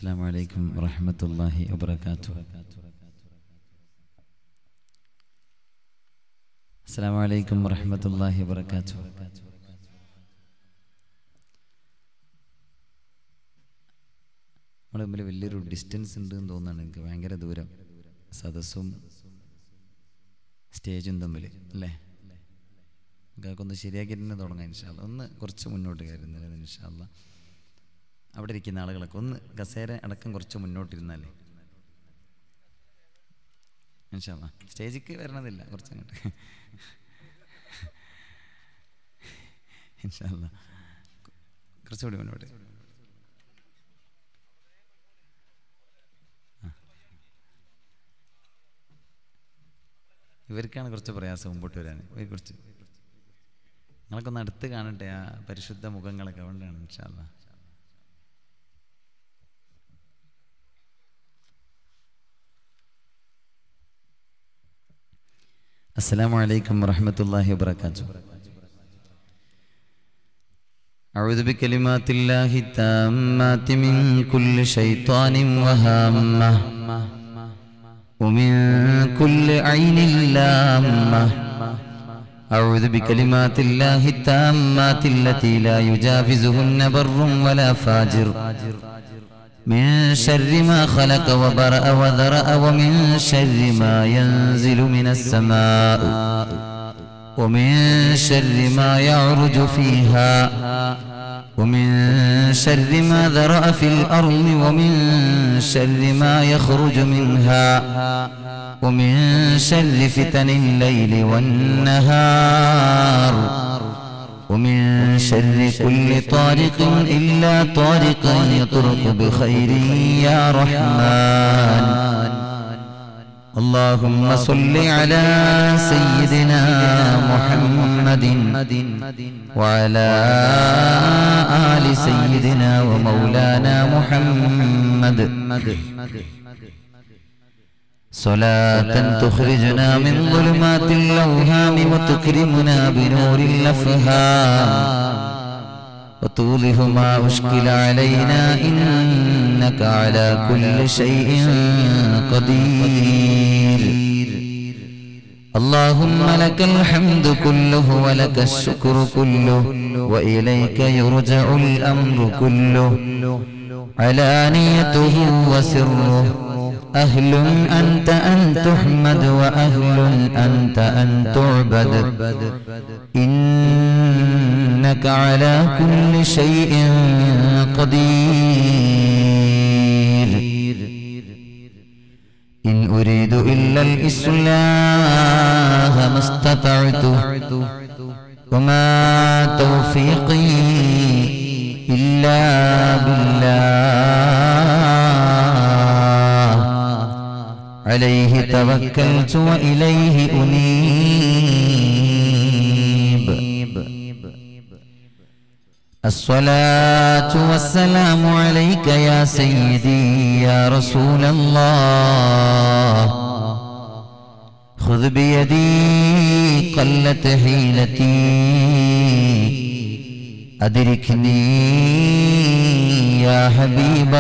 السلام عليكم ورحمة الله وبركاته السلام عليكم ورحمة الله وبركاته നമ്മുടെ തമ്മിൽ വലിയൊരു ഡിസ്റ്റൻസ് ഉണ്ട് എന്ന് തോന്നുന്നുണ്ട് എനിക്ക് ഭയങ്കര ദൂരം സദസ്സും സ്റ്റേജും തമ്മിൽ അല്ലേ നമുക്കൊക്കെ ഒന്ന് ശരിയാക്കിയിട്ട് തന്നെ തുടങ്ങാം ഇൻഷാല്ല ഒന്ന് കുറച്ച് മുന്നോട്ട് കയറുന്നില്ല ഇൻഷാല്ല അവിടെ ഇരിക്കുന്ന ആളുകളൊക്കെ ഒന്ന് കസേര അടക്കം കുറച്ച് മുന്നോട്ടിരുന്നാലേ ഇൻഷാല്ല സ്റ്റേജിക്ക് വരണതില്ല കുറച്ചങ്ങോട്ട് ഇൻഷാല്ല കുറച്ചുകൂടി മുന്നോട്ട് ആ. ഇവർക്കാണ് കുറച്ച് പ്രയാസം മുമ്പോട്ട് വരാൻ ഇവർ കുറച്ച് നിങ്ങളൊക്കെ ഒന്ന് അടുത്ത് കാണട്ടെ ആ പരിശുദ്ധ മുഖങ്ങളൊക്കെ അതുകൊണ്ടാണ് ഇൻഷാല്ല السلام عليكم ورحمة الله وبركاته أعوذ بكلمات الله التامات من كل شيطان وهامة ومن كل عين لامة أعوذ بكلمات الله التامات التي لا يجاوزهن بر ولا فاجر من شر ما خلق وبرأ وذرأ ومن شر ما ينزل من السماء ومن شر ما يعرج فيها ومن شر ما ذرأ في الأرض ومن شر ما يخرج منها ومن شر فتن الليل والنهار ومن شر كل طارق إلا طارق يطرق بخير يا رحمن اللهم صل على سيدنا محمد وعلى آل سيدنا ومولانا محمد صلاة تخرجنا من ظلمات الأوهام وتكرمنا بنور الأفهام وتوضح ما أشكل علينا إنك على كل شيء قدير اللهم لك الحمد كله ولك الشكر كله وإليك يرجع الأمر كله علانيته وسره أهل أنت أن تحمد وأهل أنت أن تعبد إنك على كل شيء قدير إن أريد إلا الإصلاح ما استطعت وما توفيقي إلا بالله عليه توكلت وإليه أنيب الصلاة والسلام عليك يا سيدي يا رسول الله خذ بيدي قلت حيلتي أدركني يا حبيب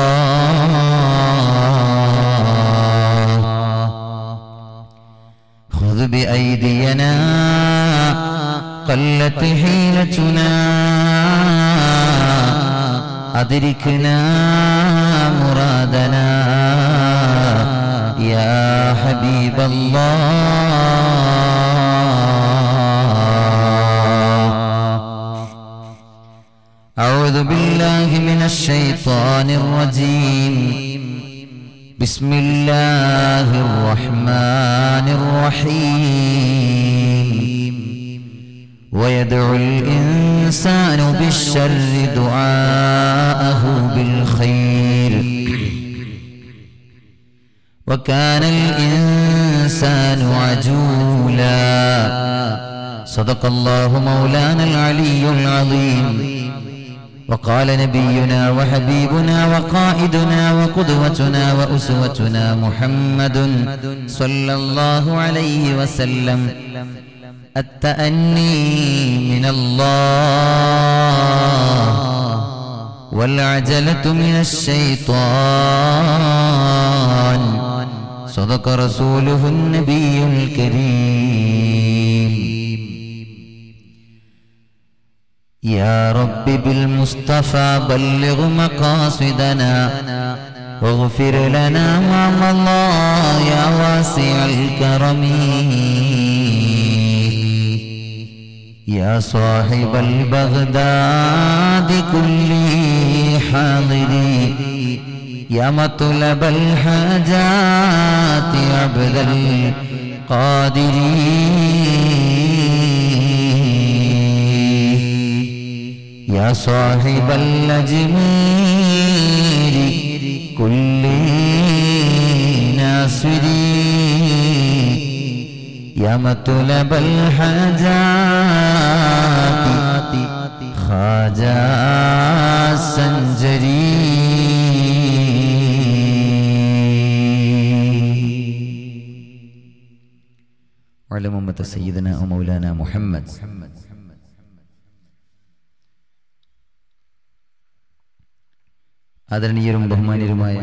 الله خذ بأيدينا قلت حيلتنا أدركنا مرادنا يا حبيب الله أعوذ بالله من الشيطان الرجيم بسم الله الرحمن الرحيم ويدعو الإنسان بالشر دعاءه بالخير وكان الإنسان عجولا صدق الله مولانا العلي العظيم وقال نبينا وحبيبنا وقائدنا وقدوتنا وأسوتنا محمد صلى الله عليه وسلم التأني من الله والعجلة من الشيطان صدق رسوله النبي الكريم يا رب بالمصطفى بلغ مقاصدنا واغفر لنا ما مضى يا واسع الكرم يا صاحب البغداد كل حاضر يا مطلب الحاجات عبد القادر يا صاحب الأجمير كل ناصر يا مطلب الحاجات خواجة السنجري وعلى أمة سيدنا ومولانا محمد ആദരണീയരും ബഹുമാനീയരുമായ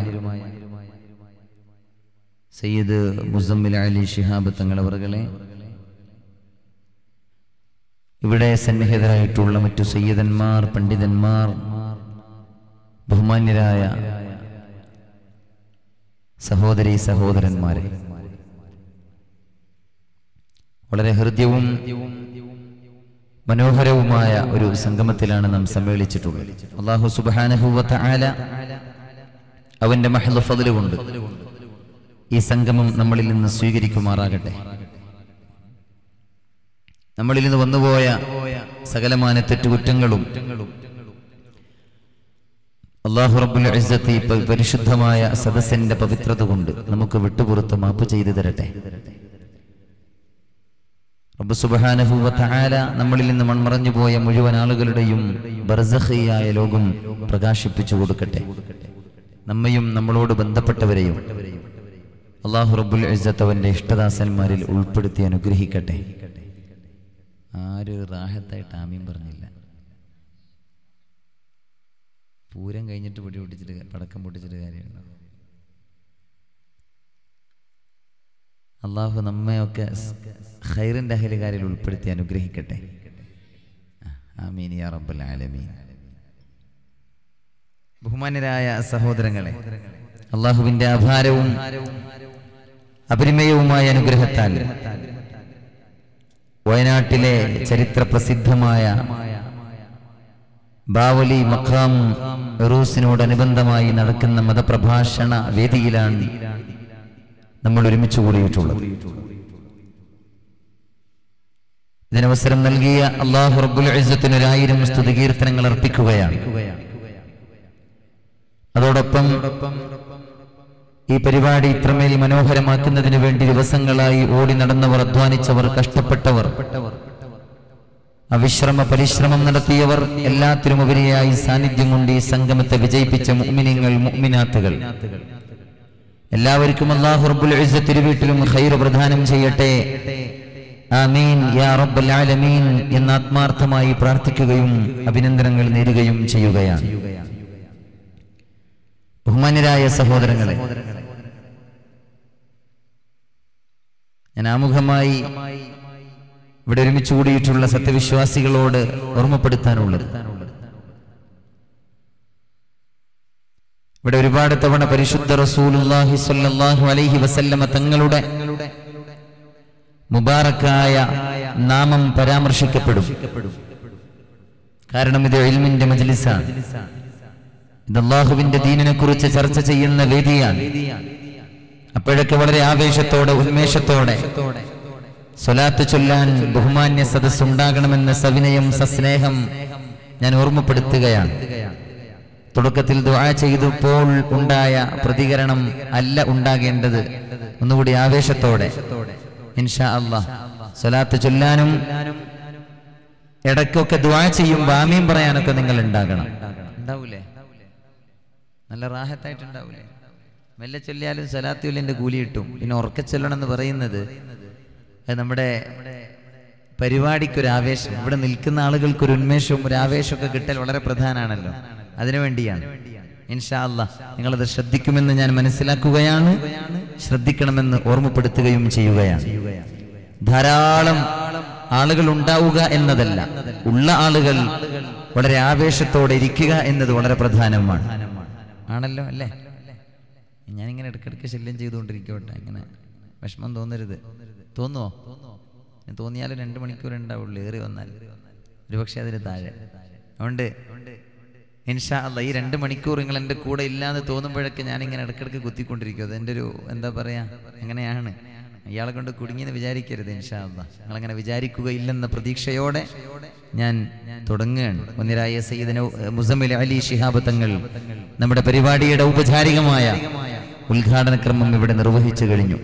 സയ്യിദ് മുസമ്മിൽ അലി ഷിഹാബ് തങ്ങളവറുകളെ ഇവിടെ സന്നിഹിതരായിട്ടുള്ള മറ്റു സയ്യിദന്മാർ പണ്ഡിതന്മാർ ബഹുമാന്യരായ സഹോദരി സഹോദരന്മാരെ വളരെ ഹൃദ്യവും മനോഹരവുമായ ഒരു സംഗമത്തിലാണ് നാം സമ്മേളിച്ചിട്ടുള്ളത് അള്ളാഹു സുബാനഹുവത്ത ആല അവന്റെ മഹൽ ഫضല് കൊണ്ട് ഈ സംഗമം നമ്മളിൽ നിന്ന് സ്വീകരിക്കുമാറാകട്ടെ നമ്മളിൽ നിന്ന് വന്നുപോയ സകലമാന തെറ്റുകുറ്റങ്ങളും അള്ളാഹു റബ്ബുൽ ഇസ്സത്ത് ഈ പ- പരിശുദ്ധമായ സദസ്സിന്റെ പവിത്രത കൊണ്ട് നമുക്ക് വിട്ടുപുറത്ത് മാപ്പ് ചെയ്തു തരട്ടെ റബ്ബ് സുബ്ഹാനഹു വ തആല നമ്മളിൽ നിന്ന് മൺമറഞ്ഞു പോയ മുഴുവൻ ആളുകളുടെയും ബർസഖിയായ ലോകം പ്രകാശിപ്പിച്ചു കൊടുക്കട്ടെ നമ്മയും നമ്മളോട് ബന്ധപ്പെട്ടവരെയും അള്ളാഹു റബ്ബുൽ ഇസ്സത്ത് അവന്റെ ഇഷ്ടദാസന്മാരിൽ ഉൾപ്പെടുത്തി അനുഗ്രഹിക്കട്ടെ ആരും റാഹത്തായിട്ട് ആമീൻ പറഞ്ഞില്ല പൂരം കഴിഞ്ഞിട്ട് പൊടി പൊട്ടിച്ചിട്ട് പടക്കം പൊട്ടിച്ചിട്ട് കാര്യമുണ്ടോ അള്ളാഹു നമ്മയൊക്കെ സ് ഖൈറിന്റെ അഹലുകാരിൽ ഉൾപ്പെടുത്തി അനുഗ്രഹിക്കട്ടെ ആമീൻ യാ റബ്ബൽ ആലമീൻ ബഹുമാന്യരായ സഹോദരങ്ങളെ അള്ളാഹുവിന്റെ അഭാരവും അപരിമയവുമായ അനുഗ്രഹത്താൽ വയനാട്ടിലെ ചരിത്ര പ്രസിദ്ധമായ ബാവലി മഖാം ഉറൂസിനോടനുബന്ധമായി നടക്കുന്ന മതപ്രഭാഷണ വേദിയിലാണ് നമ്മൾ ഒരുമിച്ച് കൂടിയിട്ടുള്ളത് ഇതിനവസരം നൽകിയ അള്ളാഹു റബ്ബുൽ ഇസ്സത്തിന് ഒരായിരം സ്തുതികീർത്തനങ്ങൾ അർപ്പിക്കുകയാണ് അതോടൊപ്പം ഈ പരിപാടി ഇത്രമേൽ മനോഹരമാക്കുന്നതിന് വേണ്ടി ദിവസങ്ങളായി ഓടി നടന്നവർ അധ്വാനിച്ചവർ കഷ്ടപ്പെട്ടവർ അവിശ്രമ പരിശ്രമം നടത്തിയവർ എല്ലാത്തിനുമുപരിയായി സാന്നിധ്യം കൊണ്ട് ഈ സംഗമത്തെ വിജയിപ്പിച്ച മുഅ്മിനീങ്ങൾ മുഅ്മിനാത്തുകൾ എല്ലാവർക്കും അല്ലാഹു റബ്ബുൽ ഇസ്സത്ത് തിരുവീട്ടിലും ഖൈർ പ്രദാനം ചെയ്യട്ടെ ആമീൻ യാ റബ്ബൽ ആലമീൻ എന്ന് ആത്മാർത്ഥമായി പ്രാർത്ഥിക്കുകയും അഭിനന്ദനങ്ങൾ നേരുകയും ചെയ്യുകയാണ് ബഹുമാന്യരായ സഹോദരങ്ങളെ ഞാൻ ആമുഖമായി ഇവിടെ ഒരുമിച്ച് കൂടിയിട്ടുള്ള സത്യവിശ്വാസികളോട് ഓർമ്മപ്പെടുത്താനുള്ളത് ഇവിടെ ഒരുപാട് തവണ പരിശുദ്ധ റസൂലുള്ളാഹി സ്വല്ലല്ലാഹു അലൈഹി വസല്ലമ തങ്ങളുടെ മുബാറക്കായ നാമം പരാമർശിക്കപ്പെടും കാരണം ഇത് ഇൽമിന്റെ മജ്ലിസാണ് ഇത് അള്ളാഹുവിന്റെ ദീനിനെ കുറിച്ച് ചർച്ച ചെയ്യുന്ന വേദിയാണ് അപ്പോഴൊക്കെ വളരെ ആവേശത്തോടെ ഉന്മേഷത്തോടെ സ്വലാത്ത് ചൊല്ലാൻ ബഹുമാന്യ സദസ് ഉണ്ടാകണമെന്ന സവിനയം സസ്നേഹം ഞാൻ ഓർമ്മപ്പെടുത്തുകയാണ് തുടക്കത്തിൽ ദുആ ചെയ്തപ്പോൾ ഉണ്ടായ പ്രതികരണം അല്ല ഉണ്ടാകേണ്ടത് ഒന്നുകൂടി ആവേശത്തോടെ ഇൻഷാ അള്ളാഹ് സ്വലാത്ത് ചൊല്ലാനും ഇടയ്ക്കൊക്കെ ദുആ ചെയ്യുമ്പോൾ ആമീൻ പറയാനൊക്കെ നിങ്ങൾ ഉണ്ടാകണം ഉണ്ടാവൂലേ നല്ല റാഹത്തായിട്ടുണ്ടാവൂലേ മെല്ലെ ചൊല്ലിയാലും സലാത്തുലിന്റെ കൂലി കിട്ടും പിന്നെ ഉറക്ക ചൊല്ലണം എന്ന് പറയുന്നത് അത് നമ്മുടെ പരിപാടിക്കൊരു ആവേശം ഇവിടെ നിൽക്കുന്ന ആളുകൾക്ക് ഒരു ഉന്മേഷവും ഒരു ആവേശമൊക്കെ കിട്ടൽ വളരെ പ്രധാനമാണല്ലോ അതിനു വേണ്ടിയാണ് ഇൻഷാ അല്ലാ നിങ്ങളത് ശ്രദ്ധിക്കുമെന്ന് ഞാൻ മനസ്സിലാക്കുകയാണ് ശ്രദ്ധിക്കണമെന്ന് ഓർമ്മപ്പെടുത്തുകയും ചെയ്യുകയാണ് ധാരാളം ആളുകൾ ഉണ്ടാവുക എന്നതല്ല ഉള്ള ആളുകൾ വളരെ ആവേശത്തോടെ ഇരിക്കുക എന്നത് വളരെ പ്രധാനമാണ് ആണല്ലോ അല്ലേ ഞാനിങ്ങനെ ഇടയ്ക്കിടയ്ക്ക് ശല്യം ചെയ്തുകൊണ്ടിരിക്കട്ടെ ഇങ്ങനെ വിഷമം തോന്നരുത് തോന്നുവോ ഞാൻ തോന്നിയാലും രണ്ട് മണിക്കൂർ ഉണ്ടാവുള്ളൂ ഏറി വന്നാൽ ഒരുപക്ഷെ അതിന് താഴെ അതുകൊണ്ട് ഇൻഷാ അല്ല ഈ രണ്ട് മണിക്കൂർ നിങ്ങൾ എൻ്റെ കൂടെ ഇല്ലാന്ന് തോന്നുമ്പോഴൊക്കെ ഞാനിങ്ങനെ ഇടയ്ക്കിടയ്ക്ക് കുത്തിക്കൊണ്ടിരിക്കും അത് എൻ്റെ ഒരു എന്താ പറയാ എങ്ങനെയാണ് ഇയാളെ കൊണ്ട് കുടുങ്ങിയെന്ന് വിചാരിക്കരുത് ഇൻഷാ അല്ല നിങ്ങളങ്ങനെ വിചാരിക്കുകയില്ലെന്ന പ്രതീക്ഷയോടെ ഞാൻ തുടങ്ങുകയാണ് ഒന്നിരായ സയ്യിദന മുസമ്മിൽ അലി ശിഹാബ് തങ്ങൾ നമ്മുടെ പരിപാടിയുടെ ഔപചാരികമായ ഉദ്ഘാടന ക്രമം ഇവിടെ നിർവഹിച്ചു കഴിഞ്ഞു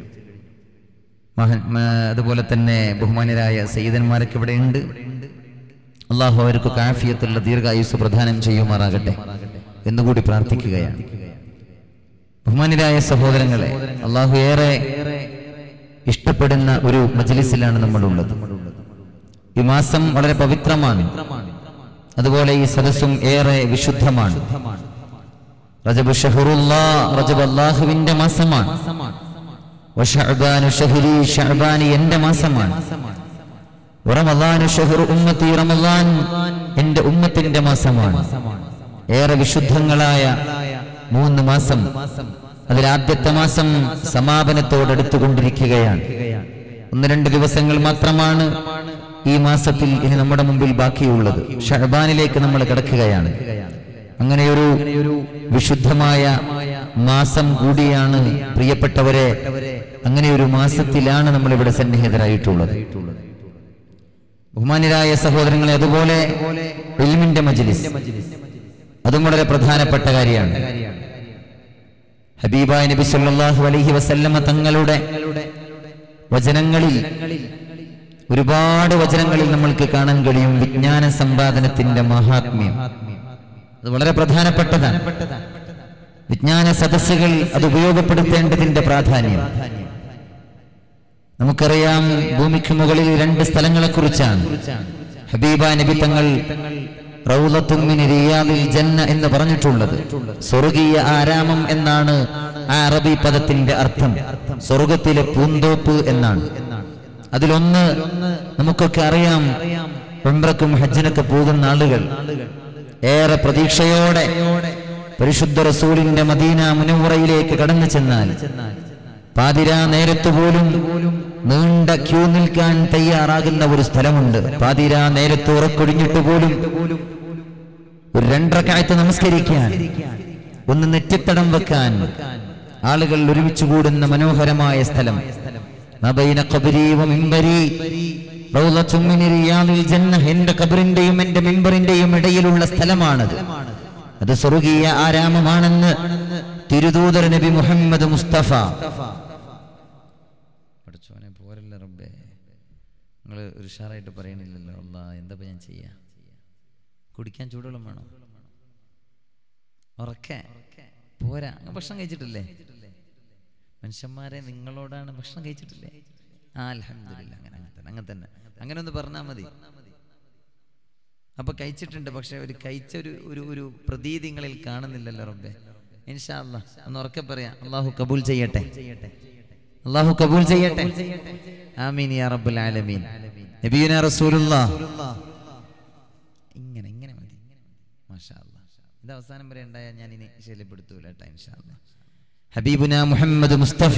മഹൻ മ- അതുപോലെ തന്നെ ബഹുമാനരായ സയ്യിദന്മാരൊക്കെ ഇവിടെ ഉണ്ട് അള്ളാഹു അവർക്ക് കാഫിയത്തുള്ള ദീർഘായുസ് പ്രദാനം ചെയ്യുമാറാകട്ടെ എന്നുകൂടി പ്രാർത്ഥിക്കുകയാണ് ബഹുമാനരായ സഹോദരങ്ങളെ അള്ളാഹു ഏറെ ഇഷ്ടപ്പെടുന്ന ഒരു മജ്ലിസിലാണ് നമ്മളുള്ളത് ഈ മാസം വളരെ പവിത്രമാണ് അതുപോലെ ഈ സദസ്സും ഏറെ വിശുദ്ധമാണ് റജബ് ഷഹറുല്ലാ റജബ് അള്ളാഹുവിന്റെ മാസമാണ് വശഅബാനു ഷഹ്രി ഷഅബാനി എന്റെ മാസമാണ് റമദാനു ഷഹ്റു ഉമ്മത്തി റമദാൻ എന്റെ ഉമ്മത്തിന്റെ മാസമാണ് ഏറെ വിശുദ്ധങ്ങളായ മൂന്ന് മാസം അതിൽ ആദ്യത്തെ മാസം സമാപനത്തോടടുത്തുകൊണ്ടിരിക്കുകയാണ് ഒന്ന് രണ്ട് ദിവസങ്ങൾ മാത്രമാണ് ഈ മാസത്തിൽ ഇനി നമ്മുടെ മുമ്പിൽ ബാക്കിയുള്ളത് ഷഹബാനിലേക്ക് നമ്മൾ കിടക്കുകയാണ് അങ്ങനെയൊരു വിശുദ്ധമായ മാസം കൂടിയാണ് പ്രിയപ്പെട്ടവരെ അങ്ങനെ ഒരു മാസത്തിലാണ് നമ്മൾ ഇവിടെ സന്നിഹിതരായിട്ടുള്ളത് ബഹുമാന്യരായ സഹോദരങ്ങളെ അതുപോലെ ഇൽമിന്റെ മജ്ലിസ് അതും വളരെ പ്രധാനപ്പെട്ട കാര്യമാണ് ഹബീബായ നബി സല്ലല്ലാഹു അലൈഹി വസല്ലമ തങ്ങളുടെ വചനങ്ങളിൽ ഒരുപാട് വചനങ്ങളിൽ നമ്മൾക്ക് കാണാൻ കഴിയും വിജ്ഞാന സമ്പാദനത്തിന്റെ മഹാത്മ്യം അത് വളരെ പ്രധാനപ്പെട്ടതാണ് വിജ്ഞാന സദസ്സുകൾ അത് ഉപയോഗപ്പെടുത്തേണ്ടതിന്റെ പ്രാധാന്യം നമുക്കറിയാം ഭൂമിക്ക് മുകളിൽ രണ്ട് സ്ഥലങ്ങളെ കുറിച്ചാണ് ഹബീബ നബി തങ്ങൾ റൗളത്തും മിൻ റിയാദിൽ ജന്ന എന്ന് പറഞ്ഞിട്ടുള്ളത് സ്വർഗീയ ആരാമം എന്നാണ് ആ അറബി പദത്തിന്റെ അർത്ഥം സ്വർഗത്തിലെ പൂന്തോപ്പ് എന്നാണ് അതിലൊന്ന് നമുക്കൊക്കെ അറിയാം ഉംറക്കും ഹജ്ജിനൊക്കെ പോകുന്ന ആളുകൾ ഏറെ പ്രതീക്ഷയോടെ പരിശുദ്ധ റസൂലിന്റെ മദീന മുനവറയിലേക്ക് കടന്നു ചെന്നാൽ പാതിരാ നേരത്ത് പോലും നീണ്ട ക്യൂ നിൽക്കാൻ തയ്യാറാകുന്ന ഒരു സ്ഥലമുണ്ട് പാതിരാ നേരത്ത് ഉറക്കൊഴിഞ്ഞിട്ട് പോലും ഒരു രണ്ടരക്കായത്ത് നമസ്കരിക്കാൻ ഒന്ന് നെറ്റിത്തടം വെക്കാൻ ആളുകൾ ഒരുമിച്ച് കൂടുന്ന മനോഹരമായ സ്ഥലം നബൈന ഖബരി വ മിമ്പരി റൗളത്തും മിൻ റിയാദിൽ ജന്ന എന്റെ ഖബറിന്റെയും എന്റെ മിമ്പറിന്റെയും ഇടയിലുള്ള സ്ഥലമാണത് അത് സ്വർഗീയ ആരാമമാണെന്ന് തിരുദൂതർ നബി മുഹമ്മദ് മുസ്തഫ പഠിച്ചോനെ പോരല്ല റബ്ബേ നിങ്ങൾ ഒരു ഉഷാറായിട്ട് പറയണില്ലല്ലോ അല്ലാ എന്താ ഞാൻ ചെയ്യാ കുടിക്കാൻ ചൂടുവെള്ളം വേണോ ഉറക്കെ പോരാ അങ്ങ് ഭക്ഷണം കഴിച്ചിട്ടില്ലേ മനുഷ്യന്മാരെ നിങ്ങളോടാണ് ഭക്ഷണം കഴിച്ചിട്ടില്ലേ ആ അൽഹംദുലില്ലാ അങ്ങനെ അങ്ങനെ തന്നെ അങ്ങനെ തന്നെ അങ്ങനെ ഒന്ന് പറഞ്ഞാൽ മതി അപ്പൊ കഴിച്ചിട്ടുണ്ട് പക്ഷെ ഒരു കഴിച്ച ഒരു ഒരു ഒരു പ്രതീതി നിങ്ങളിൽ കാണുന്നില്ലല്ലോ റബ്ബെ ഇൻഷാ അല്ലാ ഒന്ന് ഉറക്കെ പറയാം അള്ളാഹു കബൂൽ ചെയ്യട്ടെ അള്ളാഹു കബൂൽ ചെയ്യട്ടെ ആമീൻ യാ റബ്ബുൽ ആലമീൻ നബിയുന റസൂലുള്ളാഹ് ഇങ്ങനെ ഇങ്ങനെ മതി മാഷാ അല്ലാ ഇത് അവസാനം വരെ ഉണ്ടായാൽ ഞാൻ ഇനി ശല്യപ്പെടുത്തൂല കേട്ടോ ഇൻഷാ അല്ലാ ഹബീബുന മുഹമ്മദ് മുസ്തഫ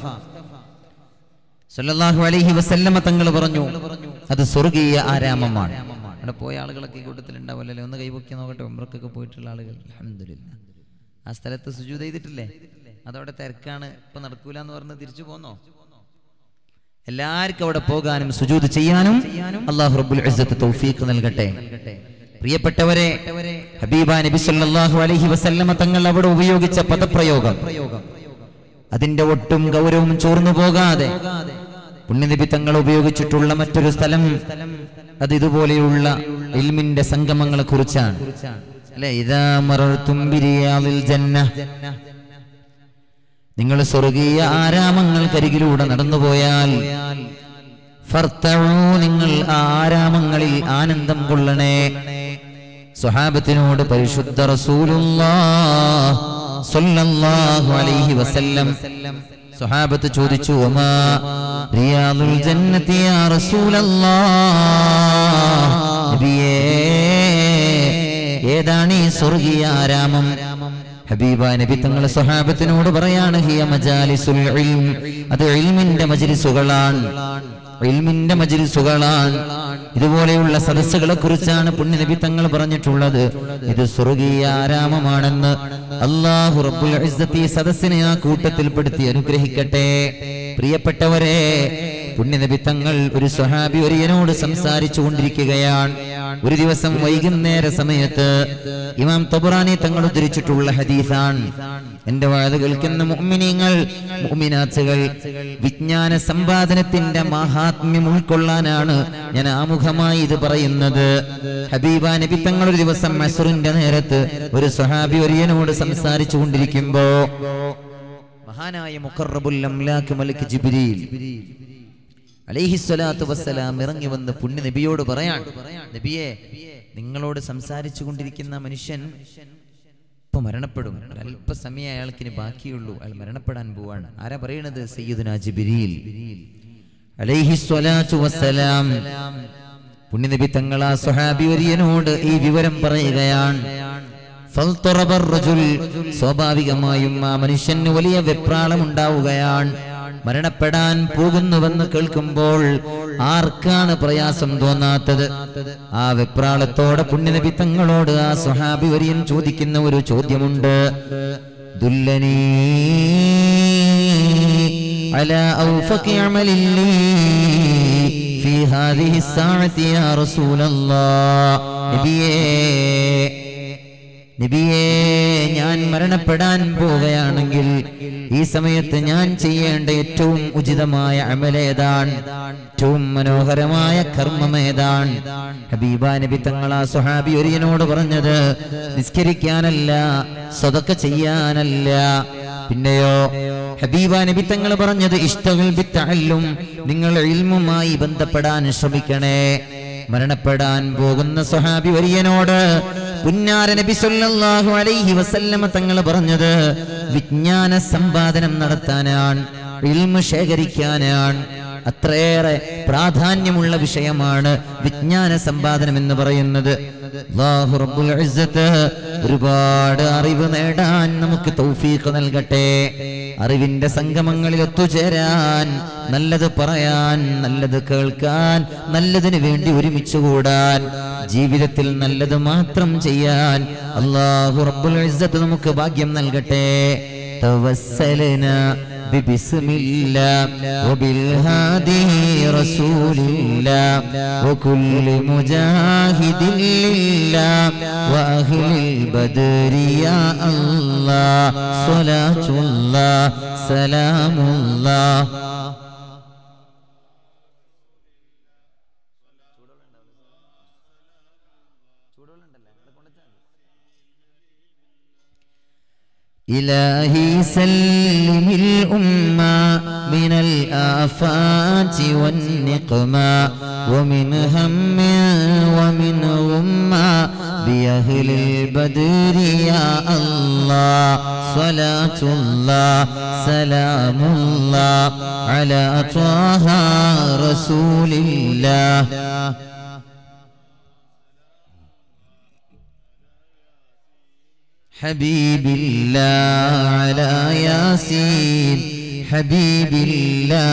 സല്ലല്ലാഹു അലൈഹി വസല്ലമ തങ്ങൾ പറഞ്ഞു അത് സ്വർഗീയ ആരാമമാണ് അവിടെ പോയ ആളുകളൊക്കെ ഈ കൂട്ടത്തിൽ ഉണ്ടാവില്ലല്ലേ ഒന്ന് കൈപൊക്കി നോക്കട്ടെ ഉമ്രക്കൊക്കെ പോയിട്ടുള്ള ആളുകൾ അൽഹംദുലില്ലാ ആ സ്ഥലത്ത് സുജൂദ് ചെയ്തിട്ടില്ലേ അതവിടെ തിരക്കാണ് ഇപ്പൊ നടക്കൂല എന്ന് പറഞ്ഞ് തിരിച്ചു പോന്നോ എല്ലാവർക്കും അവിടെ പോകാനും സുജൂദ് ചെയ്യാനും അള്ളാഹു റബ്ബുൽ ഇസ്സത്ത് തൗഫീഖ് നൽകട്ടെ പ്രിയപ്പെട്ടവരെ ഹബീബ നബി സല്ലല്ലാഹു അലൈഹി വസല്ലമ തങ്ങൾ അവിടെ ഉപയോഗിച്ച പദപ്രയോഗം അതിന്റെ ഒട്ടും ഗൗരവം ചോർന്നു പോകാതെ പുണ്യനബി തങ്ങൾ ഉപയോഗിച്ചിട്ടുള്ള മറ്റൊരു സ്ഥലം അത് ഇതുപോലെയുള്ള ഇൽമിന്റെ സംഗമങ്ങളെ കുറിച്ചാണ് അല്ലെ ഇതാ മറർത്തും ബിരിയാദിൽ ജന്ന നിങ്ങൾ സ്വർഗീയ ആരാമങ്ങൾക്കരികിലൂടെ നടന്നുപോയാൽ ഫർത്തഊ നിങ്ങൾ ആ ആരാമങ്ങളിൽ ആനന്ദം കൊള്ളണേ സ്വഹാബത്തിനോട് പരിശുദ്ധ റസൂലുള്ളാഹ് സ്വല്ലല്ലാഹു അലൈഹി വസല്ലം സ്വഹാബത്ത് ചോദിച്ചു ഒമാ റിയാദുൽ ജന്നത്തി യാ റസൂലല്ലാഹ് നബിയേ ഏതാണ് ഈ സ്വർഗീയ ആരാമം ഹബീബ നബി തങ്ങൾ സ്വഹാബത്തിനോട് പറയാണ് ഹിയ മജാലിസുൽ ഇൽം അത് ഇൽമിന്റെ മജ്ലിസുകളാണ് ഇൽമിന്റെ മജ്ലിസുകളാണ് ഇതുപോലെയുള്ള സദസ്സുകളെ കുറിച്ചാണ് പുണ്യനബി തങ്ങൾ പറഞ്ഞിട്ടുള്ളത് ഇത് സ്വർഗീയ ആരാമമാണെന്ന് അള്ളാഹു റബ്ബുൽ ഇസ്സത്ത് ഈ സദസ്സിനെ ആ കൂട്ടത്തിൽപ്പെടുത്തി അനുഗ്രഹിക്കട്ടെ പ്രിയപ്പെട്ടവരെ പുണ്യനബി തങ്ങൾ ഒരു സ്വഹാബി ഒരിയനോട് സംസാരിച്ചു കൊണ്ടിരിക്കുകയാണ് ഒരു ദിവസം വൈകുന്നേര സമയത്ത് ഇമാം തബുറാനി തങ്ങൾ ഉദ്ധരിച്ചിട്ടുള്ള ഹദീസാണ് എന്റെ വാത് കേൾക്കുന്ന മുഅ്മിനീങ്ങൾ മുഅ്മിനാത്തുകൾ വിജ്ഞാന സമ്പാദനത്തിന്റെ മഹാത്മ്യം ഉൾക്കൊള്ളാനാണ് ഞാൻ ആമുഖമായി ഇത് പറയുന്നത് ഹബീബ നബി തങ്ങൾ ഒരു ദിവസം മസറിന്റെ നേരത്ത് ഒരു സ്വഹാബി ഒരിയനോട് സംസാരിച്ചു കൊണ്ടിരിക്കുമ്പോ മഹാനായ മുഖറബുൽ അംലാക്ക് മലിക് ജിബ്രീൽ അലൈഹിസ്വലാത്തു വസ്സലാം ഇറങ്ങി വന്ന് പുണ്യ നബിയോട് പറയാൻ നബിയെ നിങ്ങളോട് സംസാരിച്ചു കൊണ്ടിരിക്കുന്ന മനുഷ്യൻ ഇപ്പൊ മരണപ്പെടും അല്പസമയം അയാൾക്കിന് ബാക്കിയുള്ളൂ അയാൾ മരണപ്പെടാൻ പോവാണ് ആരാ പറയണത് സയ്യിദുന ജിബ്രീൽ അലൈഹിസ്വലാത്തു വസ്സലാം പുണ്യനബി തങ്ങൾ ആ സ്വഹാബി ഒരിയനോട് ഈ വിവരം പറയുകയാണ് ഫൽത്തറബ റജുൽ. സ്വാഭാവികമായും ആ മനുഷ്യന് വലിയ വെപ്രാളം ഉണ്ടാവുകയാണ് മരണപ്പെടാൻ പോകുന്നുവെന്ന് കേൾക്കുമ്പോൾ ആർക്കാണ് പ്രയാസം തോന്നാത്തത് ആ വെപ്രാളത്തോടെ പുണ്യനബി തങ്ങളോട് ആ സ്വഹാബി വരിയൻ ചോദിക്കുന്ന ഒരു ചോദ്യമുണ്ട് ദുല്ലനീ على أوفق عمل لي في هذه الساعة يا رسول الله നബിയേ നബിയേ ഞാൻ മരണപ്പെടാൻ പോവുകയാണെങ്കിൽ ഈ സമയത്ത് ഞാൻ ചെയ്യേണ്ട ഏറ്റവും ഉചിതമായ അമലേതാണ് ഏറ്റവും മനോഹരമായ കർമ്മമേതാണ് ഹബീബ നബി തങ്ങൾ ആ സുഹാബി ഒരിയനോട് പറഞ്ഞത് നിസ്കരിക്കാനല്ല സ്വതക്ക ചെയ്യാനല്ല പിന്നെയോ ഹബീബ നബി തങ്ങൾ പറഞ്ഞത് ഇഷ്ടകൾ ബിത്തഅല്ലും നിങ്ങൾ ഇൽമുമായി ബന്ധപ്പെടാൻ ശ്രമിക്കണേ മരണപ്പെടാൻ പോകുന്ന സ്വഹാബി വരിയനോട് പുന്നാര നബി സല്ലല്ലാഹു അലൈഹി വസല്ലമ തങ്ങൾ പറഞ്ഞത് വിജ്ഞാന സമ്പാദനം നടത്താനാണ് ഇൽമ ശേഖരിക്കാനാണ് അത്രയേറെ പ്രാധാന്യമുള്ള വിഷയമാണ് വിജ്ഞാന സമ്പാദനം എന്ന് പറയുന്നത് അല്ലാഹു റബ്ബുൽ ഇസ്സത്ത് ഒരുപാട് അറിവ് നേടാൻ നമുക്ക് തൗഫീഖ് നൽകട്ടെ അറിവിന്റെ സംഗമങ്ങളിൽ ഒത്തുചേരാൻ നല്ലത് പറയാൻ നല്ലത് കേൾക്കാൻ നല്ലതിന് വേണ്ടി ഒരുമിച്ച് കൂടാൻ ജീവിതത്തിൽ നല്ലത് മാത്രം ചെയ്യാൻ അള്ളാഹു റബ്ബുൽ ഇസ്സത്ത് നമുക്ക് ഭാഗ്യം നൽകട്ടെ توسلنا ببسم الله وبالهادي رسول الله وكل مجاهد لله وأهل البدر يا الله صلاة الله سلام الله إلهي سلم الأمة من الآفات والنقمة ومن هم ومن غمة بأهل البدر يا الله صلاة الله سلام الله على طه رسول الله حبيب الله على ياسين حبيب الله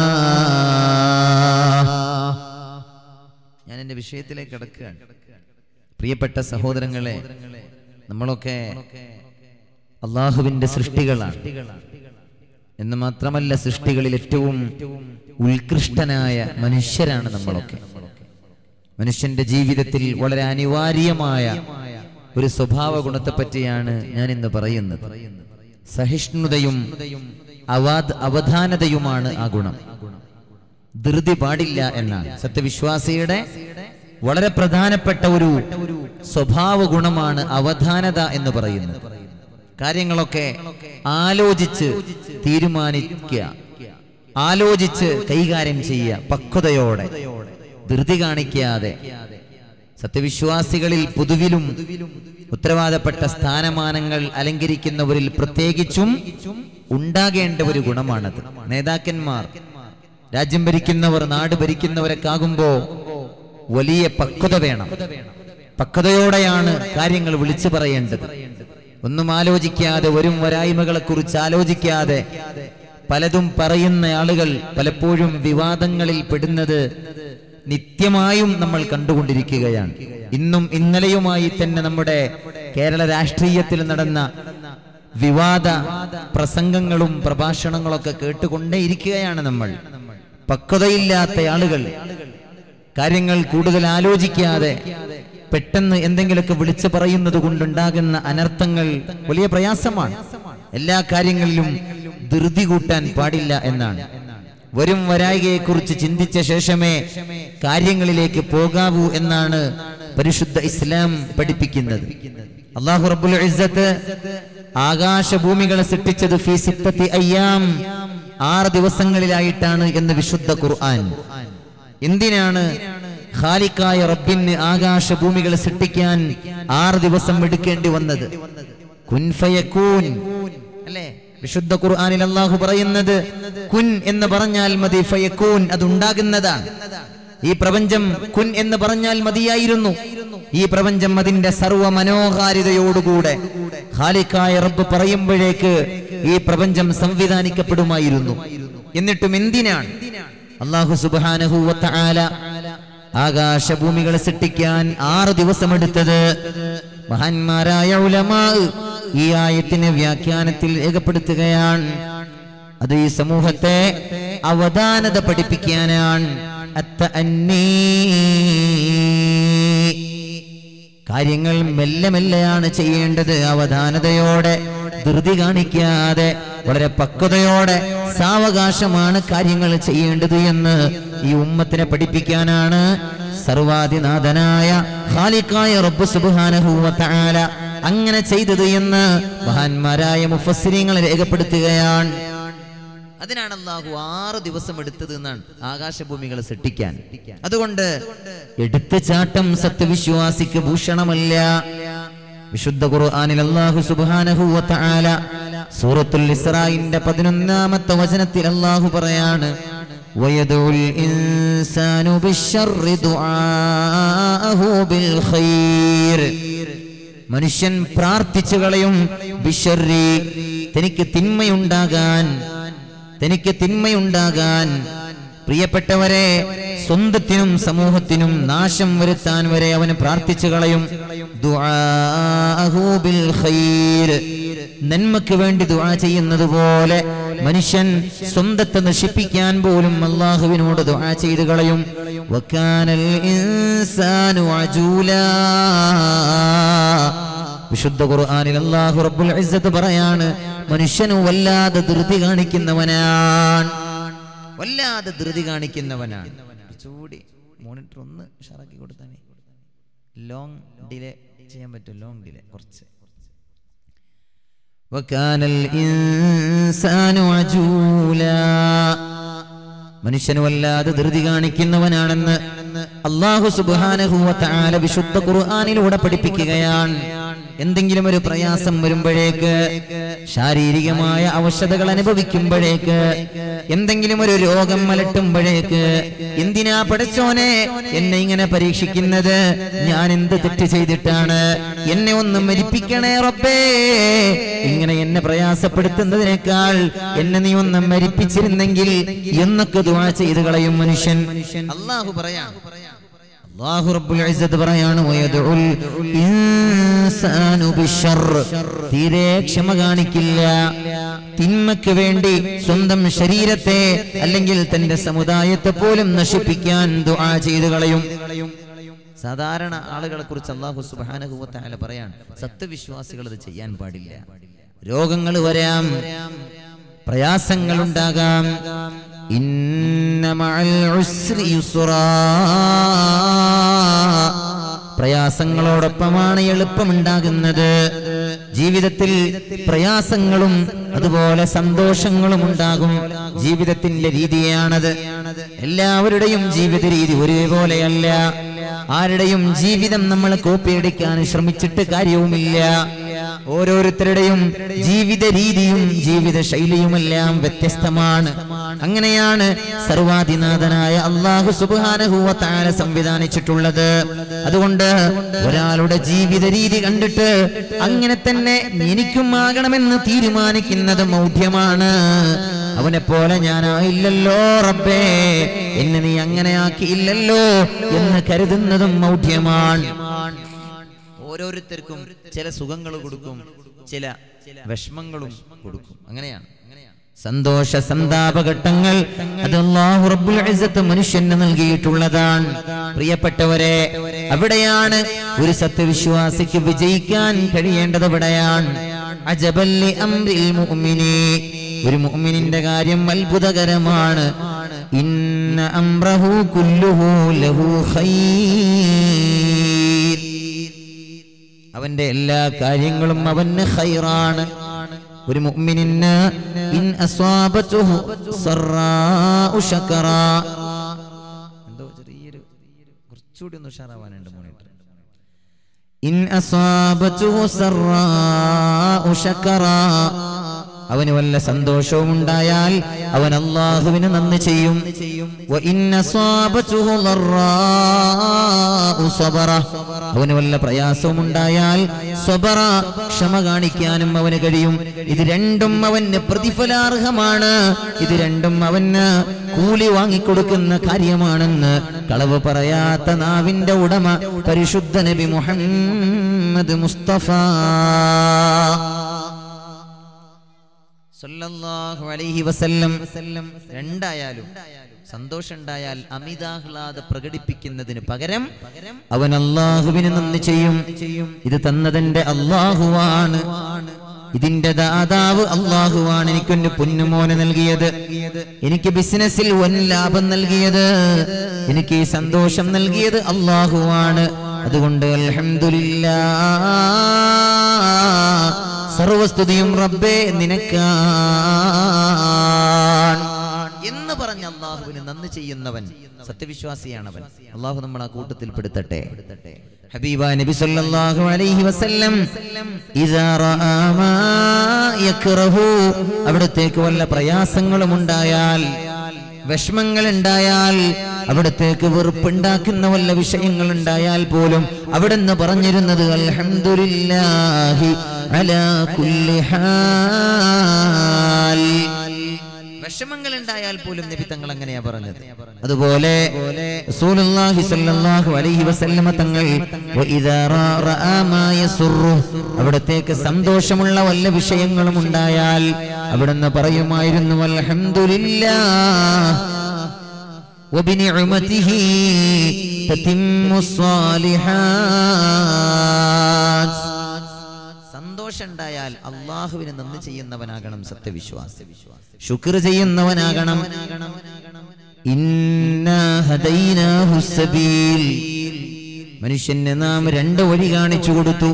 ഞാൻ എൻ്റെ വിഷയത്തിലേക്ക് കിടക്കുകയാണ് പ്രിയപ്പെട്ട സഹോദരങ്ങളെ നമ്മളൊക്കെ അള്ളാഹുവിന്റെ സൃഷ്ടികളാണ് എന്ന് മാത്രമല്ല സൃഷ്ടികളിൽ ഏറ്റവും ഉത്കൃഷ്ടനായ മനുഷ്യരാണ് നമ്മളൊക്കെ മനുഷ്യന്റെ ജീവിതത്തിൽ വളരെ അനിവാര്യമായ ഒരു സ്വഭാവ ഗുണത്തെ പറ്റിയാണ് ഞാൻ ഇന്ന് പറയുന്നത് സഹിഷ്ണുതയും അവാദ് അവധാനതയുമാണ് ആ ഗുണം ധൃതി പാടില്ല എന്നാണ് സത്യവിശ്വാസിയുടെ വളരെ പ്രധാനപ്പെട്ട ഒരു സ്വഭാവ ഗുണമാണ് അവധാനത എന്ന് പറയുന്നത് കാര്യങ്ങളൊക്കെ ആലോചിച്ച് തീരുമാനിക്കുക ആലോചിച്ച് കൈകാര്യം ചെയ്യുക പക്വതയോടെ ധൃതി കാണിക്കാതെ സത്യവിശ്വാസികളിൽ പൊതുവിലും ഉത്തരവാദപ്പെട്ട സ്ഥാനമാനങ്ങൾ അലങ്കരിക്കുന്നവരിൽ പ്രത്യേകിച്ചും ഉണ്ടാകേണ്ട ഒരു ഗുണമാണത് നേതാക്കന്മാർ രാജ്യം ഭരിക്കുന്നവർ നാട് ഭരിക്കുന്നവരൊക്കെ ആകുമ്പോ വലിയ പക്വത വേണം പക്വതയോടെയാണ് കാര്യങ്ങൾ വിളിച്ചു പറയേണ്ടത് ഒന്നും ആലോചിക്കാതെ വരും വരായ്മകളെ കുറിച്ച് ആലോചിക്കാതെ പലതും പറയുന്ന ആളുകൾ പലപ്പോഴും വിവാദങ്ങളിൽ പെടുന്നത് നിത്യമായും നമ്മൾ കണ്ടുകൊണ്ടിരിക്കുകയാണ് ഇന്നും ഇന്നലെയുമായി തന്നെ നമ്മുടെ കേരള രാഷ്ട്രീയത്തിൽ നടന്ന വിവാദ പ്രസംഗങ്ങളും പ്രഭാഷണങ്ങളൊക്കെ കേട്ടുകൊണ്ടേയിരിക്കുകയാണ് നമ്മൾ പക്വതയില്ലാത്ത ആളുകൾ കാര്യങ്ങൾ കൂടുതൽ ആലോചിക്കാതെ പെട്ടെന്ന് എന്തെങ്കിലുമൊക്കെ വിളിച്ചു പറയുന്നത് കൊണ്ടുണ്ടാകുന്ന അനർത്ഥങ്ങൾ വലിയ പ്രയാസമാണ് എല്ലാ കാര്യങ്ങളിലും ധൃതി കൂട്ടാൻ പാടില്ല എന്നാണ് വരും വരായികയെ കുറിച്ച് ചിന്തിച്ച ശേഷമേ കാര്യങ്ങളിലേക്ക് പോകാവൂ എന്നാണ് പരിശുദ്ധ ഇസ്ലാം പഠിപ്പിക്കുന്നത് അള്ളാഹു റബ്ബുൽ ഇസ്സത്ത് ആകാശഭൂമികളെ സൃഷ്ടിച്ചത് ഫീ സിത്തത്തി അയ്യാം ആറ് ദിവസങ്ങളിലായിട്ടാണ് എന്ന് വിശുദ്ധ ഖുർആൻ എന്തിനാണ് ഖാലിക്കായ റബ്ബിന് ആകാശഭൂമികളെ സൃഷ്ടിക്കാൻ ആറ് ദിവസം എടുക്കേണ്ടി വന്നത് കുൻ ഫയകൂൻ അല്ലേ വിശുദ്ധ ഖുർആനിൽ അള്ളാഹു പറയുന്നത് കുൻ എന്ന് പറഞ്ഞാൽ മതി ഫയക്കൂൻ അത് ഉണ്ടാകുന്നതാണ് ഈ പ്രപഞ്ചം കുൻ എന്ന് പറഞ്ഞാൽ മതിയായിരുന്നു ഈ പ്രപഞ്ചം അതിന്റെ സർവ മനോഹാരിതയോടുകൂടെ ഖാലിക്കായ റബ്ബ് പറയുമ്പോഴേക്ക് ഈ പ്രപഞ്ചം സംവിധാനിക്കപ്പെടുമായിരുന്നു എന്നിട്ടും എന്തിനാണ് അള്ളാഹു സുബാനഹൂവത്ത ആകാശഭൂമികളെ സൃഷ്ടിക്കാൻ ആറ് ദിവസമെടുത്തത് മഹാന്മാരായ ഉലമാ ഈ ആയത്തിന് വ്യാഖ്യാനത്തിൽ രേഖപ്പെടുത്തുകയാണ് അത് ഈ സമൂഹത്തെ അവധാനത പഠിപ്പിക്കാനാണ് അത്തഅന്നീ. കാര്യങ്ങൾ മെല്ലെ മെല്ലെയാണ് ചെയ്യേണ്ടത് അവധാനതയോടെ ധൃതി കാണിക്കാതെ വളരെ പക്വതയോടെ സാവകാശമാണ് കാര്യങ്ങൾ ചെയ്യേണ്ടത് എന്ന് ഈ ഉമ്മത്തിനെ പഠിപ്പിക്കാനാണ് സർവാധിനാഥനായ ഖാലിക്കായ റബ്ബ് സുബ്ഹാനഹു വ തആല അങ്ങനെ ചെയ്തത് എന്ന് മഹാന്മാരായ മുഫസ്സിരിങ്ങൾ രേഖപ്പെടുത്തുകയാണ് അതിനാണ് അള്ളാഹു ആറ് ദിവസം എടുത്തത് എന്നാണ് ആകാശഭൂമികളെ സൃഷ്ടിക്കാൻ അതുകൊണ്ട് എടുത്തുചാട്ടം സത്യവിശ്വാസിക്ക് ഭൂഷണമല്ല വിശുദ്ധ ഖുർആനിൽ അല്ലാഹു സുബ്ഹാനഹു വ തആല സൂറത്തുൽ ഇസ്രായിന്റെ പതിനൊന്നാമത്തെ വചനത്തിൽ അല്ലാഹു പറയാണ് വയദുൽ ഇൻസാനു ബിശ്ശർരി ദുആഅഹു ബിൽ ഖൈർ മനുഷ്യൻ പ്രാർത്ഥിച്ചു കളയും ബിശ്ശർരി തനിക്ക് തിന്മയുണ്ടാകാൻ തനിക്ക് തിന്മയുണ്ടാകാൻ പ്രിയപ്പെട്ടവരെ സ്വന്തത്തിനും സമൂഹത്തിനും നാശം വരുത്താൻ വരെ അവന് പ്രാർത്ഥിച്ചു കളയും ദുആഅഹു ബിൽ ഖൈർ. നന്മക്ക് വേണ്ടി ദുആ ചെയ്യുന്നത് പോലെ മനുഷ്യൻ സ്വന്തത്തെ നശിപ്പിക്കാൻ പോലും അള്ളാഹുവിനോട് ദുആ ചെയ്തു കളയും വക്കാനൽ ഇൻസാനു അജൂലാ വിശുദ്ധ ഖുർആനിൽ അല്ലാഹു റബ്ബുൽ ഇസ്സത്ത് പറയാണ് മനുഷ്യന് വല്ലാതെ ധൃതി കാണിക്കുന്നവനാണ് വല്ലാതെ ധൃതി കാണിക്കുന്നവനാണ് ചൂടി മോണിറ്റർ ഒന്ന് ഉഷാറാക്കി കൊടുത്താണേ ലോങ് ഡിലേ ചെയ്യാൻ പറ്റും ലോങ് ഡിലേ കുറച്ച് وكان الإنسان عجولا മനുഷ്യന് വല്ലാതെ ധൃതി കാണിക്കുന്നവനാണെന്ന് അള്ളാഹു സുബാനഹുവല വിശുദ്ധ ഖുർആാനിലൂടെ പഠിപ്പിക്കുകയാണ് എന്തെങ്കിലും ഒരു പ്രയാസം വരുമ്പോഴേക്ക് ശാരീരികമായ അവശതകൾ അനുഭവിക്കുമ്പോഴേക്ക് എന്തെങ്കിലും ഒരു രോഗം മലട്ടുമ്പോഴേക്ക് എന്തിനാ പഠിച്ചോനെ എന്നെ ഇങ്ങനെ പരീക്ഷിക്കുന്നത് ഞാൻ എന്ത് തെറ്റ് ചെയ്തിട്ടാണ് എന്നെ ഒന്ന് മരിപ്പിക്കണേ റബ്ബേ ഇങ്ങനെ എന്നെ പ്രയാസപ്പെടുത്തുന്നതിനേക്കാൾ എന്നെ നീ ഒന്ന് മരിപ്പിച്ചിരുന്നെങ്കിൽ എന്നൊക്കെ ദുആ ചെയ്ത് കളയും മനുഷ്യൻ അള്ളാഹു പറയാം അല്ലാഹു റബ്ബുൽ ഇസ്സത്ത് പറയാണ് വയദുൽ ഇൻസാനു ബിശ്ശർ തീരെ ക്ഷമ കാണിക്കില്ല തിന്മയ്ക്ക് വേണ്ടി സ്വന്തം ശരീരത്തെ അല്ലെങ്കിൽ തന്റെ സമുദായത്തെ പോലും നശിപ്പിക്കാൻ ദുആ ചെയ്തു കളയും സാധാരണ ആളുകളെ കുറിച്ച് അള്ളാഹു സുബ്ഹാനഹു വ തആല പറയാണ് സത്യവിശ്വാസികൾ അത് ചെയ്യാൻ പാടില്ല രോഗങ്ങൾ വരാം പ്രയാസങ്ങൾ ഉണ്ടാകാം ഇന്ന മഅൽ ഉസ്രി യുസ്റാ പ്രയാസങ്ങളോടൊപ്പമാണ് എളുപ്പമുണ്ടാകുന്നത് ജീവിതത്തിൽ പ്രയാസങ്ങളും അതുപോലെ സന്തോഷങ്ങളും ഉണ്ടാകും ജീവിതത്തിന്റെ രീതിയാണത് എല്ലാവരുടെയും ജീവിത രീതി ഒരേപോലെയല്ല ആരുടെയും ജീവിതം നമ്മൾ കോപ്പിയടിക്കാൻ ശ്രമിച്ചിട്ട് കാര്യവുമില്ല ഓരോരുത്തരുടെയും ജീവിത രീതിയും ജീവിത ശൈലിയുമെല്ലാം വ്യത്യസ്തമാണ് അങ്ങനെയാണ് സർവാധിനാഥനായ അള്ളാഹു സുബാനഹുവത്താല സംവിധാനിച്ചിട്ടുള്ളത് അതുകൊണ്ട് ഒരാളുടെ ജീവിത രീതി കണ്ടിട്ട് അങ്ങനെ തന്നെ എനിക്കും ആകണമെന്ന് തീരുമാനിക്കുന്നത് മൗഢ്യമാണ് അവനെ പോലെ ഞാനായില്ലല്ലോ റബ്ബേ എന്നെ നീ അങ്ങനെ ആക്കിയില്ലല്ലോ എന്ന് കരുതുന്നതും മൗഢ്യമാണ് ഓരോരുത്തർക്കും ചില സുഖങ്ങൾ കൊടുക്കും ചില വിഷമങ്ങളും കൊടുക്കും അങ്ങനെയാണ് സന്തോഷ സന്താപഘട്ടങ്ങൾ അത് അല്ലാഹു റബ്ബുൽ ഇസ്സത്ത് മനുഷ്യന് നൽകിയിട്ടുള്ളതാണ് പ്രിയപ്പെട്ടവരെ അവിടെയാണ് ഒരു സത്യവിശ്വാസിക്ക് വിജയിക്കാൻ കഴിയേണ്ടത് അവിടെയാണ് അജബല്ലി അംരിൽ മുഅ്മിനി ഒരു മുഅ്മിനിന്റെ കാര്യം അത്ഭുതകരമാണ് ഇന്ന അംറഹു കുല്ലുഹു ലഹു ഖൈർ അവന്റെ എല്ലാ കാര്യങ്ങളും അവന് ഖൈറാണ് ഒരു മുഅ്മിനിന് ഇൻ അസ്വാബതുഹു സറാഉ ശകറ എന്തോ ചെറിയൊരു കുറച്ചുകൂടി ഒന്ന് ഉഷാറാവാനുണ്ട് മോണിറ്റർ ഇൻ അസ്വാബതുഹു സറാഉ ശകറ അവന് വല്ല സന്തോഷവും ഉണ്ടായാൽ അവൻ അള്ളാഹുവിന് നന്ദി ചെയ്യും വ ഇൻ അസ്വാബതുഹു ളറാഉ സബറ. അവന് വല്ല പ്രയാസവും ഉണ്ടായാൽ സ്വബറ ക്ഷമ കാണിക്കാനും അവന് കഴിയും ഇത് രണ്ടും അവന് പ്രതിഫലാർഹമാണ് ഇത് രണ്ടും അവന് കൂലി വാങ്ങിക്കൊടുക്കുന്ന കാര്യമാണെന്ന് കളവ് പറയാത്ത നാവിന്റെ ഉടമ പരിശുദ്ധ നബി മുഹമ്മദ് മുസ്തഫ സല്ലല്ലാഹു അലൈഹി വസല്ലം രണ്ടായാലും സന്തോഷം ഉണ്ടായാൽ അമിതാഹ്ലാദ പ്രകടിപ്പിക്കുന്നതിന് പകരം അവൻ അള്ളാഹുവിന് നന്ദി ചെയ്യും ഇത് തന്നതെന്റെ അള്ളാഹുവാണ് ഇതിന്റെ ദാതാവ് അള്ളാഹുവാണ് എനിക്കൊരു പൊന്നുമോനെ നൽകിയത് എനിക്ക് ബിസിനസ്സിൽ വൻ ലാഭം നൽകിയത് എനിക്ക് ഈ സന്തോഷം നൽകിയത് അള്ളാഹുവാണ് അതുകൊണ്ട് അൽഹംദുലില്ലാ സർവസ്തുതിയും റബ്ബേ നിനക്കാണ് എന്ന് പറഞ്ഞ അള്ളാഹുവിന് നന്ദി ചെയ്യുന്നവൻ സത്യവിശ്വാസിയാണവൻ അള്ളാഹു നമ്മൾ ആ കൂട്ടത്തിൽ പെടുത്തട്ടെ ഹബീബ നബി സല്ലല്ലാഹു അലൈഹി വസല്ലം ഇദാ റആ മാ യക്റഹു അവിടത്തേക്ക് വല്ല പ്രയാസങ്ങളും ഉണ്ടായാൽ വിഷമങ്ങൾ ഉണ്ടായാൽ അവിടത്തേക്ക് വെറുപ്പുണ്ടാക്കുന്ന വല്ല വിഷയങ്ങൾ ഉണ്ടായാൽ പോലും അവിടുന്ന് പറഞ്ഞിരുന്നത് അൽഹംദുലില്ലാഹി അലാ കുല്ലി ഹാൽ വിഷമങ്ങൾ ഉണ്ടായാൽ പോലും നബി തങ്ങൾ അങ്ങനെയാ പറഞ്ഞത് അതുപോലെ റസൂലുള്ളാഹി സ്വല്ലല്ലാഹു അലൈഹി വസല്ലമ തങ്ങൾ വഇദാ റഅ മാ യസുറു അവിടത്തേക്ക് സന്തോഷമുള്ള വല്ല വിഷയങ്ങളും ഉണ്ടായാൽ അവിടുന്ന് പറയുമായിരുന്നു അൽഹംദുലില്ലാഹ് وبنعمته تتم الصالحات സന്തോഷം ഉണ്ടായാൽ അള്ളാഹുവിന് നന്ദി ചെയ്യുന്നവനാകണം സത്യവിശ്വാസി ശുക്ർ ചെയ്യുന്നവനാകണം ഇന്നാ ഹദൈനാഹു സബീൽ മനുഷ്യന് നാം രണ്ട് വഴി കാണിച്ചു കൊടുത്തു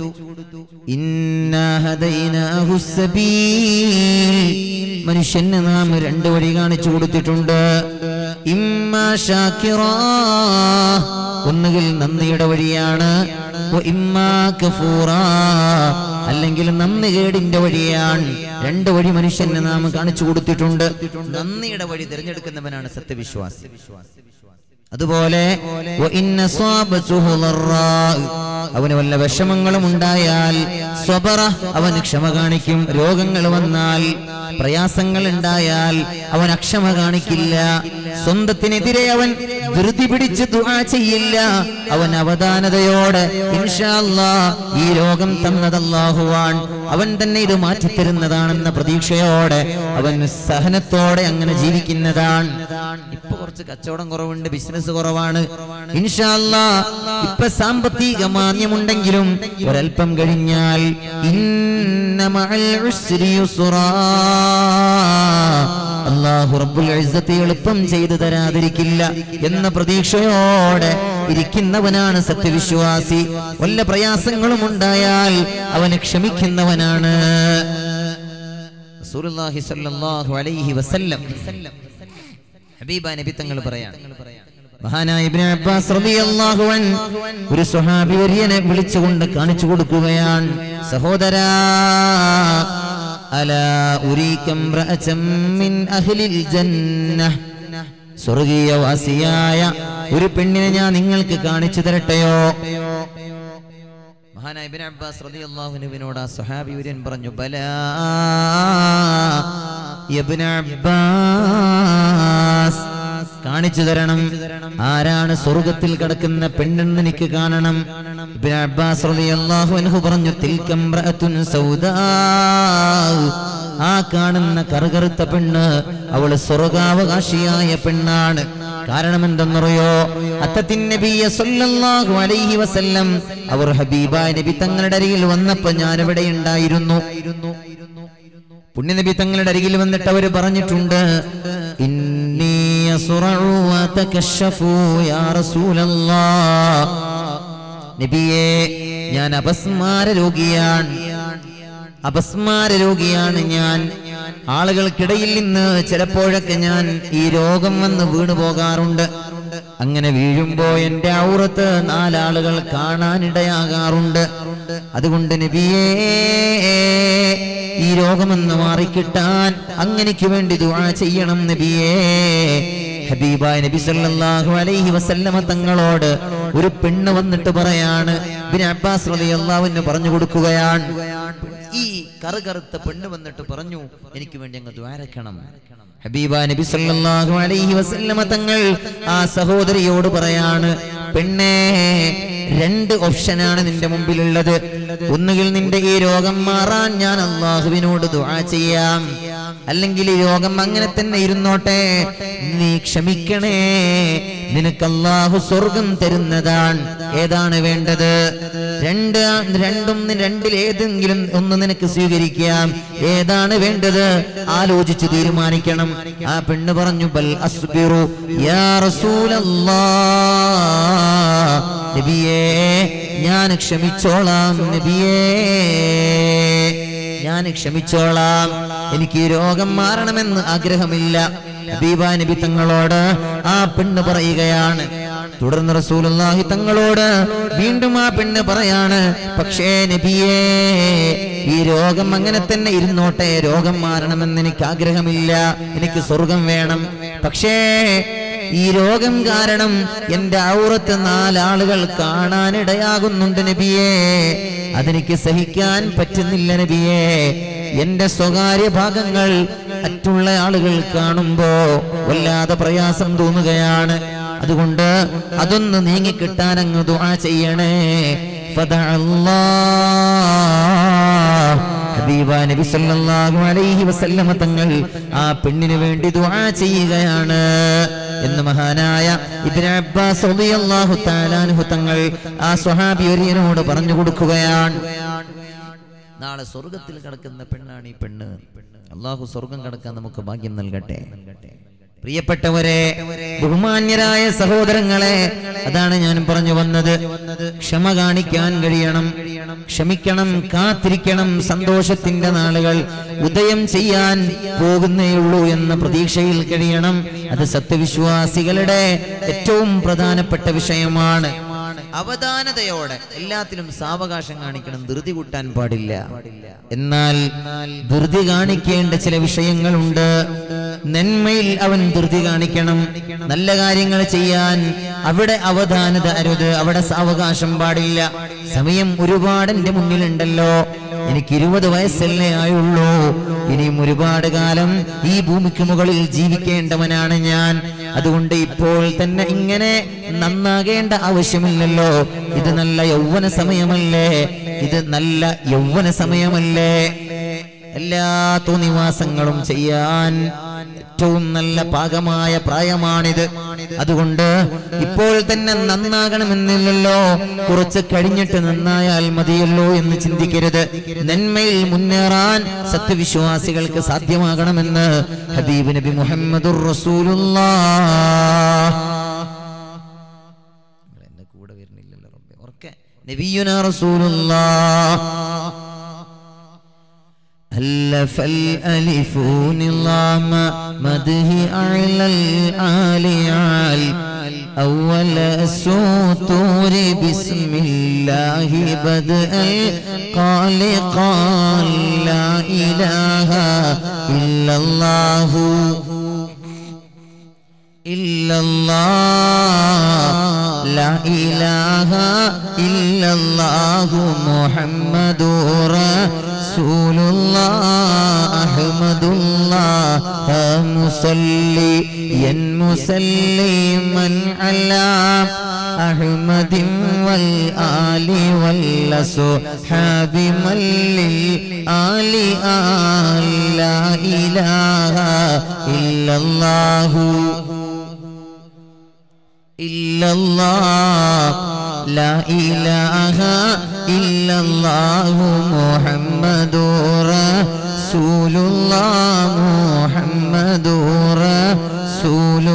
ഇന്നാ ഹദൈനാഹു സബീൽ മനുഷ്യന് നാം രണ്ട് വഴി കാണിച്ചു കൊടുത്തിട്ടുണ്ട് ഇമ്മാ ഷാക്കിറാ ഒന്നുകിൽ നന്ദിയുടെ വഴിയാണ് വ ഇമ്മാ കഫൂറാ അല്ലെങ്കിൽ നന്ദി കേടിന്റെ വഴിയാണ് രണ്ട് വഴി മനുഷ്യന് നാം കാണിച്ചു കൊടുത്തിട്ടുണ്ട് നന്ദിയുടെ വഴി തിരഞ്ഞെടുക്കുന്നവനാണ് സത്യവിശ്വാസി അതുപോലെ വ ഇന്ന സ്വാബത്തുഹു ളറാ. അവന് വല്ല വിഷമങ്ങളും ഉണ്ടായാൽ സ്വബറ അവൻ ക്ഷമ കാണിക്കും രോഗങ്ങൾ വന്നാൽ പ്രയാസങ്ങൾ ഉണ്ടായാൽ അവൻ അക്ഷമ കാണിക്കില്ല സ്വന്തത്തിനെതിരെ അവൻ ധൃതി പിടിച്ച് ദുആ ചെയ്യില്ല അവൻ അവധാനതയോടെ ഇൻഷാ അല്ലാ ഈ രോഗം തന്നത് അല്ലാഹുവാൻ അവൻ തന്നെ ഇത് മാറ്റിത്തരുന്നതാണെന്ന പ്രതീക്ഷയോടെ അവൻ സഹനത്തോടെ അങ്ങനെ ജീവിക്കുന്നതാണ് ഇപ്പൊ കുറച്ച് കച്ചവടം കുറവുണ്ട് ബിസിനസ് കുറവാണ് ഇൻഷാ അല്ലാ ഇപ്പൊ സാമ്പത്തിക മാന്യമുണ്ടെങ്കിലും ഒരൽപ്പം കഴിഞ്ഞാൽ ഇന്ന മഅൽ ഉസ്രി യുസ്റാ അള്ളാഹു റബ്ബുൽ ഇസ്സത്ത് എളുപ്പം ചെയ്തു തരാതിരിക്കില്ല എന്ന പ്രതീക്ഷയോടെ ഇരിക്കുന്നവനാണ് സത്യവിശ്വാസി വല്ല പ്രയാസങ്ങളും ഉണ്ടായാൽ അവന് ക്ഷമിക്കുന്നവനാണ് റസൂലുള്ളാഹി സ്വല്ലല്ലാഹു അലൈഹി വസല്ലം ഹബീബ നബി തങ്ങൾ പറയാണ് മഹാനായ ഇബ്നു അബ്ബാസ് റളിയല്ലാഹു അൻ ഒരു സ്വഹാബി വര്യനെ വിളിച്ചുകൊണ്ട് കാണിച്ചു കൊടുക്കുകയാണ് സഹോദരാ അലാ ഉരീകം റഅസം മിൻ അഹ്ലിൽ ജന്നഹ് സ്വർഗീയവാസിയായ ഒരു പെണ്ണിനെ ഞാൻ നിങ്ങൾക്ക് കാണിച്ചു തരട്ടെയോ മഹാനായ ഇബ്നു അബ്ബാസ് റളിയല്ലാഹുവിനോട് ആ സ്വഹാബി വര്യൻ പറഞ്ഞു ബലാ ഇബ്നു അബ്ബാസ് കാണിച്ചു തരണം ആരാണ് സ്വർഗത്തിൽ കിടക്കുന്ന പെണ്ണെന്ന് എനിക്ക് കാണണം ഇബ്നു അബ്ബാസ് റളിയല്ലാഹു അൻഹു പറഞ്ഞു തിൽകം റഅത്തുൻ സൗദാ ആ കാണുന്ന കറുകറുത്ത പെണ്ണ് അവള് സ്വർഗാവകാശിയായ പെണ്ണാണ് കാരണം എന്തെന്നറിയോ അത്തത്തിൻ നബിയ സല്ലല്ലാഹു അലൈഹി വസല്ലം അവർ ഹബീബ നബി തങ്ങളുടെ അരികിൽ വന്നപ്പോ ഞാൻ ഇവിടെ ഉണ്ടായിരുന്നു പുണ്യനബി തങ്ങളുടെ അരികിൽ വന്നിട്ട് അവർ പറഞ്ഞിട്ടുണ്ട് ഇന്നി അസ്റഉ വതകശഫു യാ റസൂലല്ലാഹ് നബിയേ ഞാൻ അപസ്മാര രോഗിയാണ് അപസ്മാര രോഗിയാണ് ഞാൻ ആളുകൾക്കിടയിൽ നിന്ന് ചിലപ്പോഴൊക്കെ ഞാൻ ഈ രോഗം വന്ന് വീണു പോകാറുണ്ട് അങ്ങനെ വീഴുമ്പോ എന്റെ ഔറത്ത് നാലാളുകൾ കാണാനിടയാകാറുണ്ട് അതുകൊണ്ട് നബിയേ ഈ രോഗമെന്ന് മാറിക്കിട്ടാൻ അങ്ങനെക്ക് വേണ്ടി ദുആ ചെയ്യണം നബിയേ ഹബീബായ നബി സല്ലല്ലാഹു അലൈഹി വസല്ലമ തങ്ങളോട് ഒരു പെണ്ണ് വന്നിട്ട് പറയാണ് ഇബ്നു അബ്ബാസ് റളിയല്ലാഹു അൻഹു പറഞ്ഞു കൊടുക്കുകയാണ് ഈ കറുകറുത്ത പെണ്ണ് വന്നിട്ട് പറഞ്ഞു എനിക്ക് വേണ്ടി അങ്ങ് ദ്വാരക്കണം ഹബീബ നബി സല്ലല്ലാഹു അലൈഹി വസല്ലമ തങ്ങൾ ആ സഹോദരിയോട് പറയാണ് പെണ്ണേ രണ്ട് ഓപ്ഷനാണ് നിന്റെ മുമ്പിലുള്ളത് ഒന്നുകിൽ നിന്റെ ഈ രോഗം മാറാൻ ഞാൻ അള്ളാഹുവിനോട് ദുആ ചെയ്യാം അല്ലെങ്കിൽ ഈ രോഗം അങ്ങനെ തന്നെ ഇരുന്നോട്ടെ നീ ക്ഷമിക്കണേ നിനക്ക് അള്ളാഹു സ്വർഗം തരുന്നതാണ് ഏതാണ് വേണ്ടത് രണ്ട് രണ്ടും രണ്ടിൽ ഏതെങ്കിലും ഒന്ന് നിനക്ക് സ്വീകരിക്കാം ഏതാണ് വേണ്ടത് ആലോചിച്ച് തീരുമാനിക്കണം ആ പെണ്ണ് പറഞ്ഞു ബൽ അസ്ബിറു യാ റസൂലല്ലാഹ് നബിയേ ഞാൻ ക്ഷമിച്ചോളാം നബിയേ ഞാൻ ക്ഷമിച്ചോളാം എനിക്ക് ഈ രോഗം മാറണമെന്ന് ആഗ്രഹമില്ല ഹബീബ നബി തങ്ങളോട് ആ പെണ്ണ് പറയുകയാണ് തുടർന്ന് റസൂലുള്ളാഹി തങ്ങളോട് വീണ്ടും ആ പെണ്ണ് പറയാണ് പക്ഷേ നബിയേ ഈ രോഗം അങ്ങനെ തന്നെ ഇരുന്നോട്ടെ രോഗം മാറണമെന്ന് എനിക്ക് ആഗ്രഹമില്ല എനിക്ക് സ്വർഗം വേണം പക്ഷേ ഈ രോഗം കാരണം എന്റെ ഔറത്ത് നാലാളുകൾ കാണാനിടയാകുന്നുണ്ട് നബിയേ അതെനിക്ക് സഹിക്കാൻ പറ്റുന്നില്ല നബിയേ എന്റെ സ്വകാര്യ ഭാഗങ്ങൾ മറ്റുള്ള ആളുകൾ കാണുമ്പോ വല്ലാതെ പ്രയാസം തോന്നുകയാണ് അതുകൊണ്ട് അതൊന്ന് നീങ്ങിക്കിട്ടാൻ അങ്ങ് ദുആ ചെയ്യണേ ഫദഅല്ലാഹ് ഹബീബ നബി സല്ലല്ലാഹു അലൈഹി വസല്ലമ തങ്ങൾ ആ പെണ്ണിന് വേണ്ടി ദുആ ചെയ്യുകയാണ് എന്ന് മഹാനായ ഇബ്നു അബ്ബാസ് റളിയല്ലാഹു തആല അൻഹു തങ്ങൾ ആ സ്വഹാബി ഒരിയനോട് പറഞ്ഞു കൊടുക്കുകയാണ് നാളെ സ്വർഗത്തിൽ കിടക്കുന്ന പെണ്ണാണ് ഈ പെണ്ണ് അള്ളാഹു സ്വർഗം കിടക്കാൻ നമുക്ക് ഭാഗ്യം നൽകട്ടെ പ്രിയപ്പെട്ടവരെ ബഹുമാന്യരായ സഹോദരങ്ങളെ അതാണ് ഞാൻ പറഞ്ഞു വന്നത് ക്ഷമ കാണിക്കാൻ കഴിയണം ക്ഷമിക്കണം കാത്തിരിക്കണം സന്തോഷത്തിന്റെ നാളുകൾ ഉദയം ചെയ്യാൻ പോകുന്നേയുള്ളൂ എന്ന പ്രതീക്ഷയിൽ കഴിയണം അത് സത്യവിശ്വാസികളുടെ ഏറ്റവും പ്രധാനപ്പെട്ട വിഷയമാണ് അവധാനതയോടെ എല്ലാത്തിലും സാവകാശം കാണിക്കണം ധൃതി കൂട്ടാൻ പാടില്ല എന്നാൽ ധൃതി കാണിക്കേണ്ട ചില വിഷയങ്ങളുണ്ട് നന്മയിൽ അവൻ ധൃതി കാണിക്കണം നല്ല കാര്യങ്ങൾ ചെയ്യാൻ അവിടെ അവധാനത അരുത് അവിടെ സാവകാശം പാടില്ല സമയം ഒരുപാട് എന്റെ മുന്നിലുണ്ടല്ലോ എനിക്ക് ഇരുപത് വയസ്സല്ലേ ആയുള്ളൂ ഇനിയും ഒരുപാട് കാലം ഈ ഭൂമിക്ക് മുകളിൽ ജീവിക്കേണ്ടവനാണ് ഞാൻ അതുകൊണ്ട് ഇപ്പോൾ തന്നെ ഇങ്ങനെ നന്നാകേണ്ട ആവശ്യമില്ലല്ലോ ഇത് നല്ല യൗവന സമയമല്ലേ ഇത് നല്ല യൗവന സമയമല്ലേ എല്ലാ തോന്നിവാസങ്ങളും ചെയ്യാൻ ഏറ്റവും നല്ല പാകമായ പ്രായമാണിത് അതുകൊണ്ട് ഇപ്പോൾ തന്നെ നന്നാകണമെന്നില്ലല്ലോ കുറച്ച് കഴിഞ്ഞിട്ട് നന്നായാൽ മതിയല്ലോ എന്ന് ചിന്തിക്കരുത് നന്മയിൽ മുന്നേറാൻ സത്യവിശ്വാസികൾക്ക് സാധ്യമാകണമെന്ന് ഹബീബ് നബി മുഹമ്മദുർ റസൂലുള്ളാഹ് എന്റെ കൂടെ വരുന്നില്ലല്ലോ റബ്ബേ ഉറക്കെ നബിയുന റസൂലുള്ളാഹ് ألف الألف نظام مده أعلى العالي عال أول السطور بسم الله بدء قال قال لا إله إلا الله إلا الله لا إله إلا الله محمد رسول الله أحمد الله مصليا مسلما على أحمد والآل والأصحاب من للآل آل لا إله إلا الله إلا الله لا إله إلا الله محمد رسول الله محمد رسول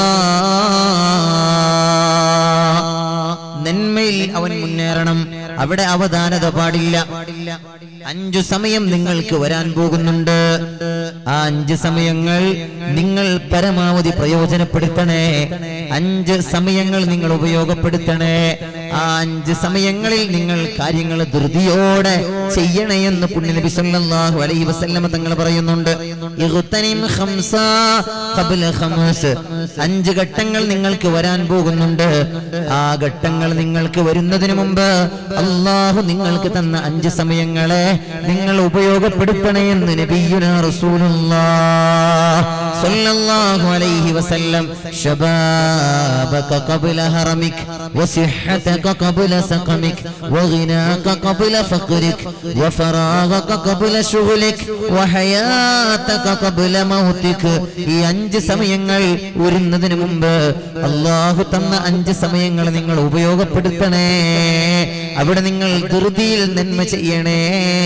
الله നന്മയിൽ അവൻ മുന്നേറണം അവിടെ അവധാനത പാടില്ല അഞ്ചു സമയം നിങ്ങൾക്ക് വരാൻ പോകുന്നുണ്ട് ആ അഞ്ച് സമയങ്ങൾ നിങ്ങൾ പരമാവധി പ്രയോജനപ്പെടുത്തണേ അഞ്ച് സമയങ്ങൾ നിങ്ങൾ ഉപയോഗപ്പെടുത്തണേ ആ അഞ്ച് സമയങ്ങളിൽ നിങ്ങൾ കാര്യങ്ങൾ ധൃതിയോടെ ചെയ്യണേ എന്ന് പുണ്യനബി സല്ലല്ലാഹു അലൈഹി വസല്ലമ തങ്ങൾ പറയുന്നുണ്ട് ഇഗ്തനിം ഖംസാ ഖബ്ല ഖംസ് അഞ്ച് ഘട്ടങ്ങൾ നിങ്ങൾക്ക് വരാൻ പോകുന്നുണ്ട് ആ ഘട്ടങ്ങൾ നിങ്ങൾക്ക് വരുന്നതിന് മുമ്പ് അള്ളാഹു നിങ്ങൾക്ക് തന്ന അഞ്ച് സമയങ്ങളെ നിങ്ങൾ ഉപയോഗപ്പെടുത്തണേ എന്ന് നബിയുന റസൂലുള്ളാഹ് സ്വല്ലല്ലാഹു അലൈഹി വസല്ലം ശബാബക ഖബ്ല ഹറമിക് വസിഹ്ഹതക ഖബ്ല സഖമിക് വഗിനാക ഖബ്ല ഫഖ്രിക് വഫറാഗക ഖബ്ല ശുഗ്ലിക് വഹയാതക ഖബ്ല മൗതിക് ഈ അഞ്ച് സമയങ്ങൾ വരുന്നതിന് മുമ്പ് അള്ളാഹു തന്ന അഞ്ച് സമയങ്ങൾ നിങ്ങൾ ഉപയോഗപ്പെടുത്തണേ അവിടെ നിങ്ങൾ ധൃതിയിൽ നന്മ ചെയ്യണേ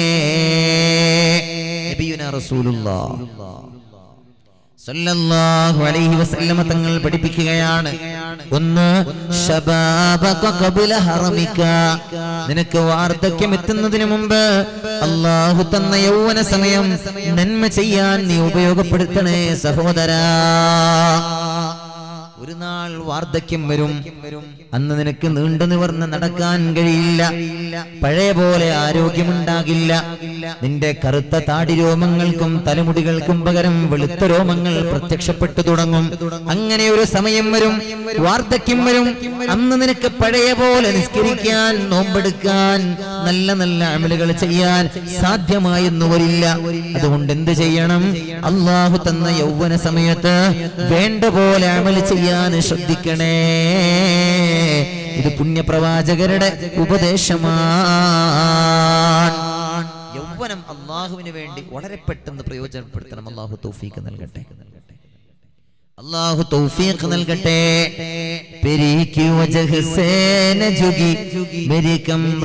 നബിയുന റസൂലുള്ളാഹ് സല്ലല്ലാഹു അലൈഹി വസല്ലമ തങ്ങൾ പഠിപ്പിക്കുകയാണ് ഒന്ന് ശബാബക ഖബ്ല ഹറമിക നിനക്ക് വാർദ്ധക്യം എത്തുന്നതിന് മുമ്പ് അള്ളാഹു തന്ന യൗവന സമയം നന്മ ചെയ്യാൻ നീ ഉപയോഗപ്പെടുത്തണേ സഹോദരാ ഒരു നാൾ വാർദ്ധക്യം വരും അന്ന് നിനക്ക് നീണ്ടു നിവർന്ന് നടക്കാൻ കഴിയില്ല പഴയ പോലെ ആരോഗ്യമുണ്ടാകില്ല നിന്റെ കറുത്ത താടി രോമങ്ങൾക്കും തലമുടികൾക്കും പകരം വെളുത്ത രോമങ്ങൾ പ്രത്യക്ഷപ്പെട്ടു തുടങ്ങും അങ്ങനെ ഒരു സമയം വരും വാർദ്ധക്യം വരും അന്ന് നിനക്ക് പഴയ പോലെ നിസ്കരിക്കാൻ നോമ്പെടുക്കാൻ നല്ല നല്ല അമലുകൾ ചെയ്യാൻ സാധ്യമായെന്നു വരില്ല അതുകൊണ്ട് എന്ത് ചെയ്യണം അള്ളാഹു തന്ന യൗവന സമയത്ത് വേണ്ട പോലെ അമല് ചെയ്യാൻ ശ്രദ്ധിക്കണേ ഇത് പുണ്യപ്രവാചകരുടെ ഉപദേശമാണ് യൗവനം അള്ളാഹുവിന് വേണ്ടി വളരെ പെട്ടെന്ന് പ്രയോജനപ്പെടുത്തണം അള്ളാഹു തൗഫീക്ക് നൽകട്ടെ അള്ളാഹു തൗഫീഖ് നൽകട്ടെ പെരീക്ക് വജഹ് സേന ജുഗി മെരി കംറ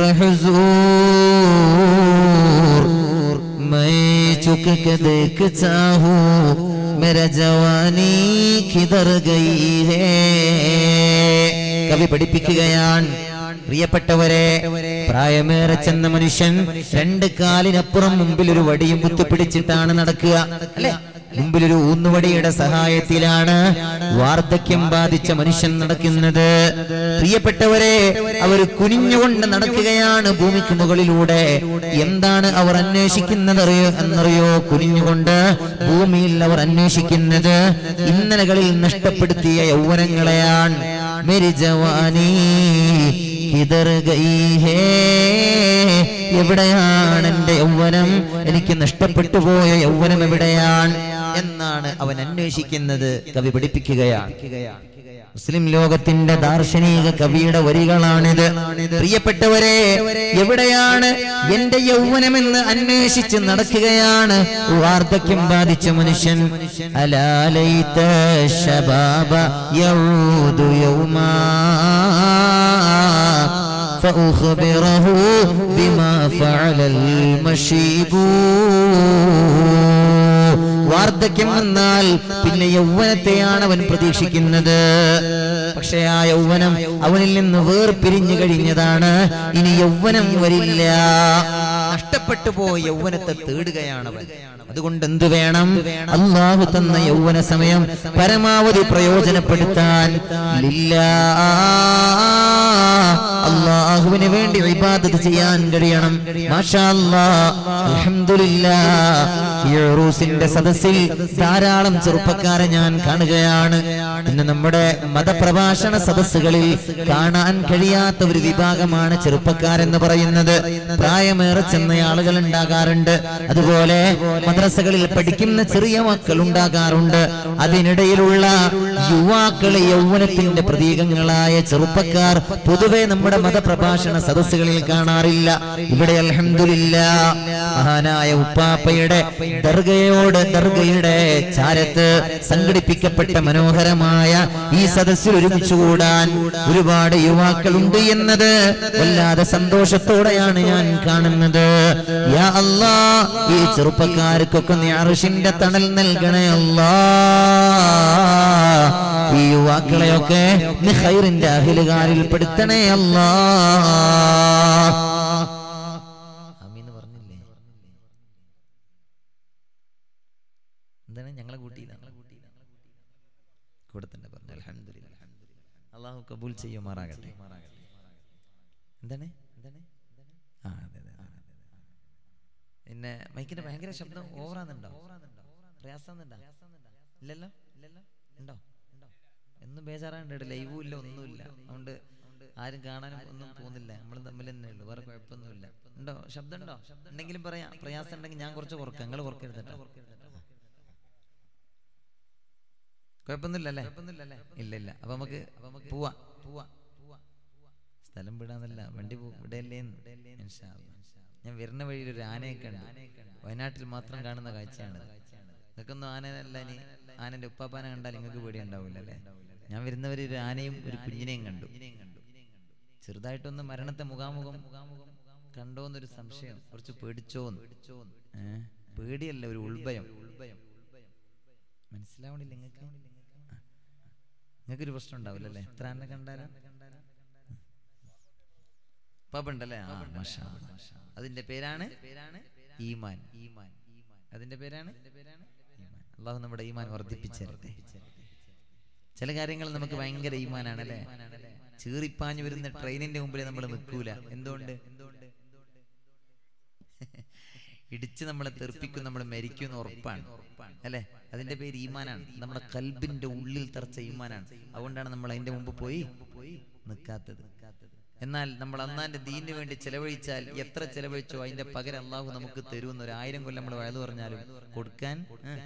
ഹുസൂർ मैं चुक के देख चाहूं मेरा जवानी किधर गई है കവി പഠിപ്പിക്കുകയാണ് പ്രിയപ്പെട്ടവരെ പ്രായമേറെ ചെന്ന മനുഷ്യൻ രണ്ട് കാലിനപ്പുറം മുമ്പിൽ ഒരു വടിയും കുത്തിപ്പിടിച്ചിട്ടാണ് നടക്കുക അല്ലെ മുമ്പിലൊരു ഊന്നുവടിയുടെ സഹായത്തിലാണ് വാർദ്ധക്യം ബാധിച്ച മനുഷ്യൻ നടക്കുന്നത് പ്രിയപ്പെട്ടവരെ അവർ കുനിഞ്ഞുകൊണ്ട് നടക്കുകയാണ് ഭൂമിക്ക് മുകളിലൂടെ എന്താണ് അവർ അന്വേഷിക്കുന്നത് അറിയോ എന്നറിയോ കുനിഞ്ഞുകൊണ്ട് ഭൂമിയിൽ അവർ അന്വേഷിക്കുന്നത് ഇന്നലകളിൽ നഷ്ടപ്പെടുത്തിയ യൗവനങ്ങളെയാണ് മെരി ജവാനി കിതർ ഗൈ ഹേ എവിടെയാണ് എന്റെ യൗവനം എനിക്ക് നഷ്ടപ്പെട്ടു പോയ യൗവനം എവിടെയാണ് എന്നാണ് അവൻ അന്വേഷിക്കുന്നത് കവി പഠിപ്പിക്കുകയാണ് മുസ്ലിം ലോകത്തിന്റെ ദാർശനിക കവിയുടെ വരികളാണിത് പ്രിയപ്പെട്ടവരെ എവിടെയാണ് എന്റെ യൗവനമെന്ന് അന്വേഷിച്ച് നടക്കുകയാണ് വാർദ്ധക്യം ബാധിച്ച മനുഷ്യൻ അലാലൈത ശബാബ യഊദു യൗമാ فأخبره بما فعل المشيب വാർദ്ധക്യം വന്നാൽ പിന്നെ യൗവനത്തെയാണ് അവൻ പ്രതീക്ഷിക്കുന്നത് പക്ഷെ ആ യൗവനം അവനിൽ നിന്ന് വേർപിരിഞ്ഞു കഴിഞ്ഞതാണ് ഇനി യൗവനം വരില്ല നഷ്ടപ്പെട്ടു പോയ യൗവനത്തെ തേടുകയാണ് അവൻ അതുകൊണ്ട് എന്ത് വേണം അള്ളാഹു തന്ന യൗവന സമയം പരമാവധി പ്രയോജനപ്പെടുത്താൻ ലില്ലാ. അള്ളാഹുവിന് വേണ്ടി ഇബാദത്ത് ചെയ്യാൻ കഴിയണം മാഷാ അല്ലാ. അൽഹംദുലില്ലാ. ഈ ഉറൂസിന്റെ സദസ്സിൽ ധാരാളം ചെറുപ്പക്കാരെ ഞാൻ കാണുകയാണ് ഇന്ന് നമ്മുടെ മതപ്രഭാഷണ സദസ്സുകളിൽ കാണാൻ കഴിയാത്ത ഒരു വിഭാഗമാണ് ചെറുപ്പക്കാരെന്ന് പറയുന്നത് പ്രായമേറെ ചെന്ന ആളുകൾ ഉണ്ടാകാറുണ്ട് അതുപോലെ മദ്രസകളിൽ പഠിക്കുന്ന ചെറിയ മക്കൾ ഉണ്ടാകാറുണ്ട് അതിനിടയിലുള്ള യുവാക്കളെ യൗവനത്തിന്റെ പ്രതീകങ്ങളായ ചെറുപ്പക്കാർ പൊതുവെ നമ്മുടെ മതപ്രഭാഷണ സദസ്സുകളിൽ കാണാറില്ല ഇവിടെ അൽഹംദുലില്ല മഹാനായ ഉപ്പാപ്പയുടെ ദർഗയോട് ദർഗയുടെ ചാരത്ത് സംഘടിപ്പിക്കപ്പെട്ട മനോഹരമായ ഈ സദസ്സിൽ ഒരുമിച്ച് കൂടാൻ ഒരുപാട് യുവാക്കളുണ്ട് എന്നത് വല്ലാതെ സന്തോഷത്തോടെയാണ് ഞാൻ കാണുന്നത് യാ അല്ലാ ഈ ചെറുപ്പക്കാർക്കൊക്കെ നീ അർഷിന്റെ തണൽ നൽകണേ അല്ലാ ഈ യുവാക്കളെയൊക്കെ നീ ഖൈറിന്റെ അഹിലുകാരിൽ പെടുത്തണേ അല്ലാ ആമീന്ന് പറഞ്ഞില്ലേ എന്താണ് ഞങ്ങളെ കൂട്ടിയില്ല കൂടെ തന്നെ പറഞ്ഞു അൽഹംദുലില്ലാ അള്ളാഹു കബൂൽ ചെയ്യുമാറാകട്ടെ എന്താണ് എന്താണ് ആ അതെ അതെ അതെ, അതെ. പിന്നെ മൈക്കിന്റെ ഭയങ്കര ശബ്ദം ഓവറാന്നുണ്ടോ പ്രയാസാന്നുണ്ടോ ഇല്ലല്ലോ ഇല്ലല്ലോ ഉണ്ടോ ഉണ്ടോ എന്നും ബേജാറാണ്ട് ലൈവും ഇല്ല ഒന്നുമില്ല അതുകൊണ്ട് ആരും കാണാനും ഒന്നും പോകുന്നില്ല നമ്മൾ തമ്മിൽ തന്നെ ഉള്ളു വേറെ കുഴപ്പമൊന്നുമില്ല ഉണ്ടോ ശബ്ദം ഉണ്ടോ എന്തെങ്കിലും പറയാം പ്രയാസം ഉണ്ടെങ്കിൽ ഞാൻ കുറച്ച് കുറക്കാം നിങ്ങൾ കുറക്കരുത് കേട്ടോ കുഴപ്പമൊന്നുമില്ല അല്ലേ ഇല്ല ഇല്ല അപ്പൊ നമുക്ക് പോവാ പോവാ സ്ഥലം വിടാന്നല്ല വണ്ടി പോ- വിടല്ലേ ഇൻഷാ അല്ലാ. ഞാൻ വരുന്ന വഴിയിൽ ഒരു ആനയെ കണ്ടു വയനാട്ടിൽ മാത്രം കാണുന്ന കാഴ്ചയാണ് നിങ്ങൾക്കൊന്നും ആനയല്ല ഇനി ആനന്റെ ഉപ്പാപ്പാനെ കണ്ടാൽ നിങ്ങൾക്ക് പേടി ഉണ്ടാവില്ല അല്ലേ ഞാൻ വരുന്നവര് ഒരു ആനയും ഒരു കുഞ്ഞിനെയും കണ്ടു ചെറുതായിട്ടൊന്ന് മരണത്തെ മുഖാമുഖം കണ്ടോന്നൊരു സംശയം കുറച്ച് പേടിച്ചോന്ന് ഏ പേടിയല്ല ഒരു ഉൾഭയം മനസ്സിലാവണില്ല നിങ്ങൾക്ക് നിങ്ങൾക്കൊരു പ്രശ്നം ഉണ്ടാവില്ല അല്ലേ എത്ര ആനെ കണ്ടാലും പബുണ്ടല്ലേ ആ മാഷാ അല്ലാ. അതിന്റെ പേരാണ് ഈമാൻ ഈമാൻ അതിന്റെ പേരാണ് ഈമാൻ. അള്ളാഹു നമ്മുടെ ഈമാൻ വർദ്ധിപ്പിച്ചേരട്ടെ ചില കാര്യങ്ങൾ നമുക്ക് ഭയങ്കര ഈമാനാണ് അല്ലേ ചീറിപ്പാഞ്ഞു വരുന്ന ട്രെയിനിന്റെ മുമ്പിൽ നമ്മൾ നിൽക്കൂല എന്തുകൊണ്ട് ഇടിച്ച് നമ്മളെ തെറിപ്പിക്കും നമ്മൾ മരിക്കും എന്ന് ഉറപ്പാണ് അല്ലെ അതിന്റെ പേര് ഈമാനാണ് നമ്മുടെ കൽബിന്റെ ഉള്ളിൽ തറച്ച ഈമാനാണ് അതുകൊണ്ടാണ് നമ്മൾ അതിന്റെ മുമ്പ് പോയി നിൽക്കാത്തത് എന്നാൽ നമ്മൾ അന്നാന്റെ ദീനിന് വേണ്ടി ചെലവഴിച്ചാൽ എത്ര ചെലവഴിച്ചോ അതിന്റെ പകരം അള്ളാഹു നമുക്ക് തരുമെന്ന് ഒരു ആയിരം കൊല്ലം നമ്മൾ വയത് പറഞ്ഞാലും കൊടുക്കാൻ ഏ,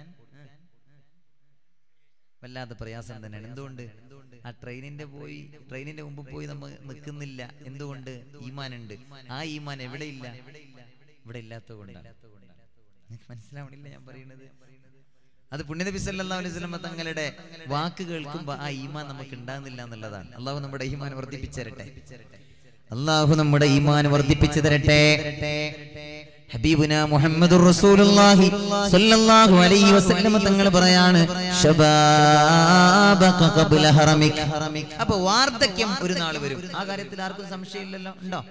വല്ലാത്ത പ്രയാസം തന്നെയാണ് എന്തുകൊണ്ട് ആ ട്രെയിനിന്റെ പോയി ട്രെയിനിന്റെ മുമ്പ് പോയി നമ്മൾ നിൽക്കുന്നില്ല എന്തുകൊണ്ട് ഈമാൻ ഉണ്ട് ആ ഈമാൻ എവിടെയില്ല ഇവിടെ ഇല്ലാത്തത് കൊണ്ടാണ് നിങ്ങൾക്ക് മനസ്സിലാവണില്ല ഞാൻ പറയുന്നത് അത് പുണ്യനബി സല്ലല്ലാഹു അലൈഹി വസല്ലം തങ്ങളുടെ വാക്ക് കേൾക്കുമ്പോൾ ആ ഈമാൻ നമുക്ക് ഉണ്ടാകുന്നില്ല എന്നുള്ളതാണ് അള്ളാഹു നമ്മുടെ ഈമാൻ വർദ്ധിപ്പിച്ചു തരട്ടെ അള്ളാഹു നമ്മുടെ ഈമാൻ വർദ്ധിപ്പിച്ചു തരട്ടെ ഹബീബുന മുഹമ്മദുർ റസൂലുള്ളാഹി സ്വല്ലല്ലാഹു അലൈഹി വസല്ലം തങ്ങൾ പറയാണ് ശബാബക ഖബ്ല ഹറമിക് അപ്പൊ വാർദ്ധക്യം ഒരു നാൾ വരും ആ കാര്യത്തിൽ ആർക്കും സംശയമില്ലല്ലോ ഉണ്ടോ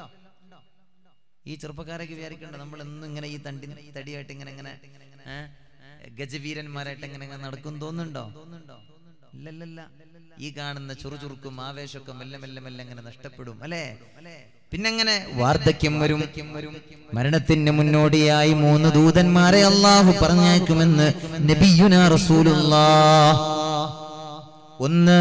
ഈ ചെറുപ്പക്കാരൊക്കെ വിചാരിക്കണ്ട നമ്മൾ എന്നും ഇങ്ങനെ ഈ തണ്ടി തടിയായിട്ട് ഇങ്ങനെ ഇങ്ങനെ ഏ, ഗജവീരന്മാരായിട്ട് ഇങ്ങനെ ഇങ്ങനെ നടക്കും തോന്നുന്നുണ്ടോ ഇല്ലല്ലല്ല ഈ കാണുന്ന ചുറുചുറുക്കും ആവേശമൊക്കെ മെല്ലെ മെല്ലെ മെല്ലെ ഇങ്ങനെ നഷ്ടപ്പെടും അല്ലേ പിന്നെങ്ങനെ വാർദ്ധക്യം വരും മരണത്തിന് മുന്നോടിയായി മൂന്ന് ദൂതന്മാരെ അള്ളാഹു പറഞ്ഞേക്കുമെന്ന് നബിയുന റസൂലുള്ളാഹ് ഒന്ന്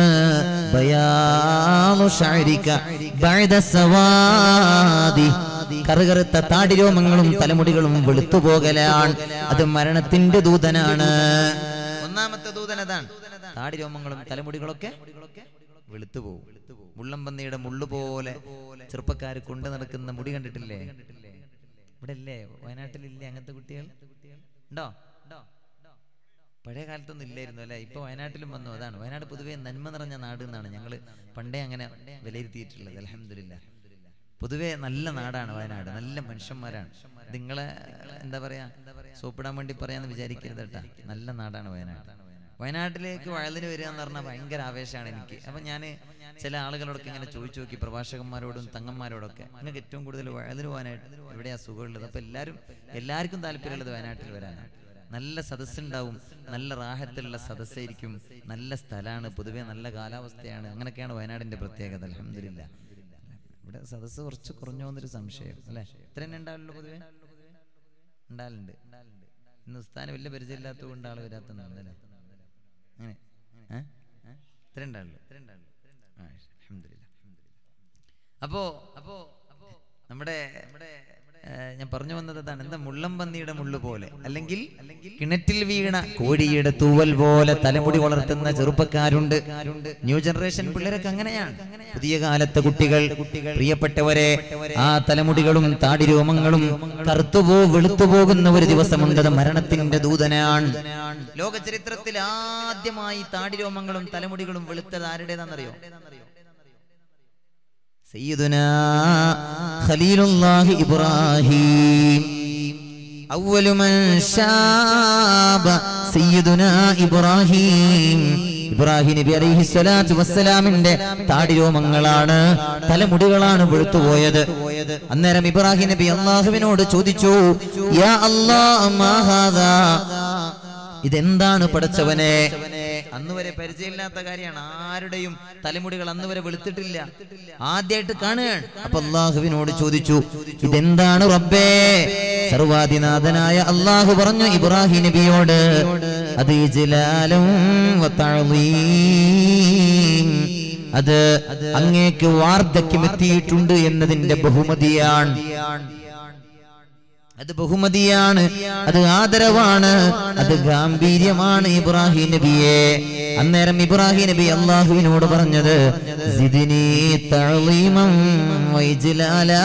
ബയാലു ശഅരിക ബഅദ സവാദി കറുകറുത്ത താടിരോമങ്ങളും തലമുടികളും വെളുത്തു പോകലാണ് അത് മരണത്തിന്റെ ദൂതനാണ് ഒന്നാമത്തെ ദൂതൻ അതാണ് താടി രോമങ്ങളും തലമുടികളൊക്കെ വെളുത്തു പോകും മുള്ളംപന്നിയുടെ മുള്ളു പോലെ ചെറുപ്പക്കാർ കൊണ്ടു നടക്കുന്ന മുടി കണ്ടിട്ടില്ലേ ഇവിടെ ഇല്ലേ വയനാട്ടിലില്ലേ അങ്ങനത്തെ കുട്ടികൾ ഉണ്ടോ പഴയ കാലത്തൊന്നും ഇല്ലായിരുന്നു അല്ലെ ഇപ്പൊ വയനാട്ടിലും വന്നു അതാണ് വയനാട് പൊതുവെ നന്മ നിറഞ്ഞ നാട് എന്നാണ് ഞങ്ങൾ പണ്ടേ അങ്ങനെ വിലയിരുത്തിയിട്ടുള്ളത് അലഹമില്ല പൊതുവെ നല്ല നാടാണ് വയനാട് നല്ല മനുഷ്യന്മാരാണ് ഇത് നിങ്ങളെ എന്താ പറയാ സോപ്പിടാൻ വേണ്ടി പറയാന്ന് വിചാരിക്കരുത് കേട്ടാ നല്ല നാടാണ് വയനാട് വയനാട്ടിലേക്ക് വയലിന് വരിക എന്ന് പറഞ്ഞാൽ ഭയങ്കര ആവേശമാണ് എനിക്ക് അപ്പൊ ഞാൻ ചില ആളുകളോടൊക്കെ ഇങ്ങനെ ചോദിച്ചു നോക്കി പ്രഭാഷകന്മാരോടും തങ്ങന്മാരോടൊക്കെ നിങ്ങൾക്ക് ഏറ്റവും കൂടുതൽ വയലിന് പോകാനായിട്ട് എവിടെയാ സുഖമുള്ളത് അപ്പൊ എല്ലാവരും എല്ലാവർക്കും താല്പര്യമുള്ളത് വയനാട്ടിൽ വരാനാണ് നല്ല സദസ്സുണ്ടാവും നല്ല റാഹത്തുള്ള സദസ്സായിരിക്കും നല്ല സ്ഥലമാണ് പൊതുവെ നല്ല കാലാവസ്ഥയാണ് അങ്ങനെയൊക്കെയാണ് വയനാടിന്റെ പ്രത്യേകത അലഹമില്ല ഇവിടെ സദസ്സ് കുറച്ച് കുറഞ്ഞു പോകുന്നൊരു സംശയം അല്ലേ ഇത്ര തന്നെ ഉണ്ടാവുള്ളൂ പൊതുവെ ഉണ്ടാലുണ്ട് ഇന്ന് ഉസ്താന് വലിയ പരിചയമില്ലാത്തത് കൊണ്ട് ആള് വരാത്തല്ലേ അങ്ങനെ ഏ? ഏ? ഇത്ര ഉണ്ടാവുള്ളൂ ആ, അൽഹംദുലില്ലാ. അപ്പോ അപ്പോ നമ്മുടെ ഏ, ഞാൻ പറഞ്ഞു വന്നത് അതാണ് എന്താ മുള്ളം പന്നിയുടെ മുള്ളു പോലെ അല്ലെങ്കിൽ കിണറ്റിൽ വീണ കോഴിയുടെ തൂവൽ പോലെ തലമുടി വളർത്തുന്ന ചെറുപ്പക്കാരുണ്ട് ന്യൂ ജനറേഷൻ പിള്ളേരൊക്കെ അങ്ങനെയാണ് പുതിയ കാലത്തെ കുട്ടികൾ പ്രിയപ്പെട്ടവരെ ആ തലമുടികളും താടി രോമങ്ങളും കറുത്തുപോ വെളുത്തു പോകുന്ന ഒരു ദിവസമുണ്ട് അത് മരണത്തിന്റെ ദൂതനാണ് ലോക ചരിത്രത്തിൽ ആദ്യമായി താടി രോമങ്ങളും തലമുടികളും വെളുത്തത് ആരുടേതാണെന്നറിയോ سيدنا خليل الله إبراهيم أول من شاب سيدنا إبراهيم ഇബ്രാഹിം നബി അലൈഹി സ്വലാത്തു വസ്സലാമിന്റെ താടിരോമങ്ങളാണ് തലമുടികളാണ് വെളുത്തുപോയത് അന്നേരം ഇബ്രാഹിം നബി അള്ളാഹുവിനോട് ചോദിച്ചു യാ അല്ലാ മാ ഹാദാ ഇതെന്താണ് പഠിച്ചവനെ അന്ന് വരെ പരിചയമില്ലാത്ത കാര്യമാണ് ആരുടെയും തലമുടികൾ അന്ന് വരെ വെളുത്തിട്ടില്ല ആദ്യമായിട്ട് കാണുകയാണ് അപ്പൊ അള്ളാഹുവിനോട് ചോദിച്ചു ഇതെന്താണ് റബ്ബേ സർവാദിനാഥനായ അള്ളാഹു പറഞ്ഞു ഇബ്രാഹിം നബിയോട് അത് ജലാലും അത് അങ്ങേക്ക് വാർദ്ധക്യം എത്തിയിട്ടുണ്ട് എന്നതിന്റെ ബഹുമതിയാണ് അത് ബഹുമതിയാണ് അത് ആദരവാണ് അത് ഗാംഭീര്യമാണ് ഇബ്രാഹിം നബിയെ അന്നേരം ഇബ്രാഹിം നബി അള്ളാഹുവിനോട് പറഞ്ഞത് സിദിനി തഅളീമം വൈജ്ലാലാ.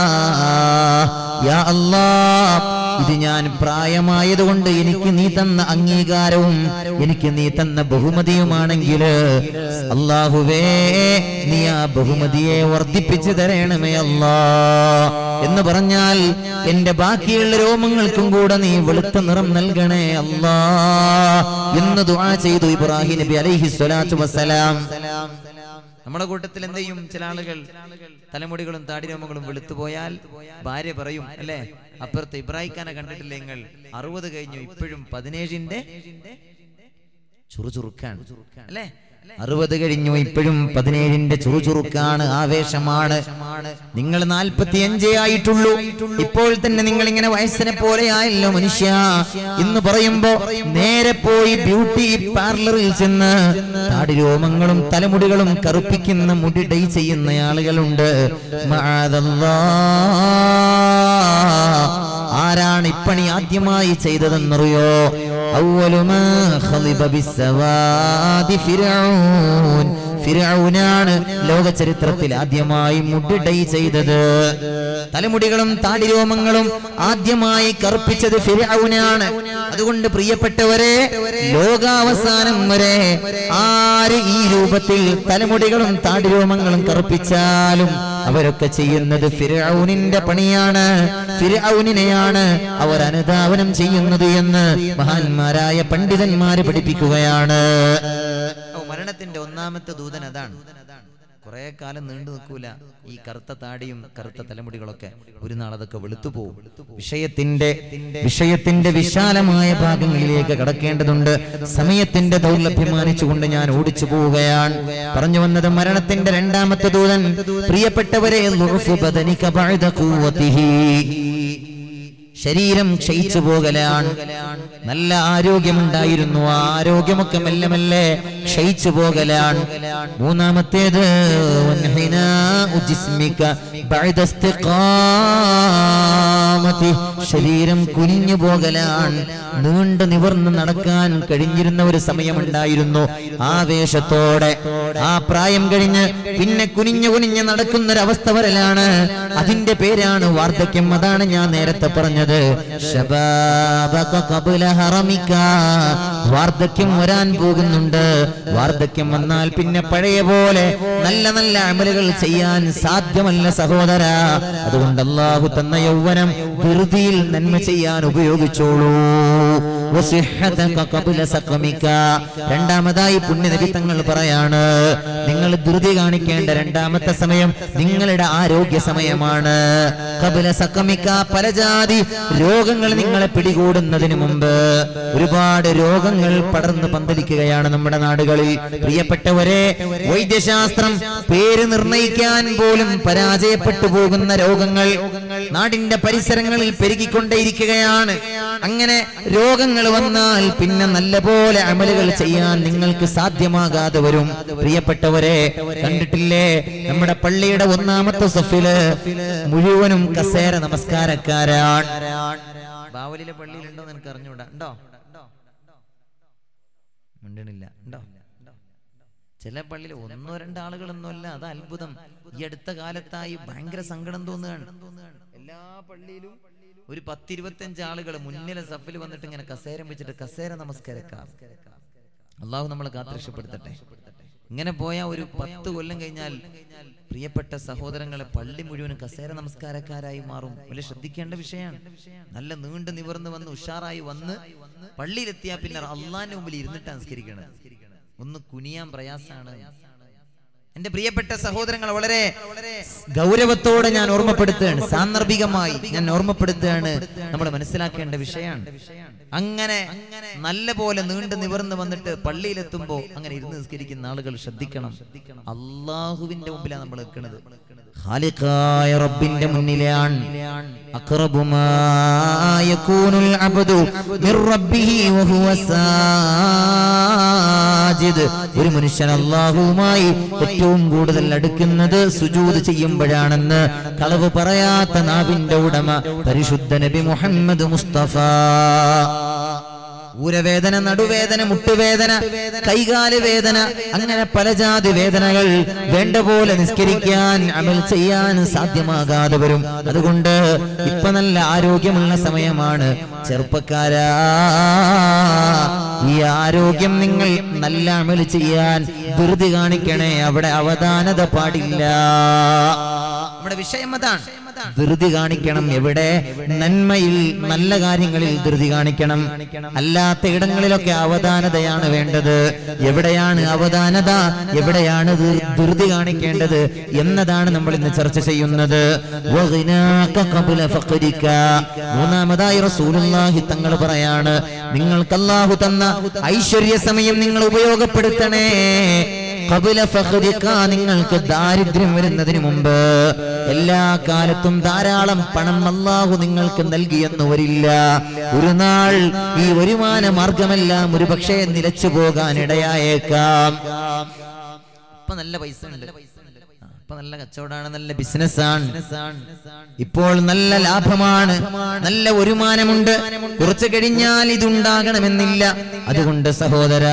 യാ അല്ലാ ഇത് ഞാൻ പ്രായമായതുകൊണ്ട് എനിക്ക് നീ തന്ന അംഗീകാരവും എനിക്ക് നീ തന്ന ബഹുമതിയുമാണെങ്കിൽ അള്ളാഹുവേ നീ ആ ബഹുമതിയെ വർദ്ധിപ്പിച്ചു തരണമേ അല്ലാ എന്ന് പറഞ്ഞാൽ എന്റെ ബാക്കിയുള്ള രോമങ്ങൾക്കും കൂടെ നീ വെളുത്ത നിറം നൽകണേ അല്ലാ എന്ന് ദുആ ചെയ്തു ഇബ്രാഹിം നബി അലൈഹി സ്വലാത്തു വസ്സലാം നമ്മുടെ കൂട്ടത്തിൽ എന്ത് ചെയ്യും ചില ആളുകൾ തലമുടികളും താടിരോമങ്ങളും വെളുത്തു പോയാൽ ഭാര്യ പറയും അല്ലേ അപ്പുറത്ത് ഇബ്രാഹിഖാനെ കണ്ടിട്ടില്ല നിങ്ങൾ അറുപത് കഴിഞ്ഞു ഇപ്പോഴും പതിനേഴിന്റെ ചുറുചുറുക്കാണ് അല്ലേ അറുപത് കഴിഞ്ഞു ഇപ്പോഴും പതിനേഴിന്റെ ചുറുചുറുക്കാണ് ആവേശമാണ് നിങ്ങൾ നാൽപ്പത്തി അഞ്ചേ ആയിട്ടുള്ളൂ ഇപ്പോൾ തന്നെ നിങ്ങൾ ഇങ്ങനെ വയസ്സിനെ പോലെ ആയല്ലോ മനുഷ്യ എന്ന് പറയുമ്പോ നേരെ പോയി ബ്യൂട്ടി പാർലറിൽ ചെന്ന് താടി രോമങ്ങളും തലമുടികളും കറുപ്പിക്കുന്ന മുടി ഡൈ ചെയ്യുന്ന ആളുകളുണ്ട് മഅദല്ലാ. ആരാണ് ഇപ്പണി ആദ്യമായി ചെയ്തതെന്നറിയോ അവലുമാ ഖളിബ ബിസ്സവാദി ഫിർഔൻ ഫിർഔനാണ് ലോക ചരിത്രത്തിൽ ആദ്യമായി മുടി ഡൈ ചെയ്തത് തലമുടികളും താടിരോമങ്ങളും ആദ്യമായി കറുപ്പിച്ചത് ഫിർഔനാണ് അതുകൊണ്ട് പ്രിയപ്പെട്ടവരെ ലോകാവസാനം വരെ ആര് ഈ രൂപത്തിൽ തലമുടികളും താടിരോമങ്ങളും കറുപ്പിച്ചാലും അവരൊക്കെ ചെയ്യുന്നത് ഫിർഔനിന്റെ പണിയാണ് ഫിർഔനിനെയാണ് അവർ അനുധാവനം ചെയ്യുന്നത് എന്ന് മഹാന്മാരായ പണ്ഡിതന്മാര് പഠിപ്പിക്കുകയാണ് മരണത്തിന്റെ ഒന്നാമത്തെ ദൂതൻ അതാണ് കുറെ കാലം നീണ്ടു നിൽക്കൂല ഈ കറുത്ത താടിയും കറുത്ത തലമുടികളൊക്കെ ഒരു നാൾ അതൊക്കെ വെളുത്തു പോകും വിഷയത്തിന്റെ വിഷയത്തിന്റെ വിശാലമായ ഭാഗങ്ങളിലേക്ക് കടക്കേണ്ടതുണ്ട് സമയത്തിന്റെ ദൗർലഭ്യം മാനിച്ചുകൊണ്ട് ഞാൻ ഓടിച്ചു പോവുകയാണ് പറഞ്ഞു വന്നത് മരണത്തിന്റെ രണ്ടാമത്തെ ദൂതൻ പ്രിയപ്പെട്ടവരെ ളുഅ്ഫു ബദനിക ബഅദ ഖുവ്വതിഹി. ശരീരം ക്ഷയിച്ചു പോകലാണ് നല്ല ആരോഗ്യമുണ്ടായിരുന്നു ആ ആരോഗ്യമൊക്കെ മെല്ലെ മെല്ലെ ക്ഷയിച്ചു പോകലാണ് മൂന്നാമത്തേത് വൻഹിനാഉ ജിസ്മിക ബഅദ ഇസ്തിഖാമതി. ശരീരം കുനിഞ്ഞു പോകലാണ് നീണ്ടു നിവർന്ന് നടക്കാൻ കഴിഞ്ഞിരുന്ന ഒരു സമയമുണ്ടായിരുന്നു ആവേശത്തോടെ ആ പ്രായം കഴിഞ്ഞ് പിന്നെ കുനിഞ്ഞു കുനിഞ്ഞ് നടക്കുന്ന ഒരു അവസ്ഥ വരലാണ് അതിന്റെ പേരാണ് വാർദ്ധക്യം അതാണ് ഞാൻ നേരത്തെ പറഞ്ഞത് ശബാബക ഖബ്ല ഹറമിക. വാർദ്ധക്യം വരാൻ പോകുന്നുണ്ട് വാർദ്ധക്യം വന്നാൽ പിന്നെ പഴയ പോലെ നല്ല നല്ല അമലുകൾ ചെയ്യാൻ സാധ്യമല്ല സഹോദര അതുകൊണ്ട് അള്ളാഹു തന്ന യൗവനം ധൃതിയിൽ നന്മ ചെയ്യാൻ ഉപയോഗിച്ചോളൂ വസിഹ്ഹതക ഖബ്ല സഖമിക രണ്ടാമതായി പുണ്യനബി തങ്ങൾ പറയാണ് നിങ്ങൾ ധൃതി കാണിക്കേണ്ട രണ്ടാമത്തെ സമയം നിങ്ങളുടെ ആരോഗ്യ സമയമാണ് ഖബ്ല സഖമിക പലജാതി രോഗങ്ങൾ നിങ്ങളെ പിടികൂടുന്നതിന് മുമ്പ് ഒരുപാട് രോഗങ്ങൾ പടർന്ന് പന്തലിക്കുകയാണ് നമ്മുടെ നാടുകളിൽ പ്രിയപ്പെട്ടവരെ വൈദ്യശാസ്ത്രം പേര് നിർണയിക്കാൻ പോലും പരാജയപ്പെട്ടു പോകുന്ന രോഗങ്ങൾ നാടിന്റെ പരിസരങ്ങളിൽ പെരുകിക്കൊണ്ടേയിരിക്കുകയാണ് അങ്ങനെ രോഗങ്ങൾ വന്നാൽ പിന്നെ നല്ലപോലെ അമലുകൾ ചെയ്യാൻ നിങ്ങൾക്ക് സാധ്യമാകാതെ വരും പ്രിയപ്പെട്ടവരെ കണ്ടിട്ടില്ലേ നമ്മുടെ പള്ളിയുടെ ഒന്നാമത്തെ സഫില് മുഴുവനും കസേര നമസ്കാരക്കാരാണ് ബാവലിലെ പള്ളിയിലുണ്ടോ എന്ന് എനിക്ക് അറിഞ്ഞൂടാ ഉണ്ടോ മിണ്ടണില്ല ഉണ്ടോ ചില പള്ളിയിൽ ഒന്നോ രണ്ടോ ആളുകളൊന്നുമല്ല അത് അത്ഭുതം ഈ അടുത്ത കാലത്തായി ഭയങ്കര സങ്കടം തോന്നുകയാണ് എല്ലാ പള്ളിയിലും ഒരു പത്തിരുപത്തഞ്ച് ആളുകൾ മുന്നിലെ സഫിൽ വന്നിട്ട് ഇങ്ങനെ കസേരം വെച്ചിട്ട് കസേര നമസ്കാരക്കാം അള്ളാഹു നമ്മളെ കാത്തിരക്ഷപ്പെടുത്തട്ടെ ഇങ്ങനെ പോയാൽ ഒരു പത്ത് കൊല്ലം കഴിഞ്ഞാൽ പ്രിയപ്പെട്ട സഹോദരങ്ങളെ പള്ളി മുഴുവനും കസേര നമസ്കാരക്കാരായി മാറും വലിയ ശ്രദ്ധിക്കേണ്ട വിഷയമാണ് നല്ല നീണ്ടു നിവർന്ന് വന്ന് ഉഷാറായി വന്ന് പള്ളിയിലെത്തിയാൽ പിന്നെ അള്ളാന്റെ മുമ്പിൽ ഇരുന്നിട്ട് നമസ്കരിക്കണം ഒന്ന് കുനിയാൻ പ്രയാസാണ് എന്റെ പ്രിയപ്പെട്ട സഹോദരങ്ങൾ വളരെ ഗൗരവത്തോടെ ഞാൻ ഓർമ്മപ്പെടുത്തുകയാണ് സാന്ദർഭികമായി ഞാൻ ഓർമ്മപ്പെടുത്തുകയാണ് നമ്മൾ മനസ്സിലാക്കേണ്ട വിഷയമാണ് അങ്ങനെ നല്ല പോലെ നീണ്ടു നിവർന്ന് വന്നിട്ട് പള്ളിയിലെത്തുമ്പോ അങ്ങനെ ഇരുന്ന് നിസ്കരിക്കുന്ന ആളുകൾ ശ്രദ്ധിക്കണം അള്ളാഹുവിന്റെ മുമ്പിലാണ് നമ്മൾ നിൽക്കുന്നത് ഖാലിഖായ റബ്ബിന്റെ മുന്നിലാണ് അഖറബു മാ യകൂനുൽ അബ്ദു മിർ റബ്ബിഹി വഹുവ സാജിദ് ഒരു മനുഷ്യൻ അല്ലാഹുവുമായി ഏറ്റവും കൂടുതൽ അടുക്കുന്നത് സുജൂദ് ചെയ്യുമ്പോഴാണെന്ന് കളവ് പറയാത്ത നാവിന്റെ ഉടമ പരിശുദ്ധ നബി മുഹമ്മദ് മുസ്തഫ ഊരവേദന നടുവേദന മുട്ടുവേദന കൈകാല് വേദന അങ്ങനെ പല ജാതി വേദനകൾ വേണ്ട പോലെ നിസ്കരിക്കാൻ അമൽ ചെയ്യാൻ സാധ്യമാകാതെ വരും അതുകൊണ്ട് ഇപ്പൊ നല്ല ആരോഗ്യമുള്ള സമയമാണ് ചെറുപ്പക്കാരാ ഈ ആരോഗ്യം നിങ്ങൾ നല്ല അമൽ ചെയ്യാൻ ധൃതി കാണിക്കണേ അവിടെ അവധാനത പാടില്ല നമ്മുടെ വിഷയം അതാണ് ധൃതി കാണിക്കണം എവിടെ നന്മയിൽ നല്ല കാര്യങ്ങളിൽ ധൃതി കാണിക്കണം അല്ലാത്ത ഇടങ്ങളിലൊക്കെ അവധാനതയാണ് വേണ്ടത് എവിടെയാണ് അവധാനത എവിടെയാണ് ധൃ- ധൃതി കാണിക്കേണ്ടത് എന്നതാണ് നമ്മൾ ഇന്ന് ചർച്ച ചെയ്യുന്നത് വഗ്നാക ഖബ്ല ഫഖരിക. മൂന്നാമതായി റസൂലുള്ളാഹി തങ്ങൾ പറയാണ് നിങ്ങൾക്ക് അല്ലാഹു തന്ന ഐശ്വര്യ സമയം നിങ്ങൾ ഉപയോഗപ്പെടുത്തണേ ഖബല ഫഖദിക നിങ്ങൾക്ക് ദാരിദ്ര്യം വരുന്നതിന് മുമ്പ് എല്ലാ കാലത്തും ധാരാളം പണം അല്ലാഹു നിങ്ങൾക്ക് നൽകിയെന്ന് വരില്ല ഒരു നാൾ ഈ വരുമാന മാർഗമെല്ലാം ഒരു പക്ഷേ നിലച്ചു പോകാൻ ഇടയായേക്കാം ഇപ്പൊ നല്ല പൈസ ഉണ്ട് ആ, ഇപ്പൊ നല്ല കച്ചവടമാണ് നല്ല ബിസിനസ്സാണ് ഇപ്പോൾ നല്ല ലാഭമാണ് നല്ല വരുമാനമുണ്ട് കുറച്ചു കഴിഞ്ഞാൽ ഇതുണ്ടാകണമെന്നില്ല അതുകൊണ്ട് സഹോദരാ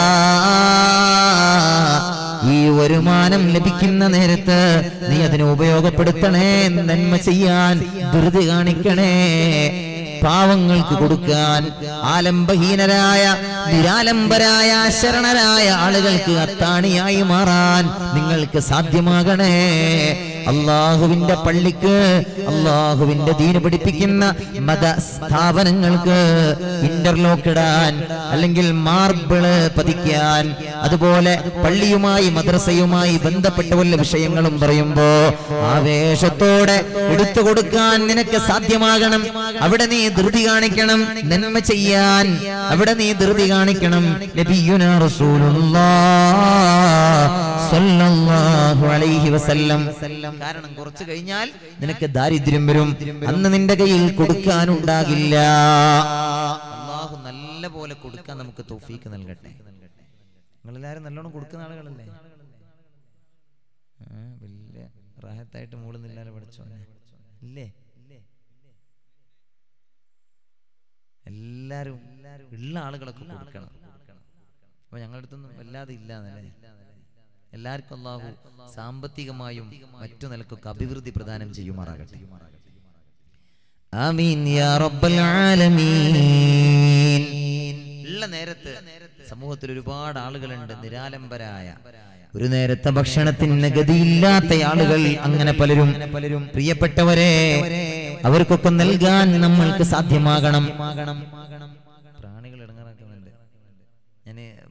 ഈ വരുമാനം ലഭിക്കുന്ന നേരത്ത് നീ അതിനെ ഉപയോഗപ്പെടുത്തണേ നന്മ ചെയ്യാൻ ധൃതി കാണിക്കണേ പാവങ്ങൾക്ക് കൊടുക്കാൻ ആലംബഹീനരായ നിരാലംബരായ ശരണരായ ആളുകൾക്ക് അത്താണിയായി മാറാൻ നിങ്ങൾക്ക് സാധ്യമാകണേ അള്ളാഹുവിന്റെ പള്ളിക്ക് അള്ളാഹുവിന്റെ ദീന് പഠിപ്പിക്കുന്ന മത സ്ഥാപനങ്ങൾക്ക് ഇന്റർലോക്ക് ഇടാൻ അല്ലെങ്കിൽ മാർബിള് പതിക്കാൻ അതുപോലെ പള്ളിയുമായി മദ്രസയുമായി ബന്ധപ്പെട്ട വല്ല വിഷയങ്ങളും പറയുമ്പോ ആവേശത്തോടെ എടുത്തു കൊടുക്കാൻ നിനക്ക് സാധ്യമാകണം അവിടെ നീ ധൃതി കാണിക്കണം നന്മ ചെയ്യാൻ അവിടെ നീ ധൃതി കാണിക്കണം നബിയുന റസൂലുള്ളാഹ് സ്വല്ലല്ലാഹു അലൈഹി വസല്ലം കാരണം കുറച്ച് കഴിഞ്ഞാൽ നിനക്ക് ദാരിദ്ര്യം വരും അന്ന് നിന്റെ കയ്യിൽ കൊടുക്കാനുണ്ടാകില്ല അള്ളാഹു നല്ല പോലെ കൊടുക്കാൻ നമുക്ക് തോഫീക്ക് നൽകട്ടെ നിങ്ങളെല്ലാരും നല്ലോണം കൊടുക്കുന്ന ആളുകളല്ലേ ആ, വലിയ റാഹത്തായിട്ട് മൂളുന്നില്ലാതെ പഠിച്ചോനെ ഇല്ലേ എല്ലാരും ഉള്ള ആളുകളൊക്കെ കൊടുക്കണം അപ്പൊ ഞങ്ങളുടെ അടുത്തൊന്നും വല്ലാതെ ഇല്ല എന്നല്ലേ എല്ലാവർക്കും അള്ളാഹു സാമ്പത്തികമായും മറ്റു നിലക്കൊക്കെ അഭിവൃദ്ധി പ്രദാനം ചെയ്യുമാറാകട്ടെ ആമീൻ യാ റബ്ബൽ ആലമീൻ ഉള്ള നേരത്ത് സമൂഹത്തിൽ ഒരുപാട് ആളുകളുണ്ട് നിരാലംബരായ ഒരു നേരത്തെ ഭക്ഷണത്തിന് ഗതിയില്ലാത്ത ആളുകൾ അങ്ങനെ പലരും പലരും പ്രിയപ്പെട്ടവരെ അവർക്കൊക്കെ നൽകാൻ നമ്മൾക്ക് സാധ്യമാകണം പ്രാണികൾ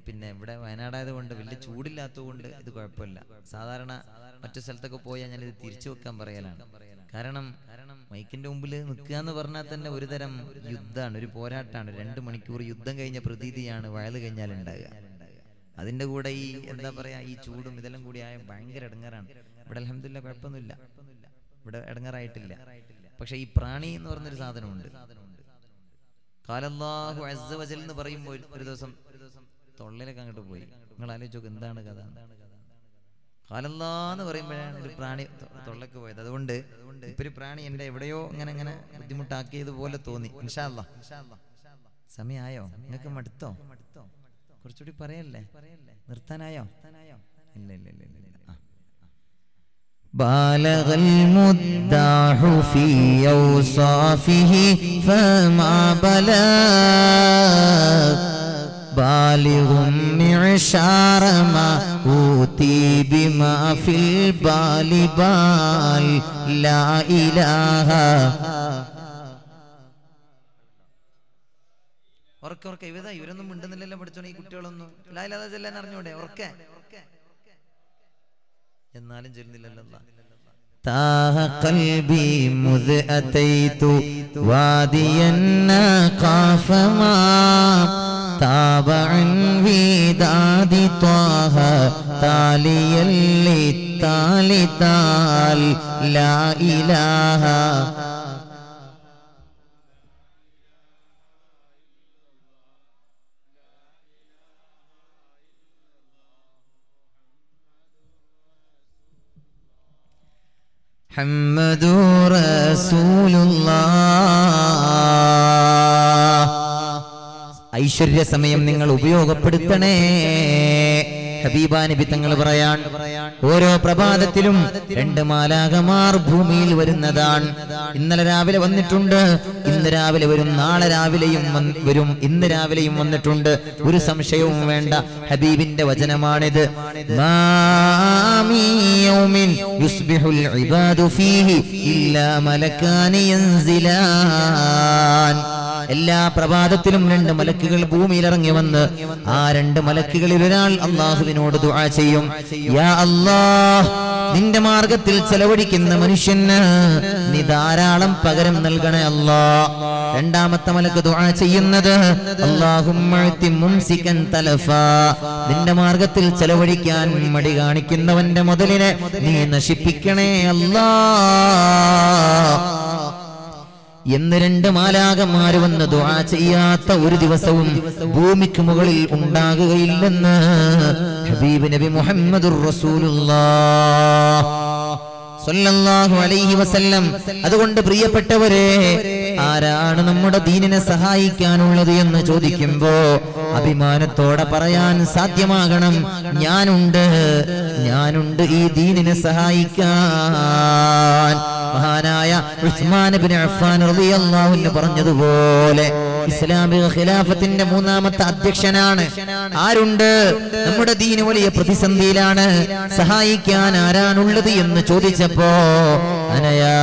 പിന്നെ ഇവിടെ വയനാടായത് കൊണ്ട് വലിയ ചൂടില്ലാത്തത് കൊണ്ട് ഇത് കുഴപ്പമില്ല സാധാരണ മറ്റു സ്ഥലത്തൊക്കെ പോയാൽ ഞാൻ ഇത് തിരിച്ചു വെക്കാൻ പറയലാണ് കാരണം കാരണം മൈക്കിന്റെ മുമ്പിൽ നിൽക്കുക എന്ന് പറഞ്ഞാൽ തന്നെ ഒരു തരം യുദ്ധമാണ് ഒരു പോരാട്ടമാണ് രണ്ട് മണിക്കൂർ യുദ്ധം കഴിഞ്ഞ പ്രതീതിയാണ് വയല് കഴിഞ്ഞാൽ ഉണ്ടാകുക അതിന്റെ കൂടെ ഈ എന്താ പറയാ ഈ ചൂടും ഇതെല്ലാം കൂടി ആയ ഭയങ്കര ഇടങ്ങാറാണ് ഇവിടെ അലഹമില്ല കുഴപ്പമൊന്നുമില്ല ഇവിടെ ഇടങ്ങാറായിട്ടില്ല പക്ഷെ ഈ പ്രാണി എന്ന് പറഞ്ഞൊരു സാധനമുണ്ട് കാലല്ലാഹു അസ്സ വജൽ എന്ന് പറയുമ്പോൾ ഒരു ദിവസം തൊള്ളയിലൊക്കെ അങ്ങോട്ട് പോയി നിങ്ങൾ ആലോചിച്ച് നോക്ക് എന്താണ് കഥ കാലല്ലാ എന്ന് പറയുമ്പോഴാണ് ഒരു പ്രാണി തൊ- തൊള്ളക്ക് പോയത് അതുകൊണ്ട് ഇപ്പൊ ഒരു പ്രാണി എന്റെ എവിടെയോ ഇങ്ങനെ ഇങ്ങനെ ബുദ്ധിമുട്ടാക്കിയത് പോലെ തോന്നി ഇൻഷാല്ല സമയായോ നിങ്ങൾക്ക് മടുത്തോ കുറച്ചുകൂടി പറയല്ലേ നിർത്താനായോ ഇല്ല ഇല്ല ഇല്ല ഇല്ല ഇല്ല ആ بالغ المداح في أوصافه فما بلغ بالغ معشار ما أوتي بما في البال بال لا إله ഉറക്കെ ഉറക്കെ ഇവതാ ഇവരൊന്നും മിണ്ടുന്നില്ലല്ലോ പഠിച്ചോണെ ഈ കുട്ടികളൊന്നും ലായില്ലാതെ ചെല്ലാൻ അറിഞ്ഞൂടെ ഉറക്കെ എന്നാലും ചെല്ലുന്നില്ലല്ലോ അല്ലാ. تاه قلبي مذ أتيت واديا قاف ما تابعا وداد طه تاليا للتالي تال لا إله محمد رسول ഐശ്വര്യ സമയം നിങ്ങൾ ഉപയോഗപ്പെടുത്തണേ ഹബീബാ നബി തങ്ങൾ പറയാൻ ഓരോ പ്രഭാതത്തിലും രണ്ട് മാലാകമാർ ഭൂമിയിൽ വരുന്നതാണ് ഇന്നലെ രാവിലെ വന്നിട്ടുണ്ട് ഇന്ന് രാവിലെ വരും നാളെ രാവിലെയും വന്ന് വരും ഇന്ന് രാവിലെയും വന്നിട്ടുണ്ട് ഒരു സംശയവും വേണ്ട ഹബീബിന്റെ വചനമാണിത് മാമി യൗമിൻ യുസ്ബിഹുൽ ഇബാദു ഫീഹി ഇല്ലാ മലക്കാനി യൻസിലാൻ എല്ലാ പ്രഭാതത്തിലും രണ്ട് മലക്കുകൾ ഭൂമിയിൽ ഇറങ്ങി വന്ന് ആ രണ്ട് മലക്കുകളിൽ ഒരാൾ അള്ളാഹുവിനോട് ദുആ ചെയ്യും യാ അല്ലാഹ് നിന്റെ മാർഗത്തിൽ ചെലവഴിക്കുന്ന മനുഷ്യന് നീ ധാരാളം പകരം നൽകണേ അല്ലാ രണ്ടാമത്തെ മലക്ക് ദുആ ചെയ്യുന്നത് അല്ലാഹുമ്മഅതി മുംസികൻ തലഫാ നിന്റെ മാർഗത്തിൽ ചെലവഴിക്കാൻ മടി കാണിക്കുന്നവന്റെ മുതലിനെ നീ നശിപ്പിക്കണേ അല്ലാ എന്ന് രണ്ട് മാലാകന്മാര് വന്ന് ദുആ ചെയ്യാത്ത ഒരു ദിവസവും ഭൂമിക്ക് മുകളിൽ ഉണ്ടാകുകയില്ലെന്ന് ഹബീബ് നബി മുഹമ്മദുർ റസൂലുള്ളാഹ് സ്വല്ലല്ലാഹു അലൈഹി വസല്ലം അതുകൊണ്ട് പ്രിയപ്പെട്ടവരെ ആരാണ് നമ്മുടെ ദീനിനെ സഹായിക്കാനുള്ളത് എന്ന് ചോദിക്കുമ്പോ അഭിമാനത്തോടെ പറയാൻ സാധ്യമാകണം ഞാനുണ്ട് ഞാനുണ്ട് ഈ ദീനിനെ സഹായിക്കാൻ മഹാനായ ഉസ്മാൻ ഇബ്നു അഫ്ഫാൻ റളിയല്ലാഹു അൻഹു പറഞ്ഞതുപോലെ ഇസ്ലാമിക ഖിലാഫത്തിന്റെ മൂന്നാമത്തെ അധ്യക്ഷനാണ് ആരുണ്ട് നമ്മുടെ ദീന് വലിയ പ്രതിസന്ധിയിലാണ് സഹായിക്കാൻ ആരാണുള്ളത് എന്ന് ചോദിച്ചപ്പോ അനയാ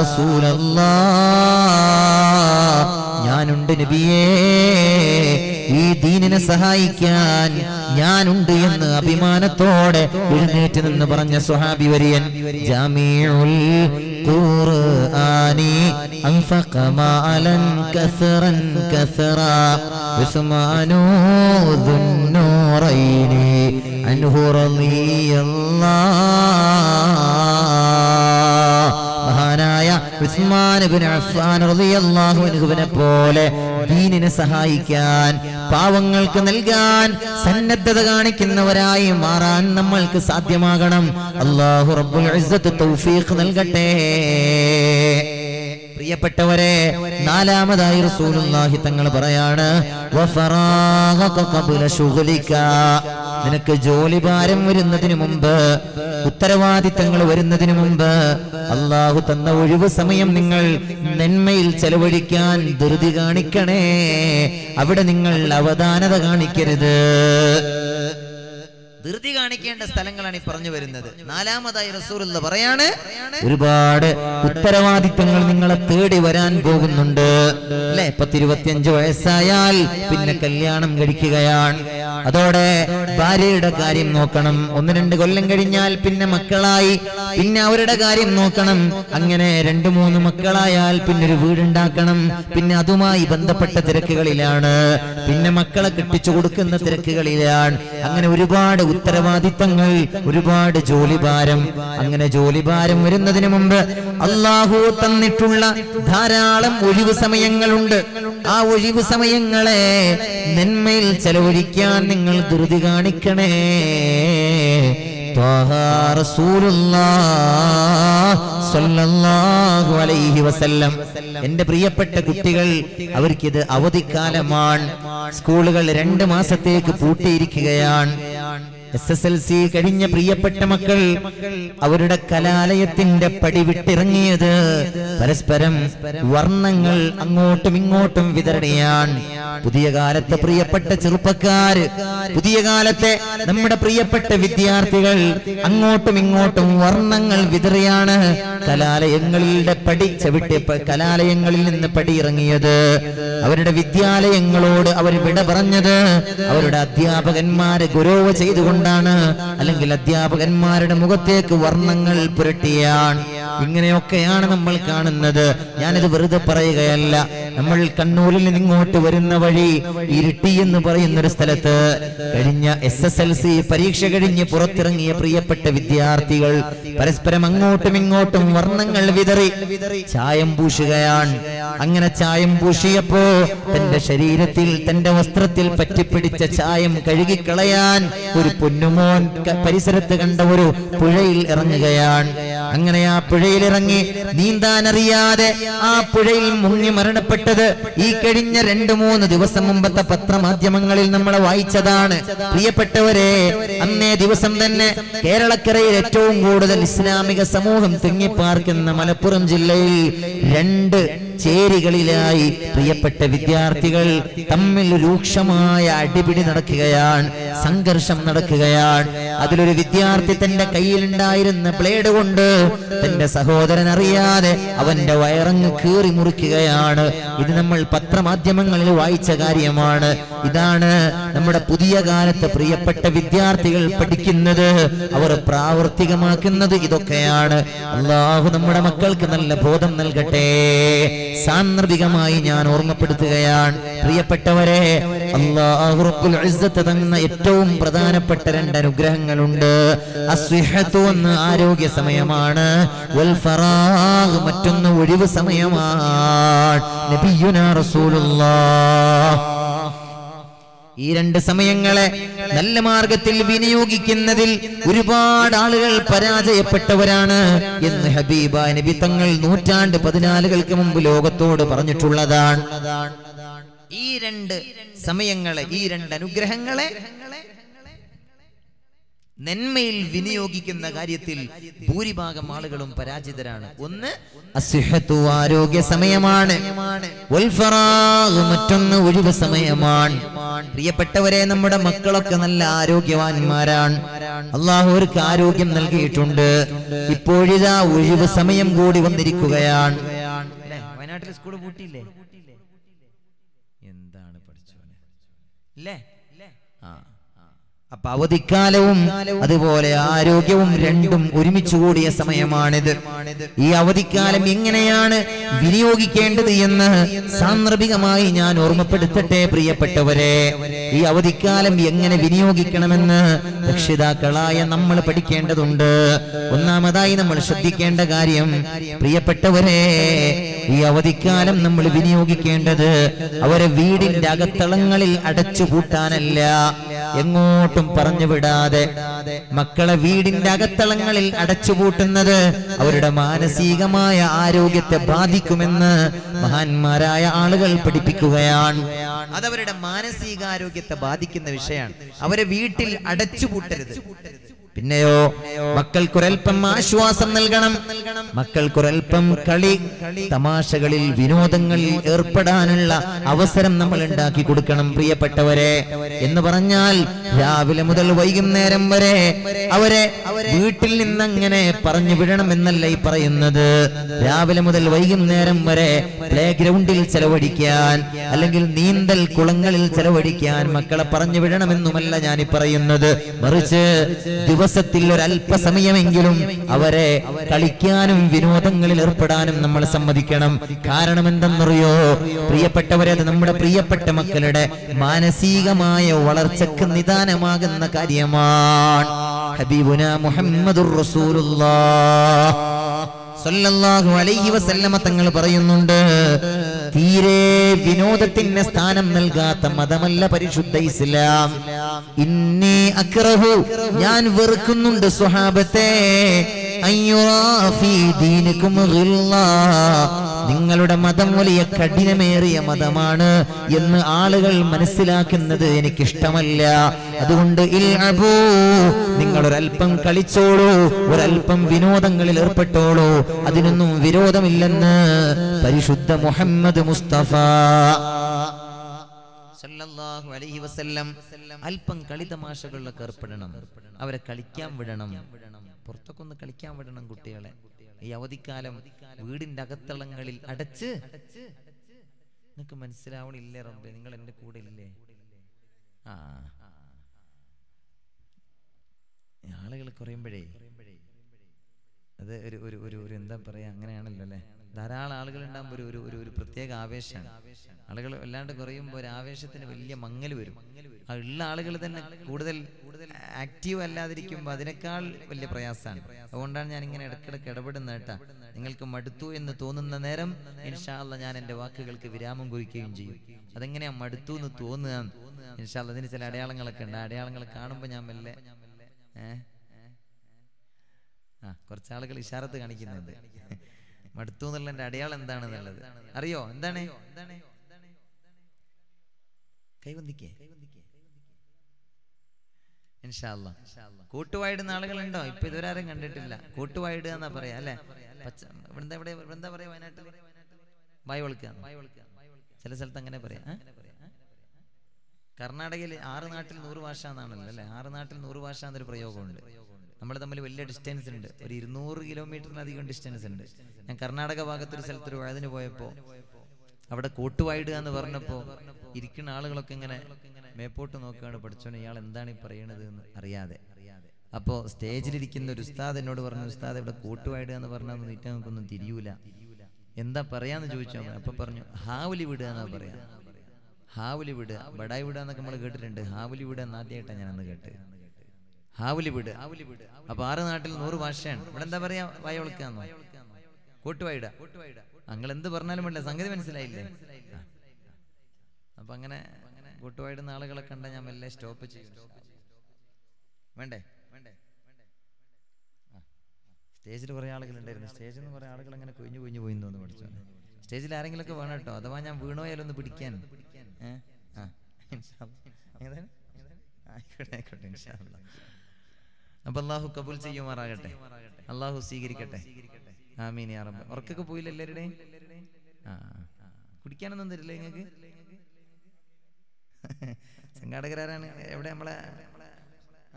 റസൂലല്ലാഹ് ഞാനുണ്ട് നബിയേ ഈ ദീനിനെ സഹായിക്കാൻ ഞാനുണ്ട് എന്ന് അഭിമാനത്തോടെ എഴുന്നേറ്റ് നിന്ന് പറഞ്ഞ സുഹാബി വരിയൻ ജാമിഉൽ ഖുർആനി അൻഫഖ മാലൻ കസറൻ കസറ ഉസ്മാനു ദുന്നൂറൈനി അൻഹു റളിയല്ലാഹ് മഹാനായ ഉസ്മാൻ ഇബ്നു അഫ്ഫാൻ റളിയല്ലാഹു അൻഹുവിനെ പോലെ ദീനിനെ സഹായിക്കാൻ പാവങ്ങൾക്ക് നൽകാൻ സന്നദ്ധത കാണിക്കുന്നവരായി മാറാൻ നമ്മൾക്ക് സാധ്യമാകണം അല്ലാഹു റബ്ബുൽ ഇസ്സത്ത് തൗഫീഖ് നൽകട്ടെ പ്രിയപ്പെട്ടവരെ നാലാമതായി റസൂലുള്ളാഹി തങ്ങൾ പറയാണ് വഫറാഗക ഖബ്ല ശുഗ്ലിക നിനക്ക് ജോലി ഭാരം വരുന്നതിന് മുമ്പ് ഉത്തരവാദിത്തങ്ങൾ വരുന്നതിന് മുമ്പ് അള്ളാഹു തന്ന ഒഴിവ് സമയം നിങ്ങൾ നന്മയിൽ ചെലവഴിക്കാൻ ധൃതി കാണിക്കണേ അവിടെ നിങ്ങൾ അവധാനത കാണിക്കരുത് ധൃതി കാണിക്കേണ്ട സ്ഥലങ്ങളാണ് ഈ പറഞ്ഞു വരുന്നത് നാലാമതായി റസൂലുള്ള പറയാണ് ഒരുപാട് ഉത്തരവാദിത്തങ്ങൾ നിങ്ങളെ തേടി വരാൻ പോകുന്നുണ്ട് അല്ലെ പത്തിരുപത്തിയഞ്ച് വയസ്സായാൽ പിന്നെ കല്യാണം കഴിക്കുകയാണ് അതോടെ ഭാര്യയുടെ കാര്യം നോക്കണം ഒന്ന് രണ്ട് കൊല്ലം കഴിഞ്ഞാൽ പിന്നെ മക്കളായി പിന്നെ അവരുടെ കാര്യം നോക്കണം അങ്ങനെ രണ്ടു മൂന്ന് മക്കളായാൽ പിന്നെ ഒരു വീടുണ്ടാക്കണം പിന്നെ അതുമായി ബന്ധപ്പെട്ട തിരക്കുകളിലാണ് പിന്നെ മക്കളെ കെട്ടിച്ചു കൊടുക്കുന്ന തിരക്കുകളിലാണ് അങ്ങനെ ഒരുപാട് ഉത്തരവാദിത്തങ്ങൾ ഒരുപാട് ജോലിഭാരം അങ്ങനെ ജോലിഭാരം വരുന്നതിന് മുമ്പ് അള്ളാഹു തന്നിട്ടുള്ള ധാരാളം ഒഴിവ് സമയങ്ങളുണ്ട് ആ ഒഴിവ് സമയങ്ങളെ നന്മയിൽ ചെലവഴിക്കാൻ നിങ്ങൾ ധൃതി കാണിക്കണേ ത്വാഹ റസൂലുള്ളാഹ് സ്വല്ലല്ലാഹു അലൈഹി വസല്ലം എന്റെ പ്രിയപ്പെട്ട കുട്ടികൾ അവർക്കിത് അവധിക്കാലമാണ് സ്കൂളുകൾ രണ്ട് മാസത്തേക്ക് പൂട്ടിയിരിക്കുകയാണ് എസ് എസ് എൽ സി കഴിഞ്ഞ പ്രിയപ്പെട്ട മക്കൾ അവരുടെ കലാലയത്തിന്റെ പടി വിട്ടിറങ്ങിയത് പരസ്പരം വർണ്ണങ്ങൾ അങ്ങോട്ടും ഇങ്ങോട്ടും വിതരണയാണ് പുതിയ കാലത്തെ പ്രിയപ്പെട്ട ചെറുപ്പക്കാര് പുതിയ കാലത്തെ നമ്മുടെ പ്രിയപ്പെട്ട വിദ്യാർത്ഥികൾ അങ്ങോട്ടും ഇങ്ങോട്ടും വർണ്ണങ്ങൾ വിതറിയാണ് കലാലയങ്ങളുടെ പടി ചവിട്ടി പ- കലാലയങ്ങളിൽ നിന്ന് പടി ഇറങ്ങിയത് അവരുടെ വിദ്യാലയങ്ങളോട് അവർ വിട പറഞ്ഞത് അവരുടെ അധ്യാപകന്മാരെ ഗുരുവ് ചെയ്തുകൊണ്ടാണ് അല്ലെങ്കിൽ അധ്യാപകന്മാരുടെ മുഖത്തേക്ക് വർണ്ണങ്ങൾ പുരട്ടിയാണ് ഇങ്ങനെയൊക്കെയാണ് നമ്മൾ കാണുന്നത് ഞാനിത് വെറുതെ പറയുകയല്ല നമ്മൾ കണ്ണൂരിൽ നിന്ന് ഇങ്ങോട്ട് വരുന്ന വഴി ഇരുട്ടി എന്ന് പറയുന്ന ഒരു സ്ഥലത്ത് കഴിഞ്ഞ എസ് എസ് എൽ സി പരീക്ഷ കഴിഞ്ഞ് പുറത്തിറങ്ങിയ പ്രിയപ്പെട്ട വിദ്യാർത്ഥികൾ പരസ്പരം അങ്ങോട്ടും ഇങ്ങോട്ടും വർണ്ണങ്ങൾ വിതറി ചായം പൂശുകയാണ് അങ്ങനെ ചായം പൂശിയപ്പോ തന്റെ ശരീരത്തിൽ തന്റെ വസ്ത്രത്തിൽ പറ്റിപ്പിടിച്ച ചായം കഴുകിക്കളയാൻ ഒരു പൊന്നുമോൻ ക- പരിസരത്ത് കണ്ട ഒരു പുഴയിൽ ഇറങ്ങുകയാണ് അങ്ങനെ ആ പുഴയിൽ ഇറങ്ങി നീന്താൻ അറിയാതെ ആ പുഴയിൽ മുങ്ങി മരണപ്പെട്ടത് ഈ കഴിഞ്ഞ രണ്ടു മൂന്ന് ദിവസം മുമ്പത്തെ പത്രമാധ്യമങ്ങളിൽ നമ്മൾ വായിച്ചതാണ് പ്രിയപ്പെട്ടവരെ അന്നേ ദിവസം തന്നെ കേരളക്കരയിൽ ഏറ്റവും കൂടുതൽ ഇസ്ലാമിക സമൂഹം തിങ്ങിപ്പാർക്കുന്ന മലപ്പുറം ജില്ലയിൽ രണ്ട് ചേരികളിലായി പ്രിയപ്പെട്ട വിദ്യാർത്ഥികൾ തമ്മിൽ രൂക്ഷമായ അടിപിടി നടക്കുകയാണ് സംഘർഷം നടക്കുകയാണ് അതിലൊരു വിദ്യാർത്ഥി തന്റെ കയ്യിലുണ്ടായിരുന്ന ബ്ലേഡ് കൊണ്ട് തന്റെ സഹോദരൻ അറിയാതെ അവന്റെ വയറങ്ങ് കീറി മുറിക്കുകയാണ് ഇത് നമ്മൾ പത്രമാധ്യമങ്ങളിൽ വായിച്ച കാര്യമാണ് ഇതാണ് നമ്മുടെ പുതിയ കാലത്ത് പ്രിയപ്പെട്ട വിദ്യാർത്ഥികൾ പഠിക്കുന്നത് അവർ പ്രാവർത്തികമാക്കുന്നത് ഇതൊക്കെയാണ് അള്ളാഹു നമ്മുടെ മക്കൾക്ക് നല്ല ബോധം നൽകട്ടെ സാന്ദർഭികമായി ഞാൻ ഓർമ്മപ്പെടുത്തുകയാണ് പ്രിയപ്പെട്ടവരെ അള്ളാഹു റബ്ബുൽ ഇസ്സത്ത് തന്ന ഏറ്റവും പ്രധാനപ്പെട്ട രണ്ട് അനുഗ്രഹങ്ങളുണ്ട് അസ്വിഹത്തു എന്ന് ആരോഗ്യ സമയമാണ് വൽ ഫറാഗ് മറ്റൊന്ന് ഒഴിവ് സമയമാണ് നബിയുനാ റസൂലുള്ളാഹ് ഈ രണ്ട് സമയങ്ങളെ നല്ല മാർഗത്തിൽ വിനിയോഗിക്കുന്നതിൽ ഒരുപാട് ആളുകൾ പരാജയപ്പെട്ടവരാണ് എന്ന് ഹബീബ നബി തങ്ങൾ നൂറ്റാണ്ട് പതിനാലുകൾക്ക് മുമ്പ് ലോകത്തോട് പറഞ്ഞിട്ടുള്ളതാണ് ഈ രണ്ട് സമയങ്ങളെ ഈ രണ്ട് അനുഗ്രഹങ്ങളെ നന്മയിൽ വിനിയോഗിക്കുന്ന കാര്യത്തിൽ ഭൂരിഭാഗം ആളുകളും പരാജിതരാണ് ഒന്ന് അസ്വിഹത്തു ആരോഗ്യ സമയമാണ് വൽ ഫറാഗ് മറ്റൊന്ന് ഒഴിവ് സമയമാണ് പ്രിയപ്പെട്ടവരെ നമ്മുടെ മക്കളൊക്കെ നല്ല ആരോഗ്യവാന്മാരാണ് അള്ളാഹു അവർക്ക് ആരോഗ്യം നൽകിയിട്ടുണ്ട് ഇപ്പോഴിതാ ഒഴിവ് സമയം കൂടി വന്നിരിക്കുകയാണ് വയനാട്ടിൽ സ്കൂൾ പൂട്ടിയില്ലേ എന്താണ് പഠിച്ചോനെ അല്ലേ ആ അപ്പൊ അവധിക്കാലവും അതുപോലെ ആരോഗ്യവും രണ്ടും ഒരുമിച്ച് കൂടിയ സമയമാണിത് ഈ അവധിക്കാലം എങ്ങനെയാണ് വിനിയോഗിക്കേണ്ടത് എന്ന് സാന്ദർഭികമായി ഞാൻ ഓർമ്മപ്പെടുത്തട്ടെ പ്രിയപ്പെട്ടവരെ ഈ അവധിക്കാലം എങ്ങനെ വിനിയോഗിക്കണമെന്ന് രക്ഷിതാക്കളായ നമ്മൾ പഠിക്കേണ്ടതുണ്ട് ഒന്നാമതായി നമ്മൾ ശ്രദ്ധിക്കേണ്ട കാര്യം പ്രിയപ്പെട്ടവരെ ഈ അവധിക്കാലം നമ്മൾ വിനിയോഗിക്കേണ്ടത് അവരെ വീടിന്റെ അകത്തളങ്ങളിൽ അടച്ചു പൂട്ടാനല്ല എങ്ങോട്ടും പറഞ്ഞു വിടാതെ മക്കളെ വീടിന്റെ അകത്തളങ്ങളിൽ അടച്ചുപൂട്ടുന്നത് അവരുടെ മാനസികമായ ആരോഗ്യത്തെ ബാധിക്കുമെന്ന് മഹാന്മാരായ ആളുകൾ പഠിപ്പിക്കുകയാണ് അതവരുടെ മാനസികാരോഗ്യത്തെ ബാധിക്കുന്ന വിഷയമാണ് അവരെ വീട്ടിൽ അടച്ചുപൂട്ടരുത് പിന്നെയോ മക്കൾക്കൊരൽപ്പം ആശ്വാസം നൽകണം മക്കൾക്കൊരൽപ്പം കളി തമാശകളിൽ വിനോദങ്ങളിൽ ഏർപ്പെടാനുള്ള അവസരം നമ്മൾ ഉണ്ടാക്കി കൊടുക്കണം പ്രിയപ്പെട്ടവരെ എന്ന് പറഞ്ഞാൽ രാവിലെ മുതൽ വൈകുന്നേരം വരെ അവരെ വീട്ടിൽ നിന്നങ്ങനെ പറഞ്ഞു വിടണമെന്നല്ല ഈ പറയുന്നത് രാവിലെ മുതൽ വൈകുന്നേരം വരെ പ്ലേ ഗ്രൗണ്ടിൽ ചെലവഴിക്കാൻ അല്ലെങ്കിൽ നീന്തൽ കുളങ്ങളിൽ ചെലവഴിക്കാൻ മക്കളെ പറഞ്ഞു വിടണമെന്നുമല്ല ഞാൻ ഈ പറയുന്നത് മറിച്ച് ദിവസത്തിൽ ഒരു അല്പസമയമെങ്കിലും അവരെ കളിക്കാനും വിനോദങ്ങളിൽ ഏർപ്പെടാനും നമ്മൾ സമ്മതിക്കണം കാരണം എന്തെന്നറിയോ പ്രിയപ്പെട്ടവരെ അത് നമ്മുടെ പ്രിയപ്പെട്ട മക്കളുടെ മാനസികമായ വളർച്ചക്ക് നിദാനമാകുന്ന കാര്യമാണ് ഹബീബുന മുഹമ്മദുർ റസൂലുള്ളാഹ് സല്ലല്ലാഹു അലൈഹി വസല്ലമ തങ്ങൾ പറയുന്നുണ്ട് തീരെ വിനോദത്തിന് സ്ഥാനം നൽകാത്ത മതമല്ല പരിശുദ്ധ ഇസ്ലാം ഇന്നി അക്റഹു ഞാൻ വെറുക്കുന്നുണ്ട് സ്വഹാബത്തെ അയ്യുറാ ഫീ ദീനിക്കും ഗില്ലാ. നിങ്ങളുടെ മതം വലിയ കഠിനമേറിയ മതമാണ് എന്ന് ആളുകൾ മനസ്സിലാക്കുന്നത് എനിക്കിഷ്ടമല്ല അതുകൊണ്ട് ഇൽഅബൂ, നിങ്ങൾ ഒരല്പം കളിച്ചോളൂ ഒരല്പം വിനോദങ്ങളിൽ ഏർപ്പെട്ടോളൂ അതിനൊന്നും വിരോധമില്ലെന്ന് പരിശുദ്ധ മുഹമ്മദ് മുസ്തഫ സല്ലല്ലാഹു അലൈഹി വസല്ലം അല്പം കളി തമാശകളിലൊക്കെ ഏർപ്പെടണം അവരെ കളിക്കാൻ വിടണം പുറത്തൊക്കെ ഒന്ന് കളിക്കാൻ വിടണം കുട്ടികളെ ഈ അവധിക്കാലം വീടിന്റെ അകത്തളങ്ങളിൽ അടച്ച് നിങ്ങക്ക് മനസ്സിലാവണില്ലേ റബ്ബെ നിങ്ങൾ എന്റെ കൂടെ ഇല്ലേ ആ ആളുകൾ കുറയുമ്പോഴേ അത് ഒരു ഒരു ഒരു ഒരു എന്താ പറയാ അങ്ങനെയാണല്ലോ അല്ലെ ധാരാളം ആളുകൾ ഉണ്ടാകുമ്പോൾ ഒരു ഒരു ഒരു ഒരു പ്രത്യേക ആവേശമാണ് ആളുകൾ വല്ലാണ്ട് കുറയുമ്പോൾ ഒരു ആവേശത്തിന് വലിയ മങ്ങൽ വരും ആ ഉള്ള ആളുകൾ തന്നെ കൂടുതൽ ആക്റ്റീവ് അല്ലാതിരിക്കുമ്പോൾ അതിനേക്കാൾ വലിയ പ്രയാസമാണ് അതുകൊണ്ടാണ് ഞാൻ ഇങ്ങനെ ഇടക്കിടക്ക് ഇടപെടുന്നത് കേട്ടാ നിങ്ങൾക്ക് മടുത്തു എന്ന് തോന്നുന്ന നേരം ഇൻഷാല്ല ഞാൻ എൻ്റെ വാക്കുകൾക്ക് വിരാമം കുറിക്കുകയും ചെയ്യും അതെങ്ങനെയാ മടുത്തു എന്ന് തോന്നുക ഇൻഷാല്ല അതിന് ചില അടയാളങ്ങളൊക്കെ ഉണ്ട് ആ അടയാളങ്ങൾ കാണുമ്പോൾ ഞാൻ മെല്ലെ ഏഹ് ആ കുറച്ച് ആളുകൾ ഇഷാറത്ത് കാണിക്കുന്നുണ്ട് മടുത്തു എന്നുള്ളതിന്റെ അടയാളം എന്താണെന്നുള്ളത് അറിയോ എന്താണ് കൈവന്തിക്കേ ഇൻഷാല്ല കൂട്ടുവായിടുന്ന ആളുകളുണ്ടോ ഇപ്പൊ ഇതുവരെ ആരും കണ്ടിട്ടില്ല കൂട്ടുവായിടുക എന്നാ പറയാ അല്ലെ പച്ച ഇവിടെ ഇവിടെ എന്താ പറയാ വയനാട്ടിൽ വായ് വളക്കുക ചില സ്ഥലത്ത് അങ്ങനെ പറയാം ഏ? കർണാടകയിൽ ആറ് നാട്ടിൽ നൂറ് ഭാഷ എന്നാണല്ലോ അല്ലെ ആറ് നാട്ടിൽ നൂറ് ഭാഷ എന്നൊരു പ്രയോഗമുണ്ട് നമ്മൾ തമ്മിൽ വലിയ ഡിസ്റ്റൻസ് ഉണ്ട് ഒരു ഇരുന്നൂറ് കിലോമീറ്ററിനധികം ഡിസ്റ്റൻസ് ഉണ്ട് ഞാൻ കർണാടക ഭാഗത്തൊരു സ്ഥലത്തൊരു വഴുതിന് പോയപ്പോ അവിടെ കൂട്ടുവായിടുക എന്ന് പറഞ്ഞപ്പോ ഇരിക്കുന്ന ആളുകളൊക്കെ ഇങ്ങനെ മേപ്പോട്ട് നോക്കുകയാണ് പഠിച്ചോനെ ഇയാൾ എന്താണ് ഈ പറയണത് എന്ന് അറിയാതെ അപ്പോ സ്റ്റേജിലിരിക്കുന്ന ഒരു ഉസ്താദ് എന്നോട് പറഞ്ഞു ഉസ്താദ് ഇവിടെ കൂട്ടുവായിടുക എന്ന് പറഞ്ഞാൽ നീറ്റ് നമുക്കൊന്നും തിരിയൂല എന്താ പറയാന്ന് ചോദിച്ചു അവൻ. അപ്പൊ പറഞ്ഞു ഹാവുലി വിടുക എന്നാ പറയാ ഹാവുലി വിടുക ബടായി വിടുക എന്നൊക്കെ നമ്മൾ കേട്ടിട്ടുണ്ട് ഹാവുലി വിടുക എന്ന് ആദ്യമായിട്ടാണ് ഞാൻ അന്ന് കേട്ട് ഹാവുലി വിടുക അപ്പൊ ആറ് നാട്ടിൽ നൂറ് ഭാഷയാണ് ഇവിടെ എന്താ പറയാ വയവളക്കാന്നോ കൂട്ടുവായിട അങ്ങൾ എന്ത് പറഞ്ഞാലും വേണ്ട സംഗതി മനസ്സിലായില്ലേ ആ. അപ്പൊ അങ്ങനെ കൂട്ടുവായിടുന്ന ആളുകളെ കണ്ട ഞാൻ മെല്ലെ സ്റ്റോപ്പ് ചെയ്യും വേണ്ടേ വേണ്ടേ സ്റ്റേജിൽ കുറെ ആളുകളുണ്ടായിരുന്നു സ്റ്റേജിൽ നിന്ന് കുറെ ആളുകൾ അങ്ങനെ കുഞ്ഞു കുഞ്ഞു പോയി എന്ന് തോന്നുന്നു പഠിച്ചു സ്റ്റേജിൽ ആരെങ്കിലും ഒക്കെ വേണം കേട്ടോ അഥവാ ഞാൻ വീണോയാലൊന്ന് പിടിക്കാൻ ഏ? ആ, ഇൻഷാ അല്ലാ. ഏതാണ്? ആയിക്കോട്ടെ ആയിക്കോട്ടെ ഇൻഷാ അല്ലാ. അപ്പൊ അള്ളാഹു കബൂൽ ചെയ്യുമാറാകട്ടെ അള്ളാഹു സ്വീകരിക്കട്ടെ ആമീൻ യാ റബ്ബ് ഉറക്കൊക്കെ പോയില്ല എല്ലാവരുടെയും ആ ആ. കുടിക്കാനൊന്നും തരില്ല നിങ്ങൾക്ക് സംഘാടകരാരാണ് എവിടെ നമ്മളെ ആ,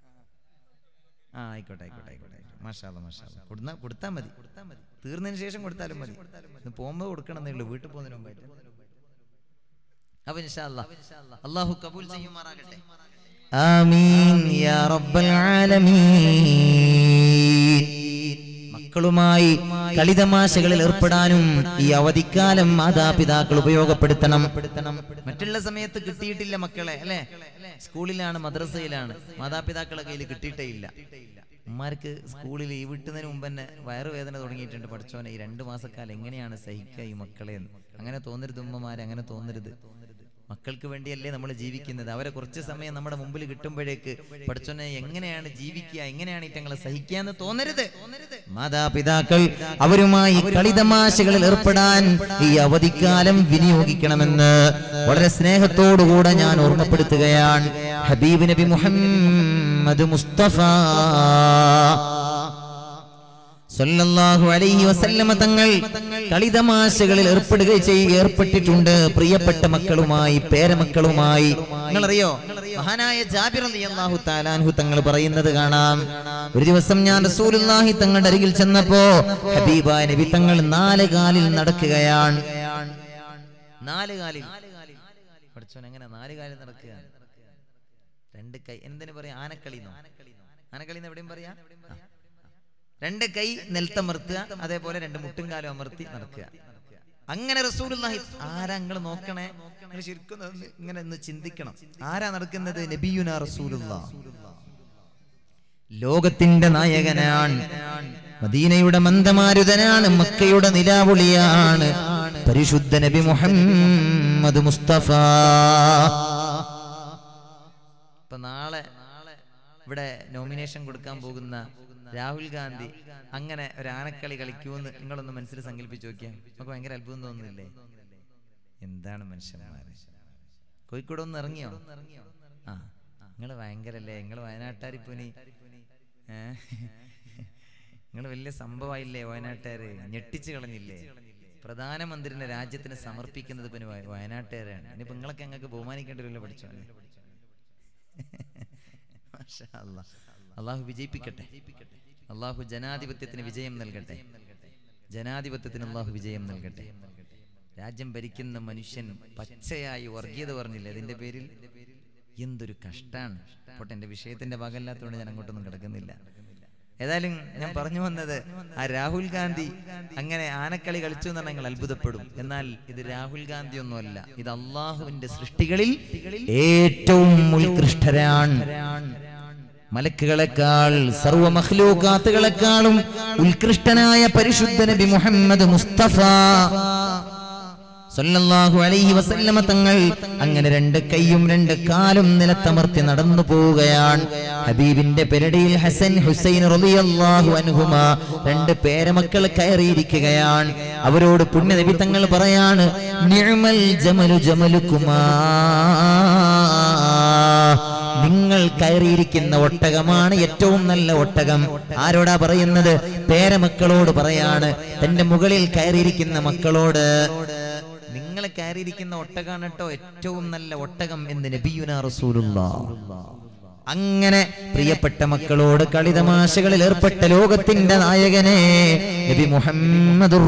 ആ ആയിക്കോട്ടെ ആയിക്കോട്ടെ ആയിക്കോട്ടെ മാഷാല്ല മാഷാല്ല കൊടുത്താ കൊടുത്താൽ മതി തീർന്നതിന് ശേഷം കൊടുത്താലും മതി ഇത് പോകുമ്പോൾ കൊടുക്കണം എന്നേ ഉള്ളൂ വീട്ടിൽ പോകുന്നതിന് മുമ്പായിട്ട് അപ്പൊ ഇൻഷാ അല്ലാ അള്ളാഹു കബൂൽ ചെയ്യുമാറാകട്ടെ ആമീൻ യാ റബ്ബൽ ആലമീൻ മക്കളുമായി കളിതമാശകളിൽ ഏർപ്പെടാനും ഈ അവധിക്കാലം മാതാപിതാക്കൾ ഉപയോഗപ്പെടുത്തണം മറ്റുള്ള സമയത്ത് കിട്ടിയിട്ടില്ല മക്കളെ അല്ലെ സ്കൂളിലാണ് മദ്രസയിലാണ് മാതാപിതാക്കളെ കയ്യിൽ കിട്ടിയിട്ടേ ഇല്ല ഉമ്മാർക്ക് സ്കൂളിൽ ഈ വിട്ടുന്നതിന് മുമ്പ് തന്നെ വയറുവേദന തുടങ്ങിയിട്ടുണ്ട് പഠിച്ചോനെ ഈ രണ്ട് മാസക്കാലം എങ്ങനെയാണ് സഹിക്കുക ഈ മക്കളെ എന്ന് അങ്ങനെ തോന്നരുത് ഉമ്മമാരെ അങ്ങനെ തോന്നരുത് മക്കൾക്ക് വേണ്ടിയല്ലേ നമ്മൾ ജീവിക്കുന്നത് അവരെ കുറച്ച് സമയം നമ്മുടെ മുമ്പിൽ കിട്ടുമ്പോഴേക്ക് പഠിച്ചോനെ എങ്ങനെയാണ് ജീവിക്കുക എങ്ങനെയാണ് ഇറ്റങ്ങളെ സഹിക്കുക എന്ന് തോന്നരുത് മാതാപിതാക്കൾ അവരുമായി കളിതമാശകളിൽ ഏർപ്പെടാൻ ഈ അവധിക്കാലം വിനിയോഗിക്കണമെന്ന് വളരെ സ്നേഹത്തോടുകൂടെ ഞാൻ ഓർമ്മപ്പെടുത്തുകയാണ് ഹബീബ് നബി മുഹമ്മദ് മുസ്തഫ സല്ലല്ലാഹു അലൈഹി വസല്ലമ തങ്ങൾ കളിതമാശകളിൽ ഏർപ്പെടുക ചെയ്യ ഏർപ്പെട്ടിട്ടുണ്ട് പ്രിയപ്പെട്ട മക്കളുമായി പേരമക്കളുമായി നിങ്ങളറിയോ മഹാനായ ജാബിർ റളിയല്ലാഹു തആലാൻഹു തങ്ങൾ പറയുന്നത് കാണാം ഒരു ദിവസം ഞാൻ റസൂലുള്ളാഹി തങ്ങളുടെ അരികിൽ ചെന്നപ്പോ ഹബീബായ നബി തങ്ങൾ നാല് കാലിൽ നടക്കുകയാണ് നാല് കാലിൽ പഠിച്ചോൻ എങ്ങനെ നാല് കാലിൽ നടക്കുക രണ്ട് കൈ എന്തിനു പറയാ ആനക്കളിന്നോ ആനക്കളിന്ന് എവിടെയും പറയാ ആ. രണ്ട് കൈ നിലത്തമർത്തുക അതേപോലെ രണ്ട് മുട്ടും കാലും അമർത്തി നടക്കുക അങ്ങനെ റസൂലുള്ളാഹി ആരാ നിങ്ങൾ നോക്കണേ നിങ്ങൾ ശരിക്കും ഒന്ന് ഇങ്ങനെ ഒന്ന് ചിന്തിക്കണം ആരാ നടക്കുന്നത് നബിയുന റസൂലുള്ള ലോകത്തിന്റെ നായകനാണ് മദീനയുടെ മന്ദമാരുതനാണ് മക്കയുടെ നിലാവുളിയാണ് പരിശുദ്ധ നബി മുഹമ്മദ് മുസ്തഫ ഇപ്പൊ നാളെ ഇവിടെ നോമിനേഷൻ കൊടുക്കാൻ പോകുന്ന രാഹുൽ ഗാന്ധി അങ്ങനെ ഒരു ആനക്കളി കളിക്കൂന്ന് നിങ്ങളൊന്ന് മനസ്സിൽ സങ്കല്പിച്ച് നോക്കിയാൽ നമുക്ക് ഭയങ്കര അത്ഭുതം തോന്നുന്നില്ലേ എന്താണ് മനുഷ്യന്മാര് കോഴിക്കോട് ഒന്ന് ഇറങ്ങിയോ ആ നിങ്ങൾ ഭയങ്കരല്ലേ നിങ്ങൾ വയനാട്ടാരിപ്പൂനി നിങ്ങൾ വലിയ സംഭവമായില്ലേ വയനാട്ടുകാര് ഞെട്ടിച്ചു കളഞ്ഞില്ലേ പ്രധാനമന്ത്രിനെ രാജ്യത്തിന് സമർപ്പിക്കുന്നത് പിന്നെ വയ- വയനാട്ടുകാരാണ് ഇനിയിപ്പോ നിങ്ങളൊക്കെ ഞങ്ങൾക്ക് ബഹുമാനിക്കേണ്ടി വരില്ല പഠിച്ചോ മാഷാ അല്ലാ. അള്ളാഹു വിജയിപ്പിക്കട്ടെ അള്ളാഹു ജനാധിപത്യത്തിന് വിജയം നൽകട്ടെ ജനാധിപത്യത്തിന് അള്ളാഹു വിജയം നൽകട്ടെ രാജ്യം ഭരിക്കുന്ന മനുഷ്യൻ പച്ചയായി വർഗീയത പറഞ്ഞില്ലേ അതിന്റെ പേരിൽ എന്തൊരു കഷ്ടാണ് പോട്ടെ എന്റെ വിഷയത്തിന്റെ ഭാഗമല്ലാത്തതുകൊണ്ട് ഞാൻ അങ്ങോട്ടൊന്നും കിടക്കുന്നില്ല ഏതായാലും ഞാൻ പറഞ്ഞു വന്നത് ആ രാഹുൽ ഗാന്ധി അങ്ങനെ ആനക്കളി കളിച്ചു എന്ന് പറഞ്ഞാൽ നിങ്ങൾ അത്ഭുതപ്പെടും എന്നാൽ ഇത് രാഹുൽ ഗാന്ധി ഒന്നുമല്ല ഇത് അള്ളാഹുവിന്റെ സൃഷ്ടികളിൽ ഏറ്റവും ഉത്കൃഷ്ടരാണ് മലക്കുകളെക്കാൾ സർവ മഖ്ലൂക്കാത്തുകളെക്കാളും ഉത്കൃഷ്ടനായ പരിശുദ്ധ നബി മുഹമ്മദ് മുസ്തഫ സല്ലല്ലാഹു അലൈഹി വസല്ലമ തങ്ങൾ അങ്ങനെ രണ്ട് കൈയും രണ്ട് കാലും നിലത്തമർത്തി നടന്നു പോവുകയാണ് ഹബീബിന്റെ പെരടിയിൽ ഹസൻ ഹുസൈൻ റളിയല്ലാഹു അൻഹുമ രണ്ട് പേരമക്കൾ കയറിയിരിക്കുകയാണ് അവരോട് പുണ്യ നബി തങ്ങൾ പറയാണ് നിഅമൽ ജമലു ജമലുക്കുമാ നിങ്ങൾ കയറിയിരിക്കുന്ന ഒട്ടകമാണ് ഏറ്റവും നല്ല ഒട്ടകം ആരോടാ പറയുന്നത് പേരമക്കളോട് പറയാണ് തന്റെ മുകളിൽ കയറിയിരിക്കുന്ന മക്കളോട് നിങ്ങൾ കയറിയിരിക്കുന്ന ഒട്ടകാണ് കേട്ടോ ഏറ്റവും നല്ല ഒട്ടകം എന്ന് നബിയുന റസൂലുള്ള അങ്ങനെ പ്രിയപ്പെട്ട മക്കളോട് കളിതമാശകളിൽ ഏർപ്പെട്ട ലോകത്തിന്റെ നായകനെ നബി മുഹമ്മദുർ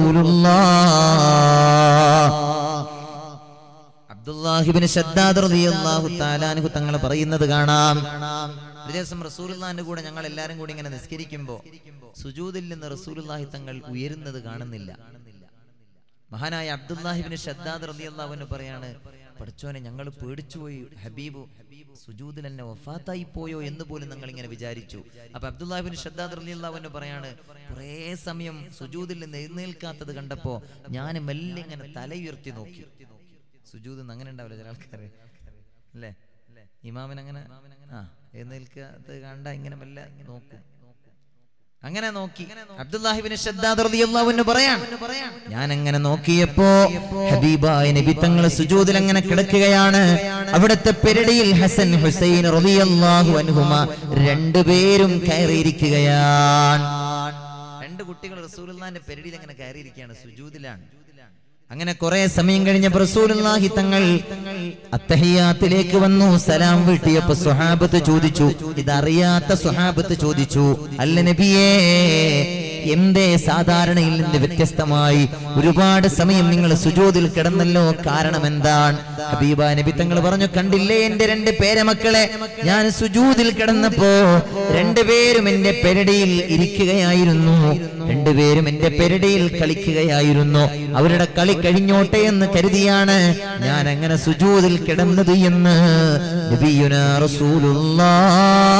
റസൂലുള്ളാഹ് അബ്ദുല്ലാഹിബിന് ശദ്ദാദ് റളിയല്ലാഹു തആലാൻഹു തങ്ങൾ പറയുന്നത് കാണാം ഒരു ദിവസം റസൂലുള്ളാഹിന്റെ കൂടെ ഞങ്ങൾ എല്ലാരും കൂടി ഇങ്ങനെ നിസ്കരിക്കുമ്പോ സുജൂദിൽ നിന്ന് റസൂലുള്ളാഹി തങ്ങൾ ഉയരുന്നത് കാണുന്നില്ല മഹാനായ അബ്ദുല്ലാഹിബിന് ഷദ്ദാദ് റളിയല്ലാഹുവിന് പറയാണ് പഠിച്ചോനെ ഞങ്ങൾ പേടിച്ചുപോയി ഹബീബു സുജൂദിൽ എന്നെ വഫാത്തായി പോയോ എന്ന് പോലും ഞങ്ങൾ ഇങ്ങനെ വിചാരിച്ചു അപ്പൊ അബ്ദുല്ലാഹിബിൻ ഷദ്ദാദ് റളിയല്ലാഹുവിന് പറയാണ് കുറേ സമയം സുജൂദിൽ നിന്ന് എഴുന്നേൽക്കാത്തത് കണ്ടപ്പോ ഞാൻ മെല്ലെ ഇങ്ങനെ തലയുയർത്തി നോക്കി സുജൂദ് എന്ന് അങ്ങനെ ഉണ്ടാവില്ല ചില ആൾക്കാർ അല്ലേ ഇമാമിന് അങ്ങനെ ആ എഴുന്നേൽക്കാത്തത് കണ്ട ഇങ്ങനെ മെല്ലെ നോക്കും അങ്ങനെ നോക്കി അബ്ദുല്ലാഹിബിന് ഷദ്ദാദ് റളിയല്ലാഹു അൻഹു പറയാൻ ഞാൻ അങ്ങനെ നോക്കിയപ്പോ ഹബീബായ നബി തങ്ങൾ സുജൂദിൽ അങ്ങനെ കിടക്കുകയാണ് അവിടുത്തെ പെരടിയിൽ ഹസൻ ഹുസൈൻ റളിയല്ലാഹു അൻഹുമ രണ്ടുപേരും കയറിയിരിക്കുകയാണ് രണ്ട് കുട്ടികൾ റസൂലുള്ളാഹിന്റെ പെരടിയിൽ അങ്ങനെ കയറിയിരിക്കുകയാണ് സുജൂദിലാണ് അങ്ങനെ കുറെ സമയം കഴിഞ്ഞപ്പോ റസൂലുള്ളാഹി തങ്ങൾ അത്തഹിയാത്തിലേക്ക് വന്നു സലാം വീട്ടിയപ്പോ സുഹാബത്ത് ചോദിച്ചു ഇതറിയാത്ത സുഹാബത്ത് ചോദിച്ചു അല്ല നബിയേ എന്തേ സാധാരണയിൽ നിന്ന് വ്യത്യസ്തമായി ഒരുപാട് സമയം നിങ്ങൾ സുജൂദിൽ കിടന്നല്ലോ കാരണം എന്താണ് ഹബീബ നബി തങ്ങൾ പറഞ്ഞു കണ്ടില്ലേ എന്റെ രണ്ട് പേരമക്കളെ ഞാൻ സുജൂദിൽ കിടന്നപ്പോ രണ്ടുപേരും എന്റെ പെരടിയിൽ ഇരിക്കുകയായിരുന്നു രണ്ടുപേരും എന്റെ പെരടിയിൽ കളിക്കുകയായിരുന്നു അവരുടെ കളി കഴിഞ്ഞോട്ടെ എന്ന് കരുതിയാണ് ഞാൻ അങ്ങനെ സുജൂദിൽ കിടന്നത് എന്ന് നബിയുനാ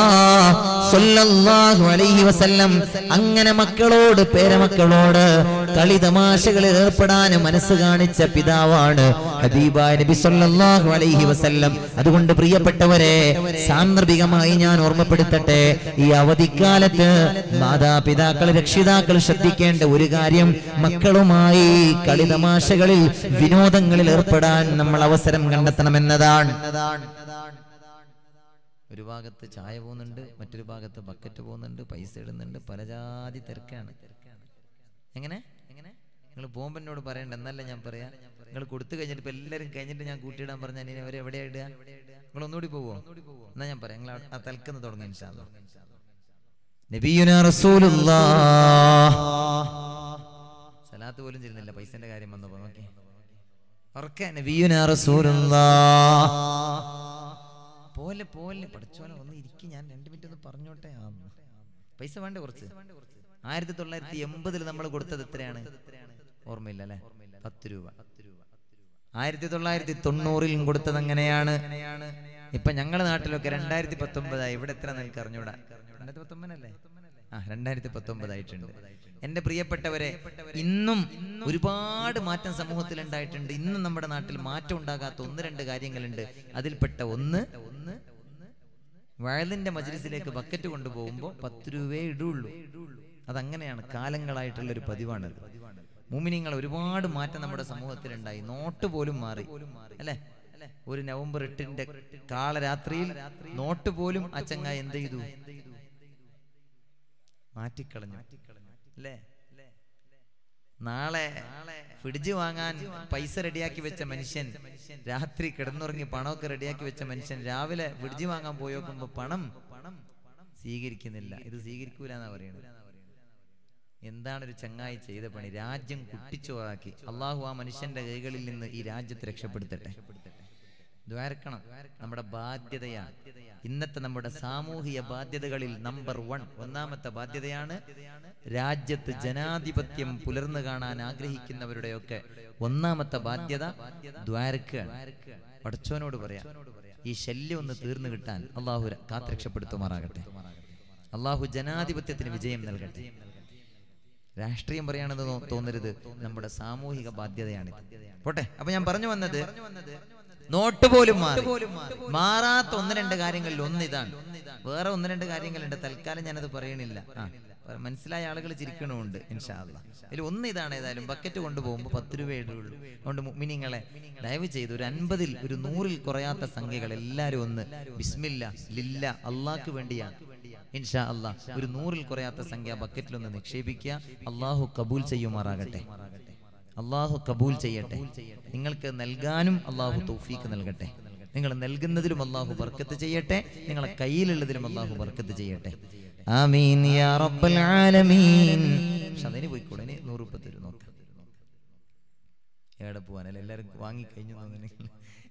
റസൂലുള്ളാഹ് സ്വല്ലല്ലാഹു അലൈഹി വസല്ലം അങ്ങനെ മക്കളോട് പേരമക്കളോട് കളിതമാശകളിൽ ഏർപ്പെടാൻ മനസ്സ് കാണിച്ച പിതാവാണ് ഹബീബായ നബി സല്ലല്ലാഹു അലൈഹി വസല്ലം അതുകൊണ്ട് പ്രിയപ്പെട്ടവരെ സാന്ദർഭികമായി ഞാൻ ഓർമ്മപ്പെടുത്തട്ടെ ഈ അവധിക്കാലത്ത് മാതാപിതാക്കൾ രക്ഷിതാക്കൾ ശ്രദ്ധിക്കേണ്ട ഒരു കാര്യം മക്കളുമായി കളിതമാശകളിൽ വിനോദങ്ങളിൽ ഏർപ്പെടാൻ നമ്മൾ അവസരം കണ്ടെത്തണമെന്നതാണ് ഒരു ഭാഗത്ത് ചായ പോകുന്നുണ്ട് മറ്റൊരു ഭാഗത്ത് ബക്കറ്റ് പോകുന്നുണ്ട് പൈസ ഇടുന്നുണ്ട് പല ജാതി തിരക്കാണ് എങ്ങനെ എങ്ങനെ നിങ്ങൾ പോകുമ്പോൾ എന്നോട് പറയണ്ട എന്നല്ല ഞാൻ പറയാ നിങ്ങൾ കൊടുത്തു കഴിഞ്ഞിട്ട് ഇപ്പൊ എല്ലാവരും കഴിഞ്ഞിട്ട് ഞാൻ കൂട്ടിയിടാൻ പറഞ്ഞാൽ ഇനി അവരെ എവിടെയാ ഇടുക നിങ്ങൾ ഒന്നുകൂടി പോവോ എന്നാ ഞാൻ പറയാം നിങ്ങൾ ആ തൽക്കെന്ന് തുടങ്ങും ഇൻഷാല്ലോ നബിയുന റസൂലുള്ളാഹ് സലാത്ത് പോലും ചെയ്യുന്നില്ല പൈസന്റെ കാര്യം വന്നപ്പോ നോക്കി ഉറക്കെ നബിയുന റസൂലുള്ളാഹ് പോലെ പോലെ പഠിച്ചോനെ ഒന്ന് ഇരിക്കും ഞാൻ രണ്ട് മിനിറ്റ് ഒന്ന് പറഞ്ഞോട്ടെ ആ. പൈസ വേണ്ടേ കുറച്ച് ആയിരത്തി തൊള്ളായിരത്തി എൺപതിൽ നമ്മൾ കൊടുത്തത് എത്രയാണ് ഓർമ്മയില്ല അല്ലെ പത്ത് രൂപ ആയിരത്തി തൊള്ളായിരത്തി തൊണ്ണൂറിലും കൊടുത്തത് അങ്ങനെയാണ് ഇപ്പൊ ഞങ്ങളുടെ നാട്ടിലൊക്കെ രണ്ടായിരത്തി പത്തൊമ്പതായി ഇവിടെ എത്ര നിനക്ക് അറിഞ്ഞൂടാ രണ്ടായിരത്തി പത്തൊമ്പതല്ലേ ആ രണ്ടായിരത്തി പത്തൊമ്പതായിട്ടുണ്ട് എന്റെ പ്രിയപ്പെട്ടവരെ ഇന്നും ഒരുപാട് മാറ്റം സമൂഹത്തിൽ ഉണ്ടായിട്ടുണ്ട് ഇന്നും നമ്മുടെ നാട്ടിൽ മാറ്റം ഉണ്ടാകാത്ത ഒന്ന് രണ്ട് കാര്യങ്ങളുണ്ട് അതിൽപ്പെട്ട ഒന്ന് ഒന്ന് വയലിന്റെ മജ്ലിസിലേക്ക് ബക്കറ്റ് കൊണ്ടുപോകുമ്പോൾ പത്ത് രൂപയെ ഇടുള്ളൂ അതങ്ങനെയാണ് കാലങ്ങളായിട്ടുള്ള ഒരു പതിവാണത് മുമിനിങ്ങൾ ഒരുപാട് മാറ്റം നമ്മുടെ സമൂഹത്തിലുണ്ടായി നോട്ട് പോലും മാറി അല്ലേ ഒരു നവംബർ എട്ടിന്റെ കാളരാത്രിയിൽ നോട്ട് പോലും ആ ചങ്ങായി എന്ത് ചെയ്തു മാറ്റിക്കളഞ്ഞു അല്ലേ നാളെ ഫ്രിഡ്ജ് വാങ്ങാൻ പൈസ റെഡിയാക്കി വെച്ച മനുഷ്യൻ രാത്രി കിടന്നുറങ്ങി പണമൊക്കെ റെഡിയാക്കി വെച്ച മനുഷ്യൻ രാവിലെ ഫ്രിഡ്ജ് വാങ്ങാൻ പോയി നോക്കുമ്പോ പണം പണം സ്വീകരിക്കുന്നില്ല ഇത് സ്വീകരിക്കൂല എന്നാ പറയുന്നത് എന്താണ് ഒരു ചങ്ങായി ചെയ്ത പണി രാജ്യം കുട്ടിച്ചോറാക്കി അള്ളാഹു ആ മനുഷ്യന്റെ കൈകളിൽ നിന്ന് ഈ രാജ്യത്തെ രക്ഷപ്പെടുത്തട്ടെ ദ്വാരക്കണം നമ്മുടെ ബാധ്യതയാണ് ഇന്നത്തെ നമ്മുടെ സാമൂഹിക ബാധ്യതകളിൽ നമ്പർ വൺ ഒന്നാമത്തെ ബാധ്യതയാണ് രാജ്യത്ത് ജനാധിപത്യം പുലർന്നു കാണാൻ ആഗ്രഹിക്കുന്നവരുടെയൊക്കെ ഒന്നാമത്തെ ബാധ്യത ദ്വാരക്കാണ് പടച്ചോനോട് പറയാം ഈ ശല്യം ഒന്ന് തീർന്നു കിട്ടാൻ അള്ളാഹു കാത്തുരക്ഷപ്പെടുത്തുമാറാകട്ടെ അള്ളാഹു ജനാധിപത്യത്തിന് വിജയം നൽകട്ടെ രാഷ്ട്രീയം പറയാണെന്ന് തോ- തോന്നരുത് നമ്മുടെ സാമൂഹിക ബാധ്യതയാണിത് പോട്ടെ അപ്പൊ ഞാൻ പറഞ്ഞു വന്നത് നോട്ട് പോലും മാറി മാറാത്ത ഒന്ന് രണ്ട് കാര്യങ്ങളിൽ ഒന്ന് ഇതാണ് വേറെ ഒന്ന് രണ്ട് കാര്യങ്ങളുണ്ട് തൽക്കാലം ഞാനത് പറയണില്ല ആ പ- മനസ്സിലായ ആളുകൾ ചിരിക്കണമുണ്ട് ഇൻഷാല്ല അതിൽ ഒന്ന് ഇതാണ് ഏതായാലും ബക്കറ്റ് കൊണ്ടുപോകുമ്പോൾ പത്ത് രൂപ ഇടുള്ളൂ അതുകൊണ്ട് മിനിങ്ങളെ ദയവ് ചെയ്ത് ഒരു അൻപതിൽ ഒരു നൂറിൽ കുറയാത്ത സംഖ്യകൾ എല്ലാവരും ഒന്ന് ബിസ്മില്ല ലില്ല അള്ളാഹ്ക്ക് വേണ്ടിയാണ് ഇൻഷാ അള്ളാഹ് ഒരു നൂറിൽ കുറയാത്ത സംഖ്യ ബക്കറ്റിലൊന്ന് നിക്ഷേപിക്കുക അള്ളാഹു കബൂൽ ചെയ്യുമാറാകട്ടെ അള്ളാഹു കബൂൽ ചെയ്യട്ടെ നിങ്ങൾക്ക് നൽകാനും അള്ളാഹു തൗഫീക്ക് നൽകട്ടെ നിങ്ങൾ നൽകുന്നതിലും അള്ളാഹു ബർക്കത്ത് ചെയ്യട്ടെ നിങ്ങളെ കയ്യിലുള്ളതിലും അള്ളാഹു ബർക്കത്ത് ചെയ്യട്ടെ ആമീൻ യാ റബ്ബൽ ആലമീൻ പക്ഷെ അതിന് പോയിക്കൂടെ ഇനി നൂറ് മുപ്പത്തി ഒരു നോക്കാം എവിടെ പോവാനല്ലേ എല്ലാരും വാങ്ങി കഴിഞ്ഞു തോന്നുന്നു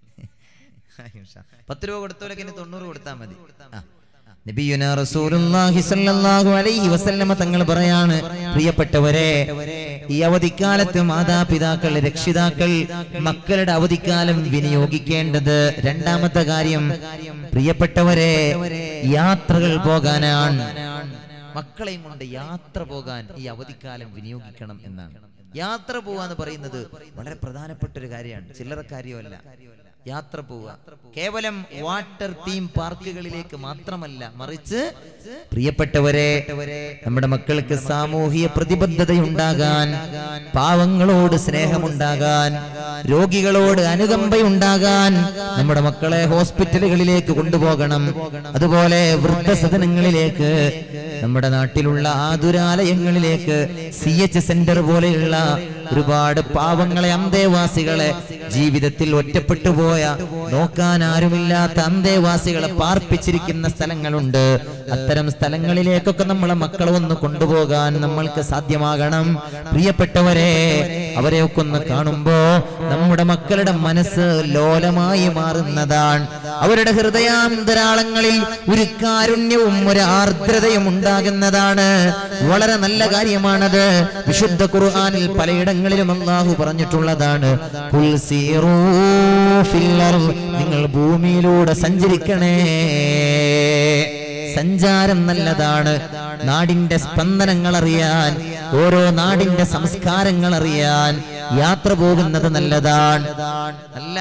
പത്ത് രൂപ കൊടുത്തോലൊക്കെ ഇനി തൊണ്ണൂറ് കൊടുത്താൽ മതി ആ നബിയുന റസൂലുള്ളാഹി സ്വല്ലല്ലാഹു അലൈഹി വസല്ലമ തങ്ങൾ പറയാണ് പ്രിയപ്പെട്ടവരെ ഈ അവധിക്കാലത്ത് മാതാപിതാക്കൾ രക്ഷിതാക്കൾ മക്കളുടെ അവധിക്കാലം വിനിയോഗിക്കേണ്ടത് രണ്ടാമത്തെ കാര്യം പ്രിയപ്പെട്ടവരെ യാത്രകൾ പോകാനാണ് മക്കളെയും കൊണ്ട് യാത്ര പോകാൻ ഈ അവധിക്കാലം വിനിയോഗിക്കണം എന്നാണ് യാത്ര പോവാന്ന് പറയുന്നത് വളരെ പ്രധാനപ്പെട്ട ഒരു കാര്യമാണ് ചില്ലറ കാര്യമല്ല യാത്ര പോവുക കേവലം വാട്ടർ തീം പാർക്കുകളിലേക്ക് മാത്രമല്ല മറിച്ച് പ്രിയപ്പെട്ടവരെ നമ്മുടെ മക്കൾക്ക് സാമൂഹിക പ്രതിബദ്ധതയുണ്ടാകാൻ പാവങ്ങളോട് സ്നേഹമുണ്ടാകാൻ രോഗികളോട് അനുകമ്പയുണ്ടാകാൻ നമ്മുടെ മക്കളെ ഹോസ്പിറ്റലുകളിലേക്ക് കൊണ്ടുപോകണം അതുപോലെ വൃദ്ധസദനങ്ങളിലേക്ക് നമ്മുടെ നാട്ടിലുള്ള ആതുരാലയങ്ങളിലേക്ക് സി എച്ച് സെന്റർ പോലെയുള്ള ഒരുപാട് പാവങ്ങളെ അന്തേവാസികളെ ജീവിതത്തിൽ ഒറ്റപ്പെട്ടു പോയ നോക്കാൻ ആരുമില്ലാത്ത അന്തേവാസികളെ പാർപ്പിച്ചിരിക്കുന്ന സ്ഥലങ്ങളുണ്ട് അത്തരം സ്ഥലങ്ങളിലേക്കൊക്കെ നമ്മളെ മക്കളെ ഒന്ന് കൊണ്ടുപോകാൻ നമ്മൾക്ക് സാധ്യമാകണം പ്രിയപ്പെട്ടവരെ അവരെയൊക്കെ ഒന്ന് കാണുമ്പോ നമ്മുടെ മക്കളുടെ മനസ്സ് ലോലമായി മാറുന്നതാണ് അവരുടെ ഹൃദയാന്തരാളങ്ങളിൽ ഒരു കാരുണ്യവും ഒരു ആർദ്രതയും ഉണ്ടാകുന്നതാണ് വളരെ നല്ല കാര്യമാണത് വിശുദ്ധ ഖുർആനിൽ പലയിടങ്ങളിലും അള്ളാഹു പറഞ്ഞിട്ടുള്ളതാണ് "ഖുൽ സീറൂ ഫിൽ അർദ്." നിങ്ങൾ ഭൂമിയിലൂടെ സഞ്ചരിക്കണേ സഞ്ചാരം നല്ലതാണ് നാടിന്റെ സ്പന്ദനങ്ങൾ അറിയാൻ ഓരോ നാടിന്റെ സംസ്കാരങ്ങൾ അറിയാൻ യാത്ര പോകുന്നത് നല്ലതാണ് നല്ല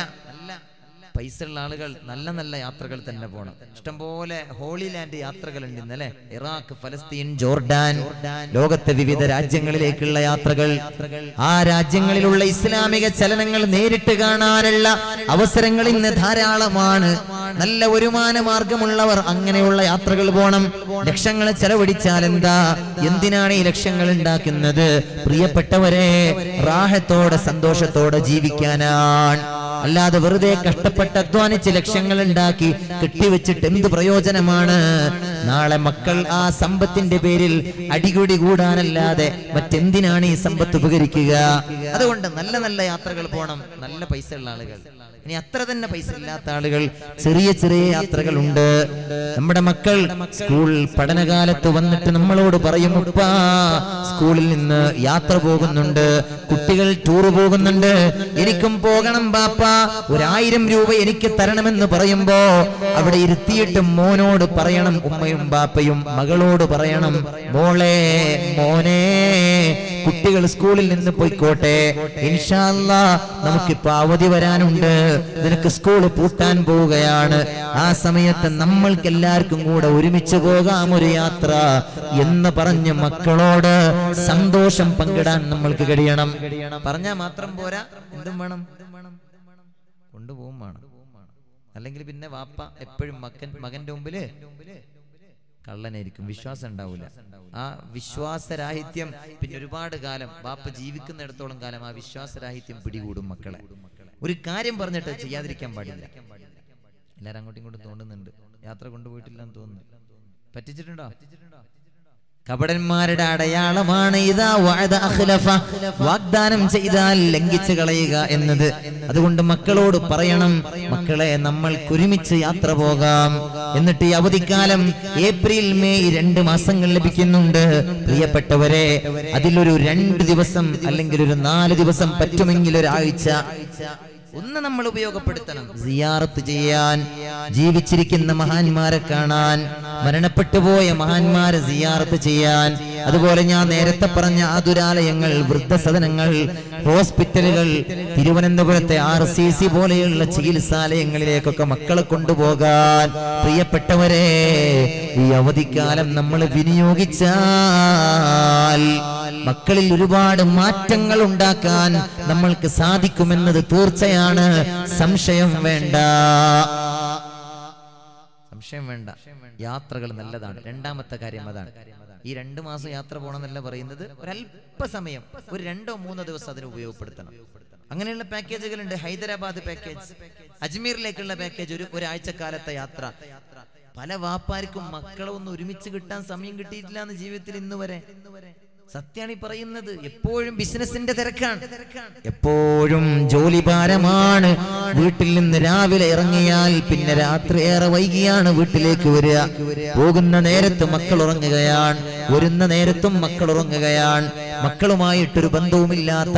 പൈസ ഉള്ള ആളുകൾ നല്ല നല്ല യാത്രകൾ തന്നെ പോകണം ഇഷ്ടംപോലെ ഹോളി ലാൻഡ് യാത്രകളുണ്ട് ഇന്നലെ ഇറാഖ് ഫലസ്തീൻ ജോർഡാൻ ലോകത്തെ വിവിധ രാജ്യങ്ങളിലേക്കുള്ള യാത്രകൾ ആ രാജ്യങ്ങളിലുള്ള ഇസ്ലാമിക ചലനങ്ങൾ നേരിട്ട് കാണാനുള്ള അവസരങ്ങൾ ഇന്ന് ധാരാളമാണ് നല്ല വരുമാന മാർഗമുള്ളവർ അങ്ങനെയുള്ള യാത്രകൾ പോണം ലക്ഷങ്ങൾ ചെലവഴിച്ചാൽ എന്താ എന്തിനാണ് ഈ ലക്ഷങ്ങൾ ഉണ്ടാക്കുന്നത് പ്രിയപ്പെട്ടവരെ റാഹത്തോടെ സന്തോഷത്തോടെ ജീവിക്കാനാണ് അല്ലാതെ വെറുതെ കഷ്ടപ്പെട്ട് അധ്വാനിച്ച് ലക്ഷ്യങ്ങൾ ഉണ്ടാക്കി കെട്ടിവെച്ചിട്ട് എന്ത് പ്രയോജനമാണ് നാളെ മക്കൾ ആ സമ്പത്തിന്റെ പേരിൽ അടികുടി കൂടാനല്ലാതെ മറ്റെന്തിനാണ് ഈ സമ്പത്ത് ഉപകരിക്കുക അതുകൊണ്ട് നല്ല നല്ല യാത്രകൾ പോകണം നല്ല പൈസ ഉള്ള ആളുകൾ ഇനി അത്ര തന്നെ പൈസ ഇല്ലാത്ത ആളുകൾ ചെറിയ ചെറിയ യാത്രകളുണ്ട് നമ്മുടെ മക്കൾ സ്കൂൾ പഠനകാലത്ത് വന്നിട്ട് നമ്മളോട് പറയും ഉപ്പാ സ്കൂളിൽ നിന്ന് യാത്ര പോകുന്നുണ്ട് കുട്ടികൾ ടൂർ പോകുന്നുണ്ട് എനിക്കും പോകണം ബാപ്പ ഒരായിരം രൂപ എനിക്ക് തരണമെന്ന് പറയുമ്പോ അവിടെ ഇരുത്തിയിട്ട് മോനോട് പറയണം ഉമ്മയും ബാപ്പയും മകളോട് പറയണം മോളെ മോനെ കുട്ടികൾ സ്കൂളിൽ നിന്ന് പോയിക്കോട്ടെ ഇൻഷാല്ല നമുക്കിപ്പോ അവധി വരാനുണ്ട് നിനക്ക് സ്കൂൾ പൂട്ടാൻ പോവുകയാണ് ആ സമയത്ത് നമ്മൾക്ക് എല്ലാവർക്കും കൂടെ ഒരുമിച്ച് പോകാം ഒരു യാത്ര എന്ന് പറഞ്ഞ് മക്കളോട് സന്തോഷം പങ്കിടാൻ നമ്മൾക്ക് കഴിയണം പറഞ്ഞാൽ മാത്രം പോരാ എന്തും വേണം കൊണ്ടുപോകും വേണം അല്ലെങ്കിൽ പിന്നെ വാപ്പ എപ്പോഴും മകൻ മകന്റെ മുമ്പില് കള്ളനായിരിക്കും വിശ്വാസം ഉണ്ടാവില്ല ആ വിശ്വാസരാഹിത്യം പിന്നെ ഒരുപാട് കാലം വാപ്പ ജീവിക്കുന്നിടത്തോളം കാലം ആ വിശ്വാസരാഹിത്യം പിടികൂടും മക്കളെ ഒരു കാര്യം പറഞ്ഞിട്ട് ചെയ്യാതിരിക്കാൻ പാടില്ല എല്ലാരും അങ്ങോട്ടും ഇങ്ങോട്ടും തോണ്ടുന്നുണ്ട് യാത്ര കൊണ്ടുപോയിട്ടില്ലെന്ന് തോന്നുന്നു പറ്റിച്ചിട്ടുണ്ടോ കപടന്മാരുടെ അടയാളമാണ് ഇതാ വഅദ അഖ്ലഫ വാഗ്ദാനം ചെയ്താൽ ലംഘിച്ചു കളയുക എന്നത് അതുകൊണ്ട് മക്കളോട് പറയണം മക്കളെ നമ്മൾ ഒരുമിച്ച് യാത്ര പോകാം എന്നിട്ട് ഈ അവധിക്കാലം ഏപ്രിൽ മെയ് രണ്ട് മാസങ്ങൾ ലഭിക്കുന്നുണ്ട് പ്രിയപ്പെട്ടവരെ അതിലൊരു രണ്ട് ദിവസം അല്ലെങ്കിൽ ഒരു നാല് ദിവസം പറ്റുമെങ്കിൽ ഒരാഴ്ച ഒന്ന് നമ്മൾ ഉപയോഗപ്പെടുത്തണം സിയാറത്ത് ചെയ്യാൻ ജീവിച്ചിരിക്കുന്ന മഹാന്മാരെ കാണാൻ മരണപ്പെട്ടു പോയ മഹാന്മാരെ സിയാറത്ത് ചെയ്യാൻ അതുപോലെ ഞാൻ നേരത്തെ പറഞ്ഞ ആതുരാലയങ്ങൾ വൃദ്ധസദനങ്ങൾ ഹോസ്പിറ്റലുകൾ തിരുവനന്തപുരത്തെ ആർ സി സി പോലെയുള്ള ചികിത്സാലയങ്ങളിലേക്കൊക്കെ മക്കളെ കൊണ്ടുപോകാൻ പ്രിയപ്പെട്ടവരെ ഈ അവധിക്കാലം നമ്മൾ വിനിയോഗിച്ചാൽ മക്കളിൽ ഒരുപാട് മാറ്റങ്ങൾ ഉണ്ടാക്കാൻ നമ്മൾക്ക് സാധിക്കുമെന്നത് തീർച്ചയാണ് സംശയം വേണ്ട സംശയം വേണ്ട യാത്രകൾ നല്ലതാണ് രണ്ടാമത്തെ കാര്യം അതാണ് ഈ രണ്ടു മാസം യാത്ര പോകണമെന്നല്ല പറയുന്നത് ഒരല്പസമയം ഒരു രണ്ടോ മൂന്നോ ദിവസം അതിന് ഉപയോഗപ്പെടുത്തണം അങ്ങനെയുള്ള പാക്കേജുകളുണ്ട് ഹൈദരാബാദ് പാക്കേജ് അജ്മീറിലേക്കുള്ള പാക്കേജ് ഒരു ഒരാഴ്ചക്കാലത്തെ യാത്ര പല വാപ്പാർക്കും മക്കളെ ഒന്ന് ഒരുമിച്ച് കിട്ടാൻ സമയം കിട്ടിയിട്ടില്ല എന്ന് ജീവിതത്തിൽ ഇന്ന് വരെ സത്യാണ് ഈ പറയുന്നത് എപ്പോഴും ബിസിനസിന്റെ തിരക്കാണ് എപ്പോഴും ജോലിഭാരമാണ് വീട്ടിൽ നിന്ന് രാവിലെ ഇറങ്ങിയാൽ പിന്നെ രാത്രി ഏറെ വൈകിയാണ് വീട്ടിലേക്ക് വരിക പോകുന്ന നേരത്ത് മക്കൾ ഉറങ്ങുകയാണ് വരുന്ന നേരത്തും മക്കൾ ഉറങ്ങുകയാണ് മക്കളുമായിട്ടൊരു ബന്ധവുമില്ലാത്ത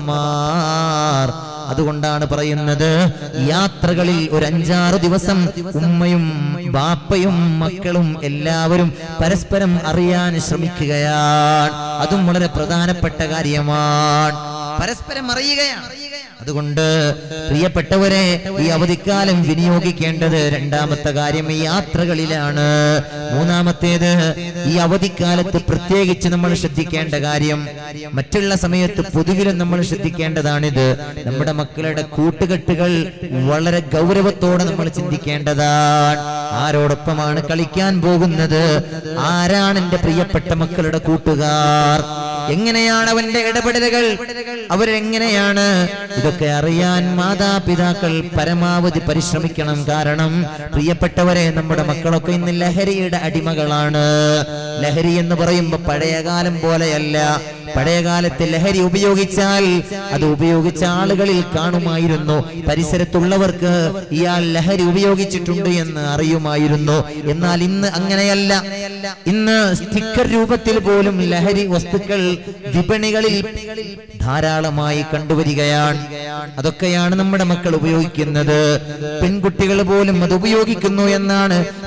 വാപ്പമാർ അതുകൊണ്ടാണ് പറയുന്നത് യാത്രകളിൽ ഒരു അഞ്ചാറ് ദിവസം ഉമ്മയും ബാപ്പയും മക്കളും എല്ലാവരും പരസ്പരം അറിയാൻ ശ്രമിക്കുകയാണ് അതും വളരെ പ്രധാനപ്പെട്ട കാര്യമാണ് പരസ്പരം അറിയുകയാണ് അതുകൊണ്ട് പ്രിയപ്പെട്ടവരെ ഈ അവധിക്കാലം വിനിയോഗിക്കേണ്ടത് രണ്ടാമത്തെ കാര്യം ഈ യാത്രകളിലാണ് മൂന്നാമത്തേത് ഈ അവധിക്കാലത്ത് പ്രത്യേകിച്ച് നമ്മൾ ശ്രദ്ധിക്കേണ്ട കാര്യം മറ്റുള്ള സമയത്ത് പൊതുവിലും നമ്മൾ ശ്രദ്ധിക്കേണ്ടതാണിത് നമ്മുടെ മക്കളുടെ കൂട്ടുകെട്ടുകൾ വളരെ ഗൗരവത്തോടെ നമ്മൾ ചിന്തിക്കേണ്ടതാണ് ആരോടൊപ്പമാണ് കളിക്കാൻ പോകുന്നത് ആരാണ് എന്റെ പ്രിയപ്പെട്ട മക്കളുടെ കൂട്ടുകാർ എങ്ങനെയാണ് അവന്റെ ഇടപെടലുകൾ അവരെങ്ങനെയാണ് ഇതൊക്കെ അറിയാൻ മാതാപിതാക്കൾ പരമാവധി പരിശ്രമിക്കണം കാരണം പ്രിയപ്പെട്ടവരെ നമ്മുടെ മക്കളൊക്കെ ഇന്ന് ലഹരിയുടെ അടിമകളാണ് ലഹരി എന്ന് പറയുമ്പോൾ പഴയകാലം പോലെയല്ല പഴയകാലത്ത് ലഹരി ഉപയോഗിച്ചാൽ അത് ഉപയോഗിച്ച ആളുകളിൽ കാണുമായിരുന്നു പരിസരത്തുള്ളവർക്ക് ഇയാൾ ലഹരി ഉപയോഗിച്ചിട്ടുണ്ട് എന്ന് അറിയുമായിരുന്നു എന്നാൽ ഇന്ന് അങ്ങനെയല്ല ഇന്ന് സ്റ്റിക്കർ രൂപത്തിൽ പോലും ലഹരി വസ്തുക്കൾ വിപണികളിൽ ധാരാളമായി കണ്ടുവരികയാണ് അതൊക്കെയാണ് നമ്മുടെ മക്കൾ ഉപയോഗിക്കുന്നത് പെൺകുട്ടികൾ പോലും അത് ഉപയോഗിക്കുന്നു എന്നാണ്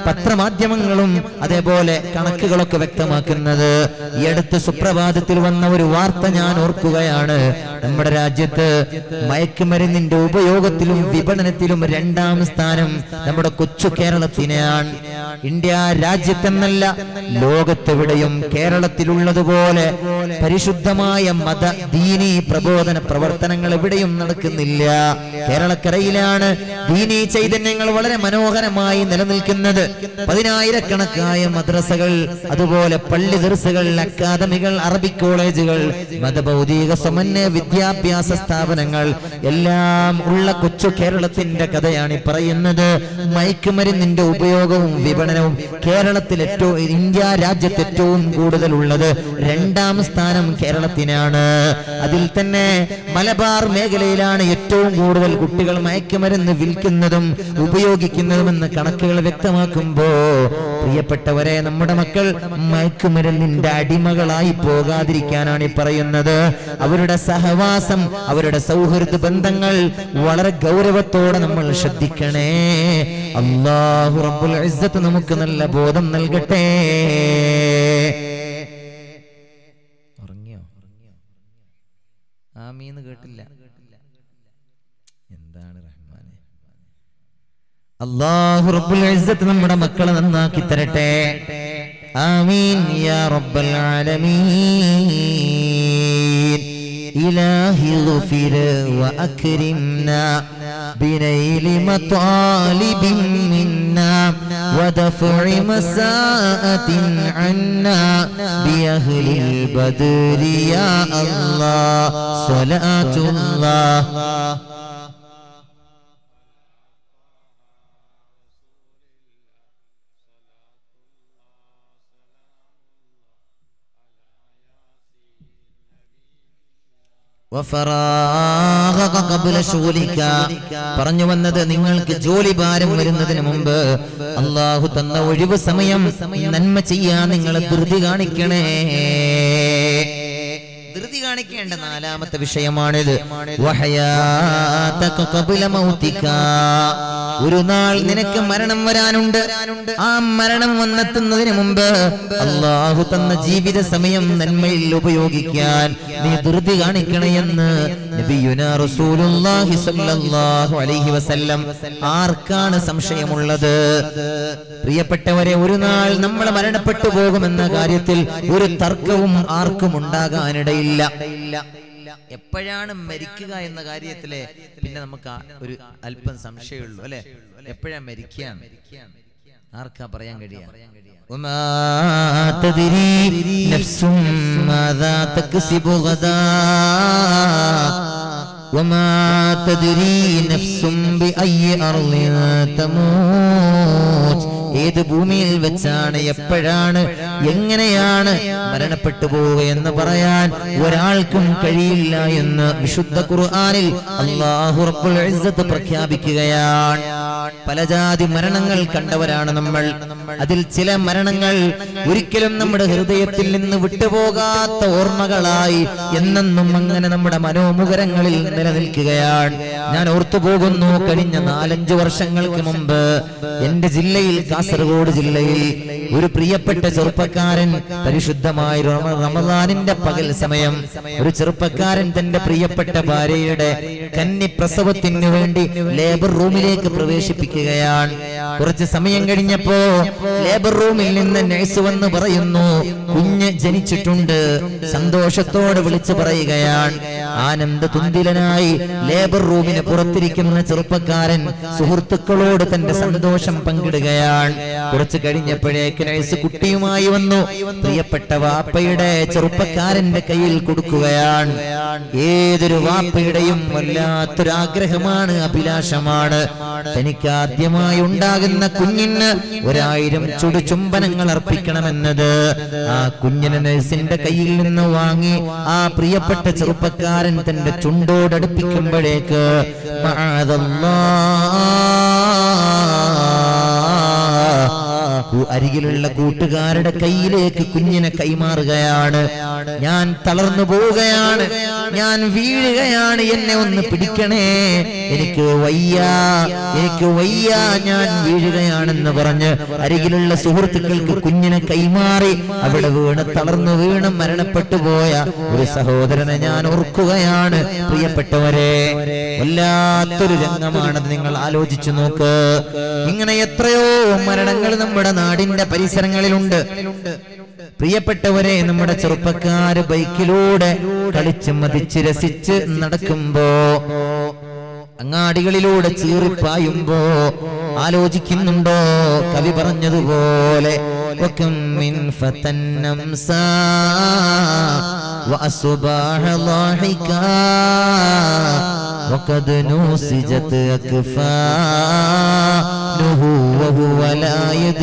പത്രമാധ്യമങ്ങളും അതേപോലെ കണക്കുകളൊക്കെ വ്യക്തമാക്കുന്നത് ഈ അടുത്ത് സുപ്രഭാതത്തിൽ വന്ന ഒരു വാർത്ത ഞാൻ ഓർക്കുകയാണ് നമ്മുടെ രാജ്യത്ത് മയക്കുമരുന്നിന്റെ ഉപയോഗത്തിലും വിപണനത്തിലും രണ്ടാം സ്ഥാനം നമ്മുടെ കൊച്ചു കേരളത്തിനാണ് ഇന്ത്യ രാജ്യത്തെന്നല്ല ലോകത്തെവിടെയും കേരളത്തിലുള്ളതുപോലെ പരിശുദ്ധമായ മത ദീനി പ്രബോധന പ്രവർത്തനങ്ങൾ എവിടെയും നടക്കുന്നില്ല കേരളക്കരയിലാണ് ദീനി ചൈതന്യങ്ങൾ വളരെ മനോഹരമായി നിലനിൽക്കുന്നത് പതിനായിരക്കണക്കായ മദ്രസകൾ അതുപോലെ പള്ളി ദർസുകൾ അക്കാദമികൾ അറബി കോളേജുകൾ മതഭൗതിക സമന്വയ വിദ്യാഭ്യാസ സ്ഥാപനങ്ങൾ എല്ലാം ഉള്ള കൊച്ചു കേരളത്തിന്റെ കഥയാണ് ഈ പറയുന്നത് മയക്കുമരുന്നിന്റെ ഉപയോഗവും വിപണനവും കേരളത്തിൽ ഏറ്റവും ഇന്ത്യ രാജ്യത്ത് ഏറ്റവും കൂടുതൽ ഉള്ളത് രണ്ടാം സ്ഥാനം കേരളത്തിനാണ് അതിൽ തന്നെ മലബാർ മേഖലയിലാണ് ഏറ്റവും കൂടുതൽ കുട്ടികൾ മയക്കുമരുന്ന് വിൽക്കുന്നതും ഉപയോഗിക്കുന്നതുമെന്ന് കണക്കുകൾ വ്യക്തമാക്കുമ്പോ പ്രിയപ്പെട്ടവരെ നമ്മുടെ മക്കൾ മയക്കുമരുന്നിന്റെ അടിമകളായി പോകാതിരിക്കാനാണ് ഈ പറയുന്നത് അവരുടെ സഹവാസം അവരുടെ സൗഹൃദ ബന്ധങ്ങൾ വളരെ ഗൗരവത്തോടെ നമ്മൾ ശ്രദ്ധിക്കണേ അള്ളാഹു റബ്ബുൽ ഇസ്സത്ത് നമുക്ക് നല്ല ബോധം നൽകട്ടെ ഉറങ്ങിയോ ആമീന്ന് കേട്ടില്ല എന്താണ് റഹ്മാനെ അള്ളാഹു റബ്ബുൽ ഇസ്സത്ത് നമ്മുടെ മക്കളെ നന്നാക്കി തരട്ടെ ആമീൻ യാ റബ്ബൽ ആലമീൻ ഇലാഹി ഗഫിർ വഅക്രിംനാ بنيل مطالب منا ودفع مساءة عنا بأهل البدر يا الله صلاة الله വഫറാഗക ഖബ്ല ശുഗ്ലിക. പറഞ്ഞു വന്നത് നിങ്ങൾക്ക് ജോലി ഭാരം വരുന്നതിന് മുമ്പ് അള്ളാഹു തന്ന ഒഴിവ് സമയം നന്മ ചെയ്യാൻ നിങ്ങൾ ധൃതി കാണിക്കണേ ധൃതി കാണിക്കേണ്ട നാലാമത്തെ വിഷയമാണിത് വഹയാതക ഖബ്ല മൗതിക. ഒരു നാൾ നിനക്ക് മരണം വരാനുണ്ട് ആ മരണം വന്നെത്തുന്നതിന് മുമ്പ് അള്ളാഹു തന്ന ജീവിത സമയം നന്മയിൽ ഉപയോഗിക്കാൻ നീ ധൃതി കാണിക്കണമെന്ന് നബിയുനാ റസൂലുള്ളാഹി സ്വല്ലല്ലാഹു അലൈഹി വസല്ലം ആർക്കാണ് സംശയമുള്ളത് പ്രിയപ്പെട്ടവരെ ഒരു നാൾ നമ്മൾ മരണപ്പെട്ടു പോകുമെന്ന കാര്യത്തിൽ ഒരു തർക്കവും ആർക്കും ഉണ്ടാകാനിടയില്ല എപ്പോഴാണ് മരിക്കുക എന്ന കാര്യത്തിലെ പിന്നെ നമുക്ക് ആ ഒരു അല്പം സംശയമുള്ളൂ അല്ലെ എപ്പോഴാ മരിക്കാൻ ആർക്കാ പറയാൻ കഴിയാ وما تدري نفس ماذا تكسب غدا وما تدري نفس بأي أرض تموت ഏത് ഭൂമിയിൽ വെച്ചാണ് എപ്പോഴാണ് എങ്ങനെയാണ് മരണപ്പെട്ടു പോവുക എന്ന് പറയാൻ ഒരാൾക്കും കഴിയില്ല എന്ന് വിശുദ്ധ ഖുർആനിൽ അല്ലാഹു റബ്ബുൽ ഇസ്സത്ത് പ്രഖ്യാപിക്കുകയാണ് പല ജാതി മരണങ്ങൾ കണ്ടവരാണ് നമ്മൾ അതിൽ ചില മരണങ്ങൾ ഒരിക്കലും നമ്മുടെ ഹൃദയത്തിൽ നിന്ന് വിട്ടുപോകാത്ത ഓർമ്മകളായി എന്നെന്നും അങ്ങനെ നമ്മുടെ മനോമുഖരങ്ങളിൽ നിലനിൽക്കുകയാണ് ഞാൻ ഓർത്തുപോകുന്നു കഴിഞ്ഞ നാലഞ്ചു വർഷങ്ങൾക്ക് മുമ്പ് എന്റെ ജില്ലയിൽ കാസർഗോഡ് ജില്ലയിൽ ഒരു പ്രിയപ്പെട്ട ചെറുപ്പക്കാരൻ പരിശുദ്ധമായ റമ- റമദാനിന്റെ പകൽ സമയം ഒരു ചെറുപ്പക്കാരൻ തന്റെ പ്രിയപ്പെട്ട ഭാര്യയുടെ കന്നി പ്രസവത്തിന് വേണ്ടി ലേബർ റൂമിലേക്ക് പ്രവേശിപ്പിക്കുകയാണ് കുറച്ച് സമയം കഴിഞ്ഞപ്പോ ലേബർ റൂമിൽ നിന്ന് നഴ്സ് വന്ന് പറയുന്നു കുഞ്ഞ് ജനിച്ചിട്ടുണ്ട് സന്തോഷത്തോടെ വിളിച്ചു പറയുകയാണ് ആനന്ദ തുന്തിലനായി ലേബർ റൂമിന് പുറത്തിരിക്കുന്ന ചെറുപ്പക്കാരൻ സുഹൃത്തുക്കളോട് തന്റെ സന്തോഷം പങ്കിടുകയാണ് കുറച്ച് കഴിഞ്ഞപ്പോഴേക്ക് നഴ്സ് കുട്ടിയുമായി വന്നു പ്രിയപ്പെട്ട വാപ്പയുടെ ചെറുപ്പക്കാരന്റെ കയ്യിൽ കൊടുക്കുകയാണ് ഏതൊരു വാപ്പയുടെയും വല്ലാത്തൊരു ആഗ്രഹമാണ് അഭിലാഷമാണ് തനിക്ക് ആദ്യമായി ഉണ്ടാകുന്ന കുഞ്ഞിന് ഒരായിരം ചുടു ചുംബനങ്ങൾ അർപ്പിക്കണമെന്നത് ആ കുഞ്ഞിനെ നഴ്സിന്റെ കയ്യിൽ നിന്ന് വാങ്ങി ആ പ്രിയപ്പെട്ട ചെറുപ്പക്കാരൻ തന്റെ ചുണ്ടോടടുപ്പിക്കുമ്പോഴേക്ക് മഅദല്ലാഹ് കു- അരികിലുള്ള കൂട്ടുകാരുടെ കയ്യിലേക്ക് കുഞ്ഞിനെ കൈമാറുകയാണ് ഞാൻ തളർന്നു പോവുകയാണ് ഞാൻ വീഴുകയാണ് എന്നെ ഒന്ന് പിടിക്കണേ എനിക്ക് വയ്യ എനിക്ക് വയ്യ ഞാൻ വീഴുകയാണെന്ന് പറഞ്ഞ് അരികിലുള്ള സുഹൃത്തുക്കൾക്ക് കുഞ്ഞിനെ കൈമാറി അവിടെ വീണ് തളർന്നു വീണ് മരണപ്പെട്ടു പോയ ഒരു സഹോദരനെ ഞാൻ ഓർക്കുകയാണ് പ്രിയപ്പെട്ടവരെ വല്ലാത്തൊരു രംഗമാണത് നിങ്ങൾ ആലോചിച്ചു നോക്ക് ഇങ്ങനെ എത്രയോ മരണങ്ങൾ നമ്മുടെ നാടിന്റെ പരിസരങ്ങളിലുണ്ട് പ്രിയപ്പെട്ടവരെ നമ്മുടെ ചെറുപ്പക്കാര് ബൈക്കിലൂടെ കളിച്ച് മതിച്ച് രസിച്ച് നടക്കുമ്പോ അങ്ങാടികളിലൂടെ ചീറിപ്പായുമ്പോ ആലോചിക്കുന്നുണ്ടോ കവി പറഞ്ഞതുപോലെ وكم من فتى نمسا وأصباح ضاحكا وقد نوسجت أكفانه وهو لا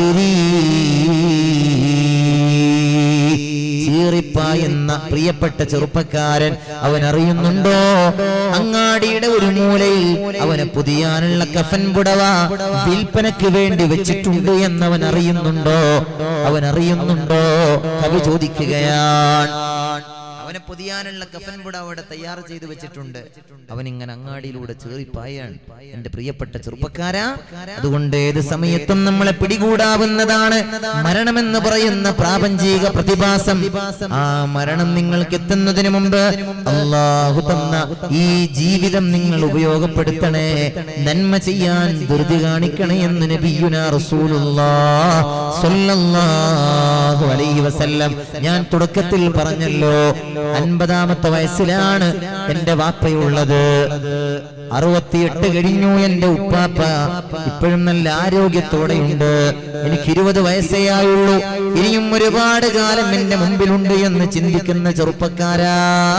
يدري ചീറിപ്പായുന്ന പ്രിയപ്പെട്ട ചെറുപ്പക്കാരൻ അവൻ അറിയുന്നുണ്ടോ അങ്ങാടിയുടെ ഒരു മൂലയിൽ അവന് പുതിയാനുള്ള കഫൻ പുടവ വിൽപ്പനയ്ക്ക് വേണ്ടി വെച്ചിട്ടുണ്ട് എന്നവൻ അറിയുന്നുണ്ടോ അവൻ അറിയുന്നുണ്ടോ കവി ചോദിക്കുകയാണ് അവനെ പൊതിയാനുള്ള കഫൻ പുട അവിടെ തയ്യാർ ചെയ്തു വെച്ചിട്ടുണ്ട് അവൻ ഇങ്ങനെ അങ്ങാടിയിലൂടെ ചേറിപ്പായാണ് എന്റെ പ്രിയപ്പെട്ട ചെറുപ്പക്കാരാ അതുകൊണ്ട് ഏത് സമയത്തും നമ്മളെ പിടികൂടാവുന്നതാണ് മരണമെന്ന് പറയുന്ന പ്രാപഞ്ചിക പ്രതിഭാസം ആ മരണം നിങ്ങൾക്ക് എത്തുന്നതിന് മുമ്പ് അള്ളാഹു തന്ന ഈ ജീവിതം നിങ്ങൾ ഉപയോഗപ്പെടുത്തണേ നന്മ ചെയ്യാൻ ധൃതി കാണിക്കണേ എന്ന് നബിയുന റസൂലുള്ളാഹ് സ്വല്ലല്ലാഹു അലൈഹി വസല്ലം ഞാൻ തുടക്കത്തിൽ പറഞ്ഞല്ലോ അൻപതാമത്തെ വയസ്സിലാണ് എന്റെ വാപ്പയുള്ളത് അറുപത്തിയെട്ട് കഴിഞ്ഞു എന്റെ ഉപ്പാപ്പ ഇപ്പോഴും നല്ല ആരോഗ്യത്തോടെയുണ്ട് എനിക്ക് ഇരുപത് വയസ്സേ ആയുള്ളൂ ഇനിയും ഒരുപാട് കാലം എന്റെ മുമ്പിലുണ്ട് എന്ന് ചിന്തിക്കുന്ന ചെറുപ്പക്കാരാ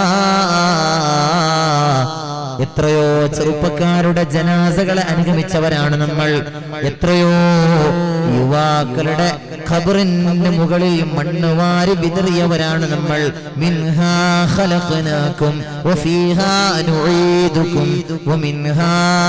എത്രയോ ചെറുപ്പക്കാരുടെ ജനാസകളെ അനുഗമിച്ചവരാണ് നമ്മൾ എത്രയോ യുവാക്കളുടെ ഖബറിന്റെ മുകളിൽ മണ്ണ് വാരി വിതറിയവരാണ് നമ്മൾ മിൻഹാ ഖലഖനാകും വഫീഹാ നുഈദുകും വമിൻഹാ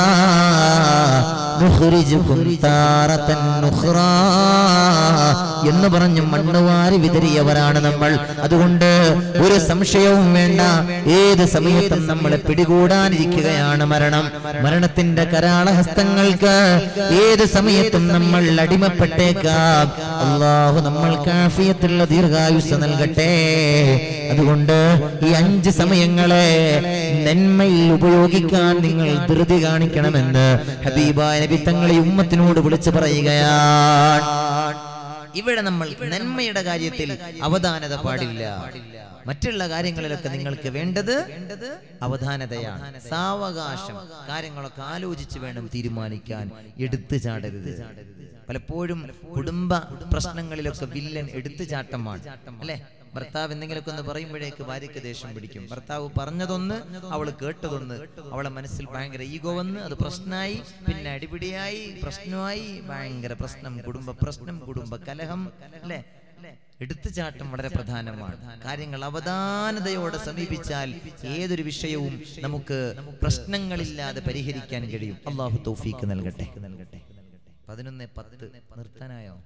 നുഖ്രിജുകും താറതൻ നുഖ്റാ എന്ന് പറഞ്ഞ് മണ്ണ് വാരി വിതറിയവരാണ് നമ്മൾ അതുകൊണ്ട് ഒരു സംശയവും വേണ്ട ഏത് സമയത്തും നമ്മളെ പിടികൂടാനിരിക്കുകയാണ് മരണം മരണത്തിന്റെ കരാളഹസ്തങ്ങൾക്ക് ഏത് സമയത്തും നമ്മൾ അടിമപ്പെട്ടേക്കാം അള്ളാഹു നമ്മൾക്ക് ആഫിയത്തുള്ള ദീർഘായുസ് നൽകട്ടെ അതുകൊണ്ട് ഈ അഞ്ച് സമയങ്ങളെ നന്മയിൽ ഉപയോഗിക്കാൻ നിങ്ങൾ ധൃതി കാണിക്കണമെന്ന് ഹബീബായ നബി തങ്ങളെ ഉമ്മത്തിനോട് വിളിച്ചു പറയുകയാണ് ഇവിടെ നമ്മൾ നന്മയുടെ കാര്യത്തിൽ അവധാനത പാടില്ല മറ്റുള്ള കാര്യങ്ങളിലൊക്കെ നിങ്ങൾക്ക് വേണ്ടത് അവധാനതയാണ് സാവകാശം കാര്യങ്ങളൊക്കെ ആലോചിച്ച് വേണം തീരുമാനിക്കാൻ എടുത്തു ചാടരുത് പലപ്പോഴും കുടുംബ പ്രശ്നങ്ങളിലൊക്കെ വില്ലൻ എടുത്തു ചാട്ടമാണ് അല്ലെ ഭർത്താവ് എന്തെങ്കിലുമൊക്കെ ഒന്ന് പറയുമ്പോഴേക്ക് ഭാര്യയ്ക്ക് ദേഷ്യം പിടിക്കും ഭർത്താവ് പറഞ്ഞതൊന്ന് അവൾ കേട്ടതൊന്ന് അവളെ മനസ്സിൽ ഭയങ്കര ഈഗോ വന്ന് അത് പ്രശ്നമായി പിന്നെ അടിപിടിയായി പ്രശ്നമായി ഭയങ്കര പ്രശ്നം കുടുംബ പ്രശ്നം കുടുംബ കലഹം അല്ലെ എടുത്തുചാട്ടം വളരെ പ്രധാനമാണ് കാര്യങ്ങൾ അവധാനതയോടെ സമീപിച്ചാൽ ഏതൊരു വിഷയവും നമുക്ക് പ്രശ്നങ്ങളില്ലാതെ പരിഹരിക്കാൻ കഴിയും അള്ളാഹു തൗഫീക്ക് നൽകട്ടെ നൽകട്ടെ പതിനൊന്ന് പത്ത് നിർത്താനായോ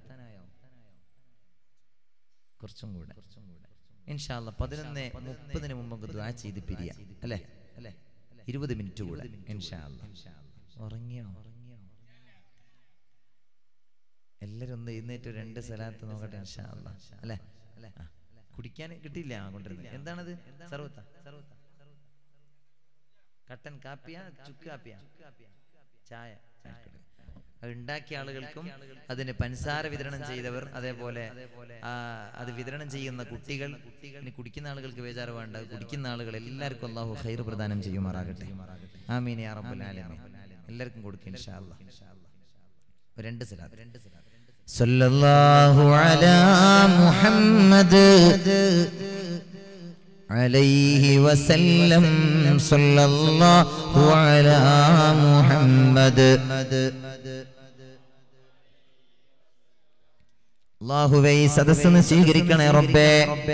കുറച്ചും കൂടെ ഇൻഷാല്ല പതിനൊന്ന് മുപ്പതിന് മുമ്പ് നമുക്ക് ദ്വാ ചെയ്ത് പിരിയാം അല്ലേ അല്ലേ ഇരുപത് മിനിറ്റ് കൂടെ ഇൻഷാല്ല ഉറങ്ങിയോ എല്ലാരും ഒന്ന് എഴുന്നേറ്റ് രണ്ട് സ്ഥലത്ത് നോക്കട്ടെ ഇൻഷാല്ല അല്ലേ അല്ലേ ആ. കുടിക്കാൻ കിട്ടിയില്ല ആ കൊണ്ടിരുന്നത് എന്താണത് സർവത്ത സർവത്ത കട്ടൻ കാപ്പിയാ ചുക്ക് കാപ്പിയാ ചായ ആയിക്കോട്ടെ. അത് ഉണ്ടാക്കിയ ആളുകൾക്കും അതിന് പഞ്ചസാര വിതരണം ചെയ്തവർ അതേപോലെ ആ, അത് വിതരണം ചെയ്യുന്ന കുട്ടികൾ ഇനി കുടിക്കുന്ന ആളുകൾക്ക് ബേജാറ് വേണ്ട കുടിക്കുന്ന ആളുകൾ എല്ലാവർക്കും അള്ളാഹു ഖൈർ പ്രദാനം ചെയ്യുമാറാകട്ടെ ആമീൻ യാ റബ്ബൽ ആലമീൻ എല്ലാവർക്കും കൊടുക്കും ഇൻഷാ അല്ലാഹ് രണ്ട് സലാത്ത് രണ്ട് സലാത്ത് സല്ലല്ലാഹു അലാ മുഹമ്മദ് عليه وسلم صلى الله على محمد അള്ളാഹുവേ ഈ സദസ്സിന് സ്വീകരിക്കണേ റബ്ബേ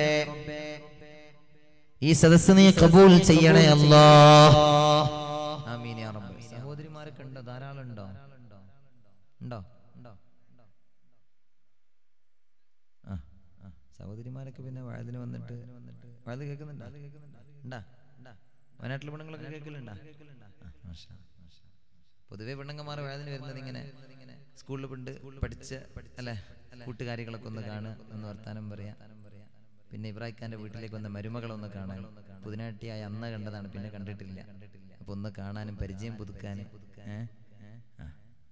ഈ സദസ്സ് നീ കബൂൽ ചെയ്യണേ അല്ലാ ആമീൻ യാ റബ്ബേ സഹോദരിമാരൊക്കെ ഉണ്ടോ ധാരാളം ഉണ്ടോ ഉണ്ടോ ഉണ്ടോ ആ ആ സഹോദരിമാരൊക്കെ പിന്നെ വഴുതിന് വന്നിട്ട് അത് കേൾക്കുന്നുണ്ടോ ഉണ്ടാ വയനാട്ടിലെ പെണ്ണുങ്ങളൊക്കെ കേൾക്കലുണ്ടാ ആ, മാഷാ, മാഷാ. പൊതുവെ പെണ്ണുങ്ങന്മാർ വേദന വരുന്നത് ഇങ്ങനെ സ്കൂളിൽ പണ്ട് പഠിച്ച അല്ലെ കൂട്ടുകാരികളൊക്കെ ഒന്ന് കാണുക ഒന്ന് വർത്താനം പറയാ പിന്നെ ഇബ്രാഹിഖാന്റെ വീട്ടിലേക്ക് വന്ന മരുമകളൊന്ന് കാണാൻ പുതിനാട്ടിയായ അന്ന് കണ്ടതാണ് പിന്നെ കണ്ടിട്ടില്ല അപ്പൊ ഒന്ന് കാണാനും പരിചയം പുതുക്കാനും ഏ? ആ.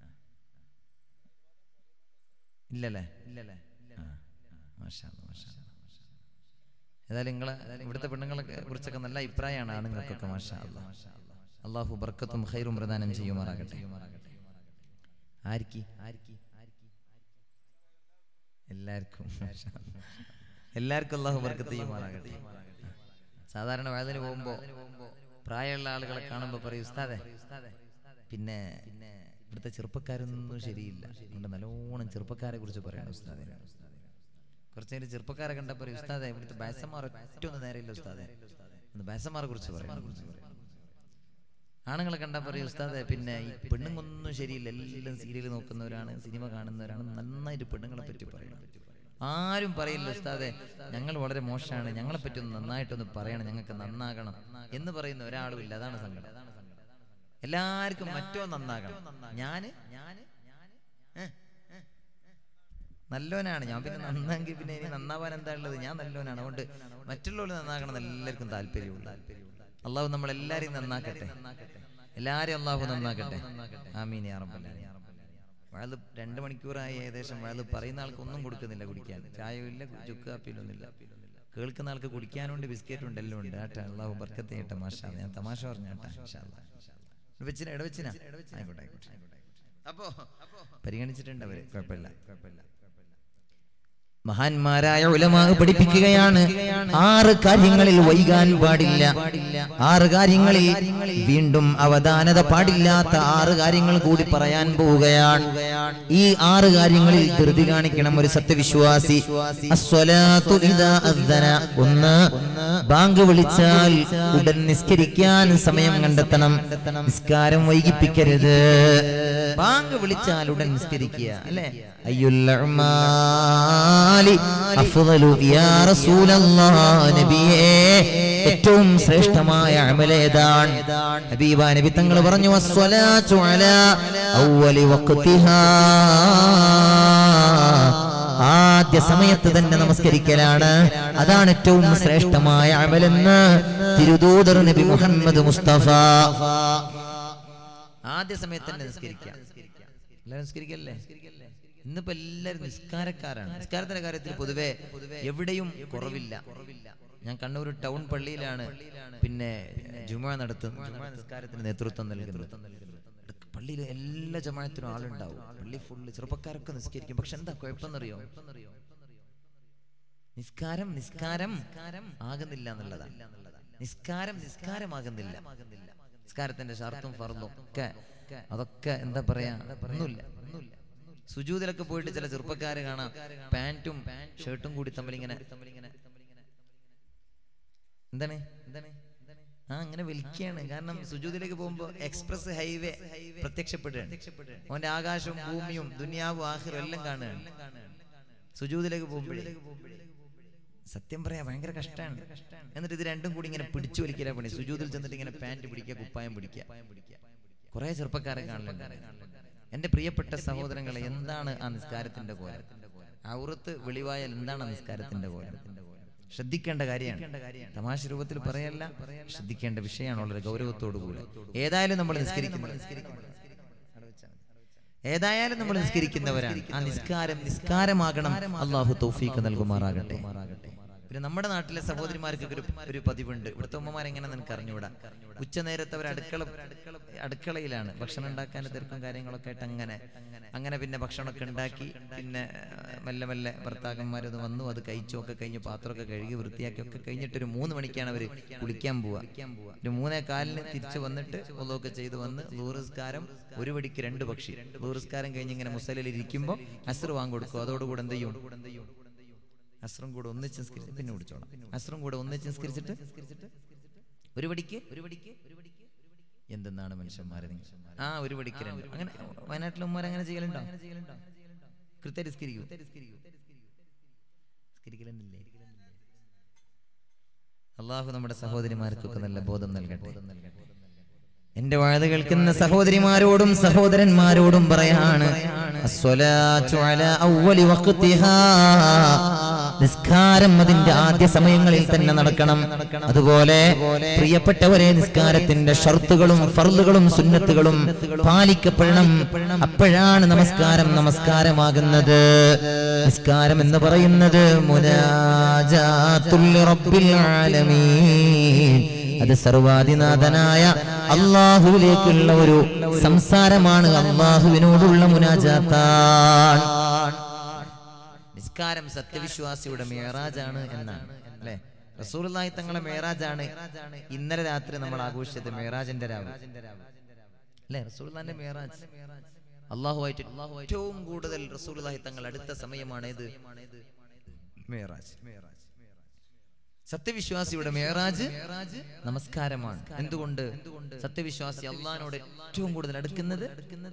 ഇല്ലല്ലേ ഇല്ലല്ലേ ആ, ആ, മാഷാ അല്ലാ, മാഷാ അല്ലാ, മാഷാ അല്ലാ. ഏതായാലും നിങ്ങളെ ഇവിടുത്തെ പെണ്ണുങ്ങളെ കുറിച്ചൊക്കെ നല്ല അഭിപ്രായമാണ് ആണുങ്ങൾക്കൊക്കെ മാഷാ അല്ലാ. അള്ളാഹു ബർക്കത്തും ഖൈറും പ്രദാനം ചെയ്യുമാറാകട്ടെ ആർക്ക് എല്ലാവർക്കും മാഷാ അല്ലാ. എല്ലാവർക്കും അള്ളാഹു ബർക്കത്ത് ചെയ്യുമാറാകട്ടെ സാധാരണ വേദന പോകുമ്പോ പ്രായമുള്ള ആളുകളെ കാണുമ്പോ പറയും ഉസ്താദെ പിന്നെ ഇവിടുത്തെ ചെറുപ്പക്കാരൊന്നും ശരിയില്ല അതുകൊണ്ട് നല്ലോണം ചെറുപ്പക്കാരെ കുറിച്ച് പറയണം ഉസ്താദെ കുറച്ചു നേരം ചെറുപ്പക്കാരെ കണ്ടാ പറയും ഉസ്താദെ ഇവിടുത്തെ ബാസന്മാർ ഒറ്റ ഒന്ന് നേരെയില്ല ഉസ്താദെ ഒന്ന് ബാസന്മാരെ കുറിച്ച് പറയണം ആണുങ്ങളെ കണ്ടാ പറയും ഉസ്താദെ പിന്നെ ഈ പെണ്ണുങ്ങൊന്നും ശരിയില്ല എല്ലാം സീരിയൽ നോക്കുന്നവരാണ് സിനിമ കാണുന്നവരാണ് നന്നായിട്ട് പെണ്ണുങ്ങളെ പറ്റി പറയണം ആരും പറയില്ല ഉസ്താദെ ഞങ്ങൾ വളരെ മോശമാണ് ഞങ്ങളെ പറ്റി ഒന്ന് നന്നായിട്ടൊന്ന് പറയണം ഞങ്ങൾക്ക് നന്നാകണം എന്ന് പറയുന്ന ഒരാളും ഇല്ല അതാണ് സങ്കടം എല്ലാവർക്കും മറ്റോ നന്നാകണം ഞാന് ഞാന് ഏ, ഏ, നല്ലോനാണ് ഞാൻ പിന്നെ നന്നാങ്കിൽ പിന്നെ ഇനി നന്നാവാൻ എന്താ ഉള്ളത് ഞാൻ നല്ലോനാണ് അതുകൊണ്ട് മറ്റുള്ളവർ നന്നാകണം എന്ന് എല്ലാവർക്കും താല്പര്യമുള്ള അള്ളാഹു നമ്മളെല്ലാരെയും നന്നാക്കട്ടെ എല്ലാരെയും അള്ളാഹു നന്നാക്കട്ടെ ആമീൻ യാ റബ്ബൽ ആലമീൻ. വഴല് രണ്ട് മണിക്കൂറായി ഏകദേശം വഴല് പറയുന്ന ആൾക്ക് ഒന്നും കൊടുക്കുന്നില്ല കുടിക്കാൻ ചായയും ഇല്ല ചുക്ക് കാപ്പിയിലൊന്നുമില്ല കേൾക്കുന്ന ആൾക്ക് കുടിക്കാനുണ്ട് ബിസ്ക്കറ്റും ഉണ്ട് എല്ലാം ഉണ്ട് ആട്ടെ അള്ളാഹു ബർക്കത്ത് ചെയ്യട്ടെ മാഷാ ഞാൻ തമാശ പറഞ്ഞു കേട്ടാ ഇൻഷാ അല്ലാ. ഇടവച്ചിന ഇടവച്ചിന ആയിക്കോട്ടെ ആയിക്കോട്ടെ അപ്പോ പരിഗണിച്ചിട്ടുണ്ട് അവര് കുഴപ്പമില്ല കുഴപ്പമില്ല മഹാന്മാരായ ഉലമാ പഠിപ്പിക്കുകയാണ് ആറ് കാര്യങ്ങളിൽ വൈകാൻ പാടില്ല ആറ് കാര്യങ്ങളിൽ വീണ്ടും അവധാനത പാടില്ലാത്ത ആറ് കാര്യങ്ങൾ കൂടി പറയാൻ പോവുകയാണ് ഈ ആറ് കാര്യങ്ങളിൽ ധൃതി കാണിക്കണം ഒരു സത്യവിശ്വാസി അസ്വലാത്തു ഇദാ അദ്ദന. ഒന്ന് ബാങ്ക് വിളിച്ചാൽ ഉടൻ നിസ്കരിക്കാൻ സമയം കണ്ടെത്തണം നിസ്കാരം വൈകിപ്പിക്കരുത് ബാങ്ക് വിളിച്ചാൽ ഉടൻ നിസ്കരിക്കുക അല്ലെ അയ്യുൽ അഅ്മാലി അഫ്ളലു യാ റസൂലല്ലാഹ് നബിയേ ഏറ്റവും ശ്രേഷ്ഠമായ അമൽ ഏതാണ് ഹബീബ നബി തങ്ങൾ പറഞ്ഞു വസ്സലാത്തു അലാ അവ്വലി വഖ്തിഹാ ആദ്യ സമയത്ത് തന്നെ നമസ്കരിക്കലാണ് അതാണ് ഏറ്റവും ശ്രേഷ്ഠമായ അമലെന്ന് തിരുദൂതർ നബി മുഹമ്മദ് മുസ്തഫ ആദ്യ സമയത്ത് തന്നെ നിസ്കരിക്കാം എല്ലാവരും നിസ്കരിക്കല്ലേ ഇന്നിപ്പോ എല്ലാവരും നിസ്കാരക്കാരാണ് നിസ്കാരത്തിന്റെ കാര്യത്തിൽ പൊതുവെ എവിടെയും കുറവില്ല ഞാൻ കണ്ണൂർ ടൗൺ പള്ളിയിലാണ് പിന്നെ ജുമ നടത്തുന്നത് ജുമ നിസ്കാരത്തിന് നേതൃത്വം നൽകുന്നത് പള്ളിയിൽ എല്ലാ ജമാഅത്തിനും ആളുണ്ടാവും പള്ളി ഫുള്ള് ചെറുപ്പക്കാരൊക്കെ നിസ്കരിക്കും പക്ഷെ എന്താ കുഴപ്പമെന്നറിയോ നിസ്കാരം നിസ്കാരം ആകുന്നില്ല എന്നുള്ളതാണ് നിസ്കാരം നിസ്കാരമാകുന്നില്ല നിസ്കാരത്തിന്റെ ഷർത്തും ഫർദും ഒക്കെ അതൊക്കെ എന്താ പറയാ ഒന്നുമില്ല ഒന്നുമില്ല സുജൂതിലൊക്കെ പോയിട്ട് ചില ചെറുപ്പക്കാര് കാണാം പാന്റും ഷർട്ടും കൂടി തമ്മിലിങ്ങനെ എന്താണ് എന്താണ് ആ അങ്ങനെ വലിക്കുകയാണ് കാരണം സുജൂതിലേക്ക് പോകുമ്പോ എക്സ്പ്രസ് ഹൈവേ പ്രത്യക്ഷപ്പെടുകയാണ് അവന്റെ ആകാശവും ഭൂമിയും ദുനിയാവും ആഹിറും എല്ലാം കാണുകയാണ് സുജൂതിലേക്ക് പോകുമ്പോഴേ സത്യം പറയാ ഭയങ്കര കഷ്ടമാണ് എന്നിട്ട് ഇത് രണ്ടും കൂടി ഇങ്ങനെ പിടിച്ചു വലിക്കലാ പണി സുജൂതിൽ ചെന്നിട്ട് ഇങ്ങനെ പാന്റ് പിടിക്കുക കുപ്പായം പിടിക്കുക കുറെ ചെറുപ്പക്കാരെ കാണലുണ്ട് എന്റെ പ്രിയപ്പെട്ട സഹോദരങ്ങളെ എന്താണ് ആ നിസ്കാരത്തിന്റെ കോലം ഔറത്ത് വെളിവായാൽ എന്താണ് ആ നിസ്കാരത്തിന്റെ കോലം ശ്രദ്ധിക്കേണ്ട കാര്യമാണ് തമാശ രൂപത്തിൽ പറയല്ല ശ്രദ്ധിക്കേണ്ട വിഷയമാണ് വളരെ ഗൗരവത്തോടു കൂടെ ഏതായാലും നമ്മൾ നിസ്കരിക്കുന്നത് ഏതായാലും നമ്മൾ നിസ്കരിക്കുന്നവരാണ് ആ നിസ്കാരം നിസ്കാരമാകണം അള്ളാഹു തൗഫീഖ് നൽകുമാറാകട്ടെ പിന്നെ നമ്മുടെ നാട്ടിലെ സഹോദരിമാർക്ക് ഒരു ഒരു പതിവുണ്ട് ഇവിടുത്തെ ഉമ്മമാർ എങ്ങനെ നിനക്ക് അറിഞ്ഞുകൂടാ ഉച്ച നേരത്തെ അവർ അടുക്കള അടുക്കളയിലാണ് ഭക്ഷണം ഉണ്ടാക്കാൻ തിരക്കും കാര്യങ്ങളൊക്കെ ആയിട്ട് അങ്ങനെ അങ്ങനെ പിന്നെ ഭക്ഷണമൊക്കെ ഉണ്ടാക്കി പിന്നെ ആ, മെല്ലെ മെല്ലെ ഭർത്താക്കന്മാരത് വന്നു അത് കഴിച്ചു ഒക്കെ കഴിഞ്ഞ് പാത്രമൊക്കെ കഴുകി വൃത്തിയാക്കി ഒക്കെ കഴിഞ്ഞിട്ട് ഒരു മൂന്ന് മണിക്കാണ് അവർ കുളിക്കാൻ പോവുക ഒരു മൂന്നേ കാലിന് തിരിച്ചു വന്നിട്ട് ഒന്നൊക്കെ ചെയ്ത് വന്ന് ലൂറിസ്കാരം ഒരു വടിക്ക് രണ്ട് പക്ഷി ലൂറിസ്കാരം കഴിഞ്ഞ് ഇങ്ങനെ മുസലിൽ ഇരിക്കുമ്പോൾ അസർ വാങ്ങിക്കൊടുക്കും അതോടുകൂടെ എന്ത് ചെയ്യും അസ്രം കൂടെ ഒന്നിച്ച് നിസ്കരിച്ച് പിന്നെ കുടിച്ചോണം അസ്രം കൂടെ ഒന്നിച്ച് നിസ്കരിച്ചിട്ട് ഒരു വടിക്ക് ഒരു വടിക്ക് ഒരു വടിക്ക് എന്തെന്നാണ് മനുഷ്യന്മാരെ നിങ്ങൾ ആ ഒരു വടിക്ക് രണ്ട് അങ്ങനെ വയനാട്ടിലെ ഉമ്മാർ അങ്ങനെ ചെയ്യലുണ്ടോ കൃത്യം നിസ്കരിക്കൂ നിസ്കരിക്കലുണ്ടില്ലേ അള്ളാഹു നമ്മുടെ സഹോദരിമാർക്കൊക്കെ നല്ല ബോധം നൽകട്ടെ എന്റെ വാഴ കേൾക്കുന്ന സഹോദരിമാരോടും സഹോദരന്മാരോടും പറയാണ് അസ്വലാത്തു അലാ അവ്വലി വഖ്തിഹാ. നിസ്കാരം അതിന്റെ ആദ്യ സമയങ്ങളിൽ തന്നെ നടക്കണം അതുപോലെ പ്രിയപ്പെട്ടവരെ നിസ്കാരത്തിന്റെ ഷർത്തുകളും ഫർളുകളും സുന്നത്തുകളും പാലിക്കപ്പെടണം അപ്പോഴാണ് നമസ്കാരം നമസ്കാരമാകുന്നത് നിസ്കാരം എന്ന് പറയുന്നത് മുനാജാത്തുൽ റബ്ബിൽ ആലമീൻ അത് സർവാധിനാഥനായ അള്ളാഹുവിലേക്കുള്ള ഒരു സംസാരമാണ് അള്ളാഹുവിനോടുള്ള മുനാജാത്താണ് നിസ്കാരം സത്യവിശ്വാസിയുടെ മേറാജാണ് എന്നാണ് അല്ലെ റസൂലുള്ളാഹി തങ്ങളെ മേറാജാണ് ഇന്നലെ രാത്രി നമ്മൾ ആഘോഷിച്ചത് മേറാജിന്റെ രാവ് അല്ലെ റസൂലുള്ളാഹിന്റെ മേറാജ് അള്ളാഹുവായിട്ട് ഏറ്റവും കൂടുതൽ റസൂലുള്ളാഹി തങ്ങൾ അടുത്ത സമയമാണ് ഇത് മേറാജ് സത്യവിശ്വാസിയുടെ മേറാജ് നമസ്കാരമാണ് എന്തുകൊണ്ട് സത്യവിശ്വാസി അള്ളഹാനോട് ഏറ്റവും കൂടുതൽ അടുക്കുന്നത്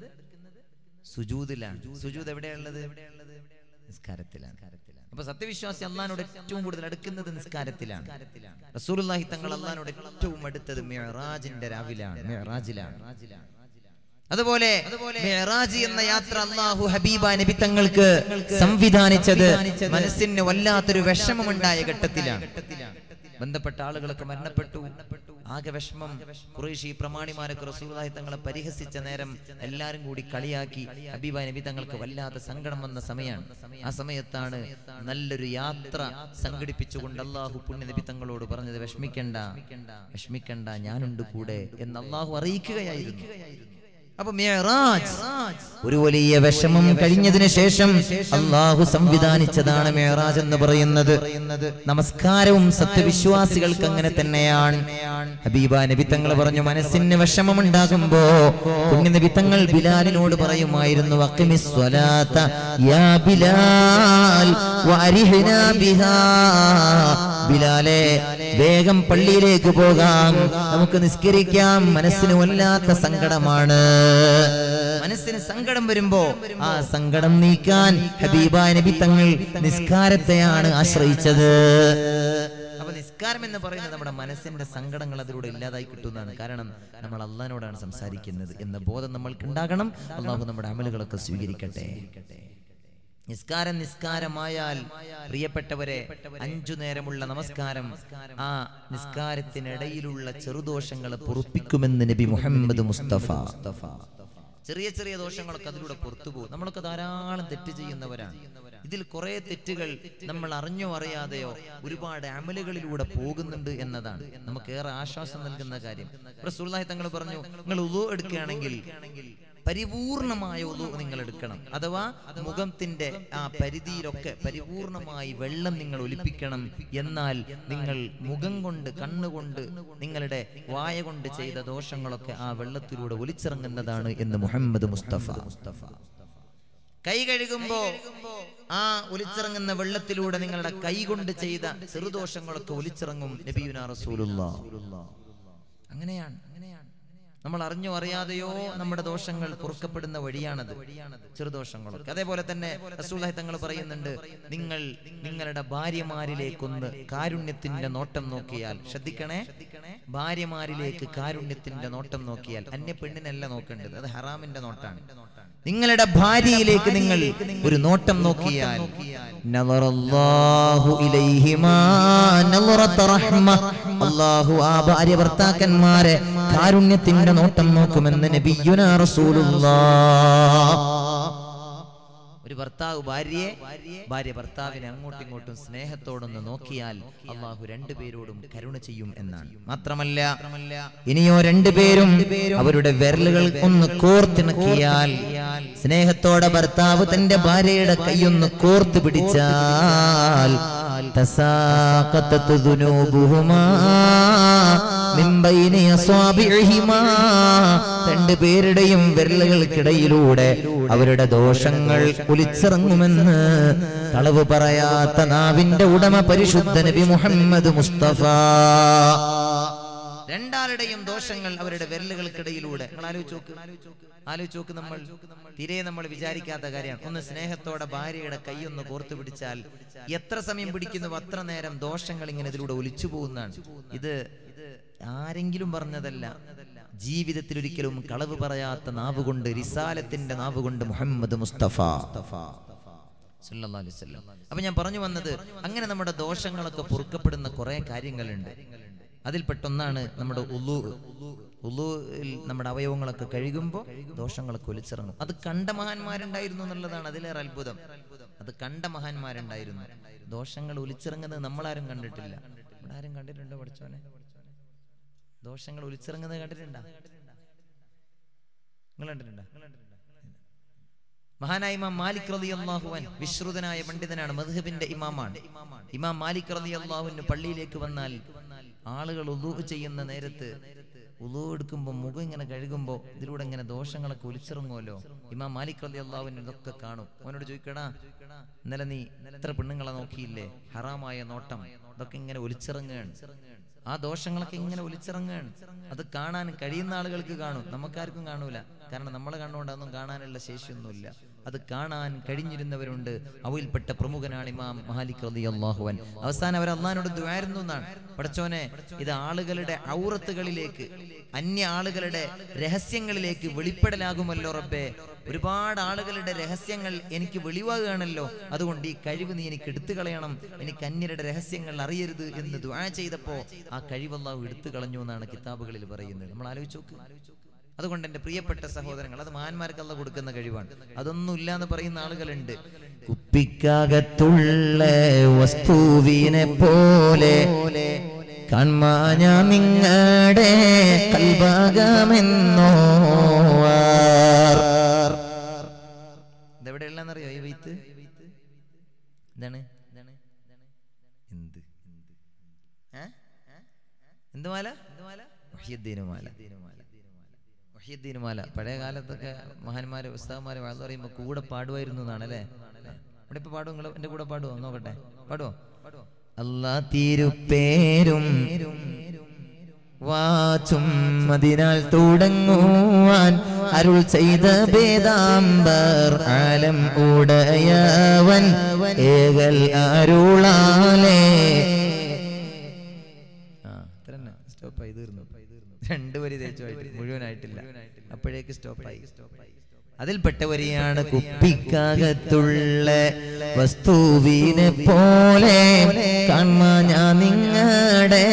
സുജൂദിലാണ് സുജൂദ് എവിടെയുള്ളത് നിസ്കാരത്തിലാണ് അപ്പൊ സത്യവിശ്വാസി അള്ളഹാനോട് ഏറ്റവും കൂടുതൽ അടുക്കുന്നത് നിസ്കാരത്തിലാണ് റസൂലുള്ളാഹി തങ്ങൾ അള്ളഹാനോട് ഏറ്റവും അടുത്തത് മെഹറാജിന്റെ രാവിലാണ് മെഹറാജിലാണ് അതുപോലെ മെഹറാജ് എന്ന യാത്ര അള്ളാഹു ഹബീബ നബി തങ്ങൾക്ക് സംവിധാനിച്ചത് മനസ്സിന് വല്ലാത്തൊരു വിഷമമുണ്ടായ ഘട്ടത്തിലാണ് ബന്ധപ്പെട്ട ആളുകളൊക്കെ മരണപ്പെട്ടു ആകെ വിഷമം കുറേശി പ്രമാണിമാരൊക്കെ റസൂലുള്ളാഹി തങ്ങളെ പരിഹസിച്ച നേരം എല്ലാരും കൂടി കളിയാക്കി ഹബീബ നബി തങ്ങൾക്ക് വല്ലാത്ത സങ്കടം വന്ന സമയമാണ് ആ സമയത്താണ് നല്ലൊരു യാത്ര സംഘടിപ്പിച്ചുകൊണ്ട് അള്ളാഹു പുണ്യ നബി തങ്ങളോട് പറഞ്ഞത് വിഷമിക്കണ്ട വിഷമിക്കണ്ട ഞാനുണ്ട് കൂടെ എന്ന് അള്ളാഹു അറിയിക്കുകയായിരുന്നു അപ്പൊ മിഅ്റാജ് ഒരു വലിയ വിഷമം കഴിഞ്ഞതിന് ശേഷം അള്ളാഹു സംവിധാനിച്ചതാണ് മേറാജ് എന്ന് പറയുന്നത് നമസ്കാരവും സത്യവിശ്വാസികൾക്ക് അങ്ങനെ തന്നെയാണ് ഹബീബ നബി തങ്ങൾ പറഞ്ഞു മനസ്സിന് വിഷമമുണ്ടാകുമ്പോ പുണ്യ നബി തങ്ങൾ ബിലാലിനോട് പറയുമായിരുന്നു "വഖിമിസ് സ്വലാത്ത യാ ബിലാൽ വഅരിഹ്നാ ബിഹാ." ബിലാലെ വേഗം പള്ളിയിലേക്ക് പോകാം നമുക്ക് നിസ്കരിക്കാം മനസ്സിന് വല്ലാത്ത സങ്കടമാണ് മനസ്സിന് സങ്കടം വരുമ്പോ ആ സങ്കടം നീക്കാൻ ഹബീബ നബി തങ്ങൾ നിസ്കാരത്തെയാണ് ആശ്രയിച്ചത് അപ്പൊ നിസ്കാരം എന്ന് പറയുന്നത് നമ്മുടെ മനസ്സിന്റെ സങ്കടങ്ങൾ അതിലൂടെ ഇല്ലാതായി കിട്ടുന്നതാണ് കാരണം നമ്മൾ അള്ളഹാനോടാണ് സംസാരിക്കുന്നത് എന്ന ബോധം നമ്മൾക്ക് ഉണ്ടാകണം അള്ളാഹു നമ്മുടെ അമലുകളൊക്കെ സ്വീകരിക്കട്ടെ നിസ്കാരം നിസ്കാരമായാൽ പ്രിയപ്പെട്ടവരെ അഞ്ചു നേരമുള്ള നമസ്കാരം ആ നിസ്കാരത്തിനിടയിലുള്ള ചെറുദോഷങ്ങൾ പൊറുപ്പിക്കുമെന്ന് നബി മുഹമ്മദ് മുസ്തഫ ചെറിയ ചെറിയ ദോഷങ്ങളൊക്കെ അതിലൂടെ പുറത്തു പോകും നമ്മളൊക്കെ ധാരാളം തെറ്റ് ചെയ്യുന്നവരാണ് ഇതിൽ കുറെ തെറ്റുകൾ നമ്മൾ അറിഞ്ഞോ അറിയാതെയോ ഒരുപാട് അമലുകളിലൂടെ പോകുന്നുണ്ട് എന്നതാണ് നമുക്ക് ഏറെ ആശ്വാസം നൽകുന്ന കാര്യം റസൂലുള്ളാഹി തങ്ങൾ പറഞ്ഞു നിങ്ങൾ ഉദു എടുക്കുകയാണെങ്കിൽ പരിപൂർണമായ ഒതു നിങ്ങൾ എടുക്കണം അഥവാ മുഖത്തിന്റെ ആ പരിധിയിലൊക്കെ പരിപൂർണമായി വെള്ളം നിങ്ങൾ ഒലിപ്പിക്കണം എന്നാൽ നിങ്ങൾ മുഖം കൊണ്ട് കണ്ണുകൊണ്ട് നിങ്ങളുടെ വായ കൊണ്ട് ചെയ്ത ദോഷങ്ങളൊക്കെ ആ വെള്ളത്തിലൂടെ ഒലിച്ചിറങ്ങുന്നതാണ് എന്ന് മുഹമ്മദ് മുസ്തഫ മുസ്തഫ കൈ കഴുകുമ്പോ ആ ഒലിച്ചിറങ്ങുന്ന വെള്ളത്തിലൂടെ നിങ്ങളുടെ കൈ കൊണ്ട് ചെയ്ത ചെറുദോഷങ്ങളൊക്കെ ഒലിച്ചിറങ്ങും നബിയുന റസൂലുള്ള അങ്ങനെയാണ് അങ്ങനെയാണ് നമ്മൾ അറിഞ്ഞോ അറിയാതെയോ നമ്മുടെ ദോഷങ്ങൾ പൊറുക്കപ്പെടുന്ന വഴിയാണത് ചെറുദോഷങ്ങളൊക്കെ അതേപോലെ തന്നെ റസൂലുള്ളാഹി തങ്ങൾ പറയുന്നുണ്ട് നിങ്ങൾ നിങ്ങളുടെ ഭാര്യമാരിലേക്കൊന്ന് കാരുണ്യത്തിന്റെ നോട്ടം നോക്കിയാൽ ശ്രദ്ധിക്കണേ ഭാര്യമാരിലേക്ക് കാരുണ്യത്തിന്റെ നോട്ടം നോക്കിയാൽ അന്യ പെണ്ണിനല്ല നോക്കേണ്ടത് അത് ഹറാമിന്റെ നോട്ടാണ് നിങ്ങളുടെ ഭാര്യയിലേക്ക് നിങ്ങൾ ഒരു നോട്ടം നോക്കിയാൽ നളറല്ലാഹു ഇലൈഹിമാ നളറത റഹ്മ. അല്ലാഹു ആ ഭാര്യ ഭർത്താക്കന്മാരെ കാരുണ്യത്തിന്റെ നോട്ടം നോക്കുമെന്ന് നബിയുനാ റസൂലുള്ളാഹ് ഒരു ഭർത്താവ് ഭാര്യയെ ഭാര്യ ഭർത്താവിനെ അങ്ങോട്ടും ഇങ്ങോട്ടും സ്നേഹത്തോടൊന്ന് നോക്കിയാൽ അള്ളാഹു രണ്ടുപേരോടും കരുണ ചെയ്യും എന്നാണ് മാത്രമല്ല ഇനിയോ രണ്ടുപേരും അവരുടെ വിരലുകൾ ഒന്ന് കോർത്തിണക്കിയാൽ സ്നേഹത്തോടെ ഭർത്താവ് തന്റെ ഭാര്യയുടെ കൈയൊന്ന് കോർത്ത് പിടിച്ചാൽ തസാഖത്തത്ത് ദുനൂബുഹുമാ മിൻ ബൈനി അസ്വാബിഇഹിമാ. രണ്ടുപേരുടെയും വിരലുകൾക്കിടയിലൂടെ അവരുടെ ദോഷങ്ങൾ ഒലിച്ചിറങ്ങുമെന്ന് കളവ് പറയാത്ത നാവിന്റെ ഉടമ പരിശുദ്ധ നബി മുഹമ്മദ് മുസ്തഫ രണ്ടാളുടെയും ദോഷങ്ങൾ അവരുടെ വിരലുകൾക്കിടയിലൂടെ നിങ്ങൾ ആലോചിച്ച് നോക്ക് ആലോചിച്ച് നോക്ക് നമ്മൾ തീരെ നമ്മൾ വിചാരിക്കാത്ത കാര്യമാണ് ഒന്ന് സ്നേഹത്തോടെ ഭാര്യയുടെ കൈയൊന്ന് കോർത്തു പിടിച്ചാൽ എത്ര സമയം പിടിക്കുന്നു അത്ര നേരം ദോഷങ്ങൾ ഇങ്ങനെ ഇതിലൂടെ ഒലിച്ചു പോകുന്നതാണ് ഇത് ആരെങ്കിലും പറഞ്ഞതല്ല ജീവിതത്തിൽ ഒരിക്കലും കളവ് പറയാത്ത നാവ് കൊണ്ട് റിസാലത്തിന്റെ നാവ് കൊണ്ട് മുഹമ്മദ് മുസ്തഫ സല്ലല്ലാഹു അലൈഹി വസല്ലം. അപ്പൊ ഞാൻ പറഞ്ഞു വന്നത് അങ്ങനെ നമ്മുടെ ദോഷങ്ങളൊക്കെ പൊറുക്കപ്പെടുന്ന കുറെ കാര്യങ്ങളുണ്ട് അതിൽപ്പെട്ടൊന്നാണ് നമ്മുടെ ഉലു ഉലുയിൽ നമ്മുടെ അവയവങ്ങളൊക്കെ കഴുകുമ്പോൾ ദോഷങ്ങളൊക്കെ ഒലിച്ചിറങ്ങും അത് കണ്ട മഹാന്മാരുണ്ടായിരുന്നു എന്നുള്ളതാണ് അതിലേറെ അത്ഭുതം അത് കണ്ട മഹാന്മാരുണ്ടായിരുന്നു ദോഷങ്ങൾ ഒലിച്ചിറങ്ങുന്നത് നമ്മളാരും കണ്ടിട്ടില്ല ഇവിടെ ആരും കണ്ടിട്ടുണ്ടോ പഠിച്ചോനെ ദോഷങ്ങൾ ഒലിച്ചിറങ്ങുന്നത് കണ്ടിട്ടുണ്ടോ നിങ്ങൾ കണ്ടിട്ടുണ്ടോ മഹാനായ ഇമാം മാലിക് റളിയല്ലാഹു അൻഹു വിശ്രുതനായ പണ്ഡിതനാണ് മദ്ഹബിന്റെ ഇമാമാണ് ഇമാം മാലിക് റളിയല്ലാഹുവിന് പള്ളിയിലേക്ക് വന്നാൽ ആളുകൾ ഉദൂ ചെയ്യുന്ന നേരത്ത് ഉദൂ എടുക്കുമ്പോൾ മുഖം ഇങ്ങനെ കഴുകുമ്പോൾ ഇതിലൂടെ ഇങ്ങനെ ദോഷങ്ങളൊക്കെ ഒലിച്ചിറങ്ങുമല്ലോ ഇമാം മാലിക് റളിയല്ലാഹുവിന് ഇതൊക്കെ കാണും അവനോട് ചോദിക്കടാ ഇന്നലെ നീ എത്ര പെണ്ണുങ്ങളെ നോക്കിയില്ലേ ഹറാമായ നോട്ടം ഇതൊക്കെ ഇങ്ങനെ ഒലിച്ചിറങ്ങുകയാണ് ആ ദോഷങ്ങളൊക്കെ ഇങ്ങനെ ഒലിച്ചിറങ്ങുകയാണ് അത് കാണാൻ കഴിയുന്ന ആളുകൾക്ക് കാണും നമുക്കാർക്കും കാണൂല കാരണം നമ്മളെ കണ്ണുകൊണ്ട് അതൊന്നും കാണാനുള്ള ശേഷിയൊന്നുമില്ല അത് കാണാൻ കഴിഞ്ഞിരുന്നവരുണ്ട് അവയിൽപ്പെട്ട പ്രമുഖനാണ് ഇമാം മഹാലിക് റളിയല്ലാഹു അൻഹു അവസാനം അവർ അള്ളഹാനോട് ദ്വാരുന്നു എന്നാണ് പഠിച്ചോനെ ഇത് ആളുകളുടെ ഔറത്തുകളിലേക്ക് അന്യ ആളുകളുടെ രഹസ്യങ്ങളിലേക്ക് വെളിപ്പെടലാകുമല്ലോ റബ്ബേ ഒരുപാട് ആളുകളുടെ രഹസ്യങ്ങൾ എനിക്ക് വെളിവാകുകയാണല്ലോ അതുകൊണ്ട് ഈ കഴിവ് നീ എനിക്ക് എടുത്തു കളയണം എനിക്ക് അന്യരുടെ രഹസ്യങ്ങൾ അറിയരുത് എന്ന് ദുആ ചെയ്തപ്പോ ആ കഴിവ് അള്ളാഹു എടുത്തു കളഞ്ഞു എന്നാണ് കിതാബുകളിൽ പറയുന്നത് നമ്മൾ ആലോചിച്ച് നോക്ക് അതുകൊണ്ട് എൻ്റെ പ്രിയപ്പെട്ട സഹോദരങ്ങൾ അത് മഹാന്മാർക്ക് അല്ല കൊടുക്കുന്ന കഴിവാണ് അതൊന്നും ഇല്ല എന്ന് പറയുന്ന ആളുകളുണ്ട് കുപ്പിക്കകത്തുള്ള വസ്തുവിനെ പോലെ കൺമാഞ്ഞ നിങ്ങളുടെ കൽഭാഗമെന്നോ ഇതെവിടെയുള്ളതെന്നറിയോ ഈ വെയ്ത്ത് എന്താണ് എന്ത് ഏ? എന്ത് മാല മുഹ്യിദ്ദീന് മാല മുഹ്യിദ്ദീന് മാല പഴയ കാലത്തൊക്കെ മഹാന്മാര് ഉസ്താവന്മാര് വാഴ്ന്നു പറയുമ്പോ കൂടെ പാടുമായിരുന്നു എന്നാണ് അല്ലേ ഇവിടെ ഇപ്പൊ പാടും നിങ്ങൾ എന്റെ കൂടെ പാടുവോ നോക്കട്ടെ പാടുവോ അല്ലാ തിരുപ്പേരും വാച്ചും അതിനാൽ തുടങ്ങുവാൻ അരുൾ ചെയ്ത വേദാംബർ ആലം ഉടയവൻ ഏകൽ അരുളാലേ ആ അത്ര തന്നെ സ്റ്റോപ്പായി തീർന്നു രണ്ട് വരി തേച്ചുമായിട്ട് മുഴുവനായിട്ടില്ല അപ്പോഴേക്ക് സ്റ്റോപ്പായി അതിൽപ്പെട്ട വരിയാണ് കുപ്പിക്കകത്തുള്ള വസ്തുവിനെ പോലെ കാൺമാ ഞാൻ നിങ്ങളുടെ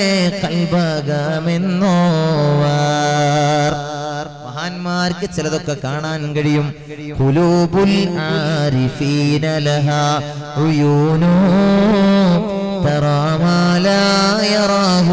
കൽഭാഗമെന്നോവാർ മഹാന്മാർക്ക് ചിലതൊക്കെ കാണാൻ കഴിയും കുലൂബുൽ ആരിഫീന ലഹാ ഉയൂനൂ തറാ മാ ലാ യറാഹു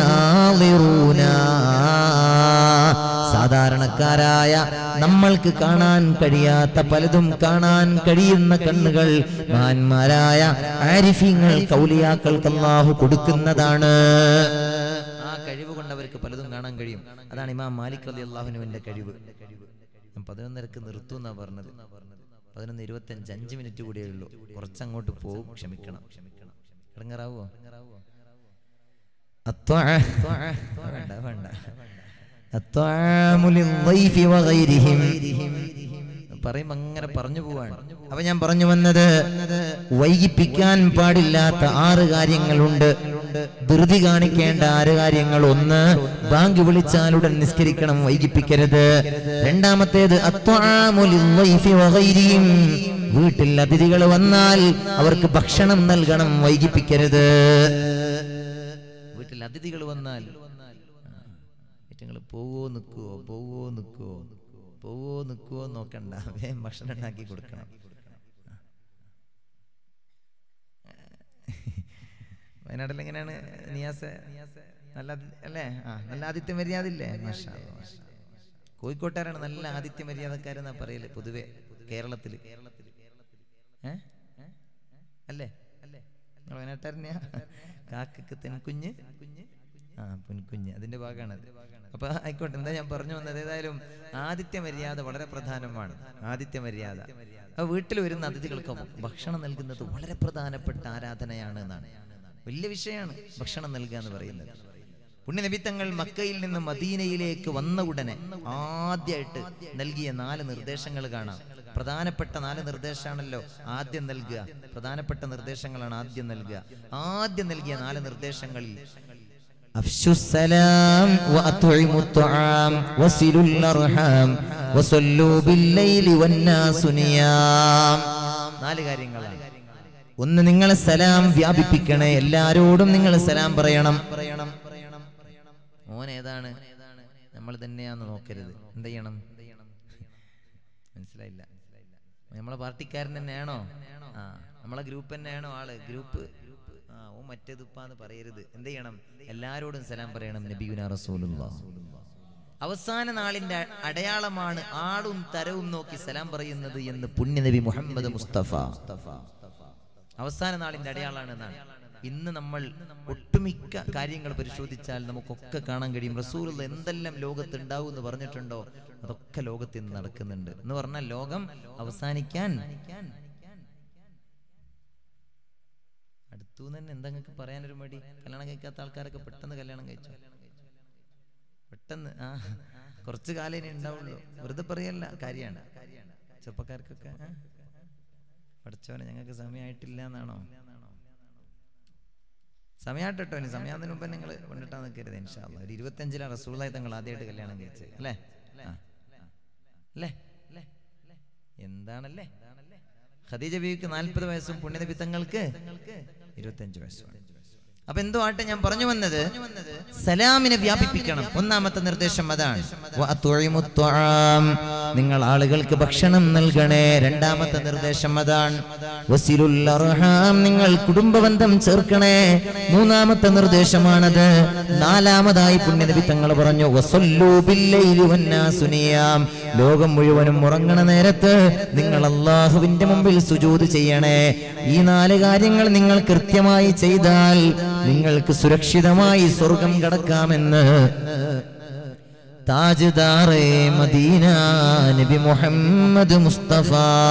الناظرون സാധാരണക്കാരായ നമ്മൾക്ക് കാണാൻ കഴിയാത്ത പലതും കാണാൻ കഴിയുന്ന കണ്ണുകൾ മഹാന്മാരായ ആരിഫ്യങ്ങൾ കൗലിയാക്കൾക്ക് അല്ലാഹു കൊടുക്കുന്നതാണ് ആ കഴിവ് കൊണ്ട് അവർക്ക് പലതും കാണാൻ കഴിയും അതാണ് ഇമാം മാലിക് അലി അള്ളാഹുനുവിന്റെ കഴിവ് ഞാൻ പതിനൊന്നരക്ക് നിർത്തും എന്നാ പറഞ്ഞത് പതിനൊന്ന് ഇരുപത്തഞ്ച് അഞ്ച് മിനിറ്റ് കൂടിയേ ഉള്ളൂ കുറച്ചങ്ങോട്ട് പോകും ക്ഷമിക്കണം ഇടങ്ങറാവോ الطع- വേണ്ട വേണ്ട الطعام للضيف وغيرهم പറയുമ്പോ അങ്ങനെ പറഞ്ഞു പോവാണ് അപ്പൊ ഞാൻ പറഞ്ഞു വന്നത് വൈകിപ്പിക്കാൻ പാടില്ലാത്ത ആറ് കാര്യങ്ങളുണ്ട് ധൃതി കാണിക്കേണ്ട ആറ് കാര്യങ്ങൾ ഒന്ന് ബാങ്ക് വിളിച്ചാലുടൻ നിസ്കരിക്കണം വൈകിപ്പിക്കരുത് രണ്ടാമത്തേത് അത്വാമു ലിദ്ദൈഫി വഗൈരിഹിം. വീട്ടിൽ അതിഥികൾ വന്നാൽ അവർക്ക് ഭക്ഷണം നൽകണം വൈകിപ്പിക്കരുത് വീട്ടിൽ അതിഥികൾ വന്നാൽ നിങ്ങൾ പോവോ നിൽക്കുവോ പോവോ നിൽക്കുവോ പോവോ നിൽക്കുവോ നോക്കണ്ട വേഗം ഭക്ഷണം ഉണ്ടാക്കി കൊടുക്കണം വയനാട്ടിൽ എങ്ങനെയാണ് നിയാസ് നല്ല ആതി- അല്ലേ ആ നല്ല ആദിത്യ മര്യാദ ഇല്ലേ മാഷാ അല്ലാ, മാഷാ അല്ലാ. കോഴിക്കോട്ടുകാരാണ് നല്ല ആദിത്യ മര്യാദക്കാരെന്നാ പറയല് പൊതുവെ കേരളത്തില് ഏ ഏ? അല്ലേ അല്ലേ നിങ്ങൾ വയനാട്ടുകാരനെയാ കാക്കക്ക് തെൻകുഞ്ഞ് ആ പൊൻകുഞ്ഞ് അതിന്റെ ഭാഗമാണ് അപ്പൊ ആയിക്കോട്ടെ എന്താ ഞാൻ പറഞ്ഞു വന്നത് ഏതായാലും ആദിത്യ മര്യാദ വളരെ പ്രധാനമാണ് ആദിത്യ മര്യാദ അപ്പൊ വീട്ടിൽ വരുന്ന അതിഥികൾക്ക് ഭക്ഷണം നൽകുന്നത് വളരെ പ്രധാനപ്പെട്ട ആരാധനയാണ് എന്നാണ് വലിയ വിഷയമാണ് ഭക്ഷണം നൽകുക എന്ന് പറയുന്നത് പുണ്യനബിത്തങ്ങൾ മക്കയിൽ നിന്ന് മദീനയിലേക്ക് വന്ന ഉടനെ ആദ്യമായിട്ട് നൽകിയ നാല് നിർദ്ദേശങ്ങൾ കാണാം പ്രധാനപ്പെട്ട നാല് നിർദ്ദേശമാണല്ലോ ആദ്യം നൽകുക പ്രധാനപ്പെട്ട നിർദ്ദേശങ്ങളാണ് ആദ്യം നൽകുക ആദ്യം നൽകിയ നാല് നിർദ്ദേശങ്ങളിൽ أفشوا السلام وأطعموا الطعام وصلوا الأرحام وصلوا بالليل والناس نيام നാല് കാര്യങ്ങളാണ് ഒന്ന് നിങ്ങൾ സലാം വ്യാപിപ്പിക്കണേ എല്ലാരോടും നിങ്ങൾ സലാം പറയണം മോൻ ഏതാണ് നമ്മൾ തന്നെയാന്ന് നോക്കരുത് എന്ത് ചെയ്യണം മനസ്സിലായില്ല നമ്മളെ പാർട്ടിക്കാരൻ തന്നെയാണോ ആ നമ്മളെ ഗ്രൂപ്പ് തന്നെയാണോ ആള് ഗ്രൂപ്പ് ആ ഓ മറ്റേതുപ്പാന്ന് പറയരുത് എന്ത് ചെയ്യണം എല്ലാരോടും സലാം പറയണം നബിയുന റസൂലുള്ള അവസാന നാളിന്റെ അടയാളമാണ് ആളും തരവും നോക്കി സലാം പറയുന്നത് എന്ന് പുണ്യനബി മുഹമ്മദ് മുസ്തഫ അവസാന നാളിന്റെ അടയാളാണ് എന്നാണ് ഇന്ന് നമ്മൾ ഒട്ടുമിക്ക കാര്യങ്ങൾ പരിശോധിച്ചാൽ നമുക്കൊക്കെ കാണാൻ കഴിയും റസൂൽ എന്തെല്ലാം ലോകത്ത് ഉണ്ടാവും എന്ന് പറഞ്ഞിട്ടുണ്ടോ അതൊക്കെ ലോകത്ത് ഇന്ന് നടക്കുന്നുണ്ട് എന്ന് പറഞ്ഞാൽ ലോകം അവസാനിക്കാൻ അടുത്തു തന്നെ എന്താ നിങ്ങൾക്ക് പറയാനൊരു മടി കല്യാണം കഴിക്കാത്ത ആൾക്കാരൊക്കെ പെട്ടെന്ന് കല്യാണം കഴിച്ചു പെട്ടെന്ന് ആ കുറച്ച് കാലം ഇനി ഉണ്ടാവുള്ളൂ വെറുതെ പറയല്ല കാര്യമാണ് ചെറുപ്പക്കാർക്കൊക്കെ ആ? പഠിച്ചവനെ ഞങ്ങൾക്ക് സമയമായിട്ടില്ല എന്നാണോ സമയമായിട്ടോ ഇനി സമയാതിന് മുമ്പ് നിങ്ങൾ കൊണ്ടിട്ടാ നിൽക്കരുത് ഇൻഷാല്ല ഒരു ഇരുപത്തഞ്ചിലാണ് റസൂളായി തങ്ങൾ ആദ്യമായിട്ട് കല്യാണം കഴിച്ചത് അല്ലേ ആ. അല്ലേ എന്താണല്ലേ ഖദീജ ബീവിക്ക് നാൽപ്പത് വയസ്സും പുണ്യനബി തങ്ങൾക്ക് ഇരുപത്തഞ്ച് വയസ്സുമാണ് അപ്പൊ എന്തോ ആട്ടെ ഞാൻ പറഞ്ഞു വന്നത് സലാമിനെ വ്യാപിപ്പിക്കണം ഒന്നാമത്തെ നിർദ്ദേശം അതാണ് വഅത്ഉഇമു ത്വആം. നിങ്ങൾ ആളുകൾക്ക് ഭക്ഷണം നൽകണേ രണ്ടാമത്തെ നിർദ്ദേശം അതാണ് വസിലുൽ അർഹാം നിങ്ങൾ കുടുംബബന്ധം ചേർക്കണേ മൂന്നാമത്തെ നിർദ്ദേശമാണത് നാലാമതായി പുണ്യനബി തങ്ങൾ പറഞ്ഞു വസല്ലൂ ബില്ലൈലി വന്നാസു നിയാം. ലോകം മുഴുവനും ഉറങ്ങണ നേരത്ത് നിങ്ങൾ അള്ളാഹുവിന്റെ മുമ്പിൽ സുജൂത് ചെയ്യണേ ഈ നാല് കാര്യങ്ങൾ നിങ്ങൾ കൃത്യമായി ചെയ്താൽ നിങ്ങൾക്ക് സുരക്ഷിതമായി സ്വർഗം കടക്കാമെന്ന് താജ്ദാറേ മദീന നബി മുഹമ്മദ് മുസ്തഫ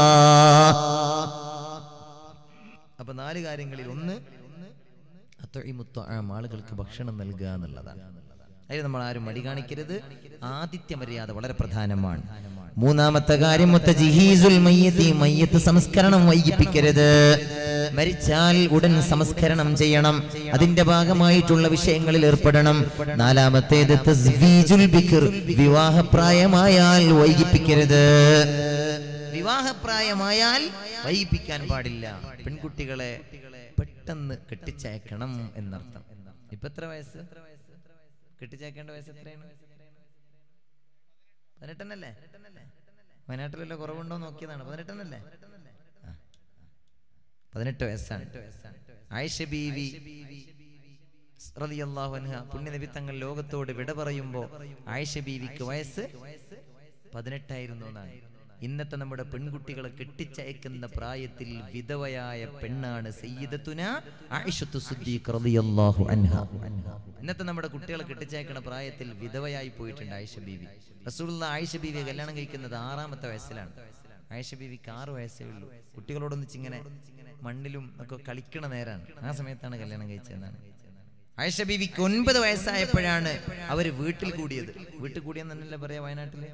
അപ്പൊ നാല് കാര്യങ്ങളിൽ ഒന്ന് അത്വഇമു ത്വആം, ആളുകൾക്ക് ഭക്ഷണം നൽകുക എന്നുള്ളതാണ് അതിൽ നമ്മൾ ആരും മടി കാണിക്കരുത് ആദിത്യ മര്യാദ വളരെ പ്രധാനമാണ് മൂന്നാമത്തെ കാര്യം മുത്തജിഹീസുൽ മയ്യത്തി മയ്യത്ത് സംസ്കരണം വൈകിപ്പിക്കരുത് മരിച്ചാൽ ഉടൻ സംസ്കരണം ചെയ്യണം അതിന്റെ ഭാഗമായിട്ടുള്ള വിഷയങ്ങളിൽ ഏർപ്പെടണം നാലാമത്തേത് തസ്വീജുൽ ബിക്ർ വിവാഹപ്രായമായാൽ വൈകിപ്പിക്കരുത് വിവാഹപ്രായമായാൽ വൈകിപ്പിക്കാൻ പാടില്ല പെൺകുട്ടികളെ പെട്ടെന്ന് കെട്ടിച്ചയക്കണം എന്നർത്ഥം ഇപ്പൊ എത്ര വയസ്സ് കെട്ടിച്ചയക്കേണ്ട വയസ്സ് എത്രയാണ് പതിനെട്ടെണ്ണല്ലേ വയനാട്ടിൽ വല്ല കുറവുണ്ടോ നോക്കിയതാണ് പതിനെട്ടെണ്ണല്ലേ ആ. പതിനെട്ട് വയസ്സാണ് ആയിഷ ബീവി റളിയല്ലാഹു അൻഹ പുണ്യനബി തങ്ങൾ ലോകത്തോട് വിട പറയുമ്പോ ആയിഷ ബീവിക്ക് വയസ്സ് പതിനെട്ടായിരുന്നു എന്നാണ് ഇന്നത്തെ നമ്മുടെ പെൺകുട്ടികളെ കെട്ടിച്ചയക്കുന്ന പ്രായത്തിൽ വിധവയായ പെണ്ണാണ് സയ്യിദത്തുന ആയിഷത്തു സിദ്ദീഖ് റളിയല്ലാഹു അൻഹ ഇന്നത്തെ നമ്മുടെ കുട്ടികളെ കെട്ടിച്ചയക്കുന്ന പ്രായത്തിൽ വിധവയായി പോയിട്ടുണ്ട് ആയിഷ ബീവി റസൂലുള്ള ആയിഷ ബീവിയെ കല്യാണം കഴിക്കുന്നത് ആറാമത്തെ വയസ്സിലാണ് ആയിഷ ബീവിക്ക് ആറ് വയസ്സേ ഉള്ളൂ കുട്ടികളോടൊന്നിച്ചിങ്ങനെ മണ്ണിലും ഒക്കെ കളിക്കണ നേരാണ് ആ സമയത്താണ് കല്യാണം കഴിച്ചതെന്നാണ് ആയിഷ ബീവിക്ക് ഒൻപത് വയസ്സായപ്പോഴാണ് അവര് വീട്ടിൽ കൂടിയത് വീട്ടിൽ കൂടിയെന്നല്ലേ പറയാ വയനാട്ടില്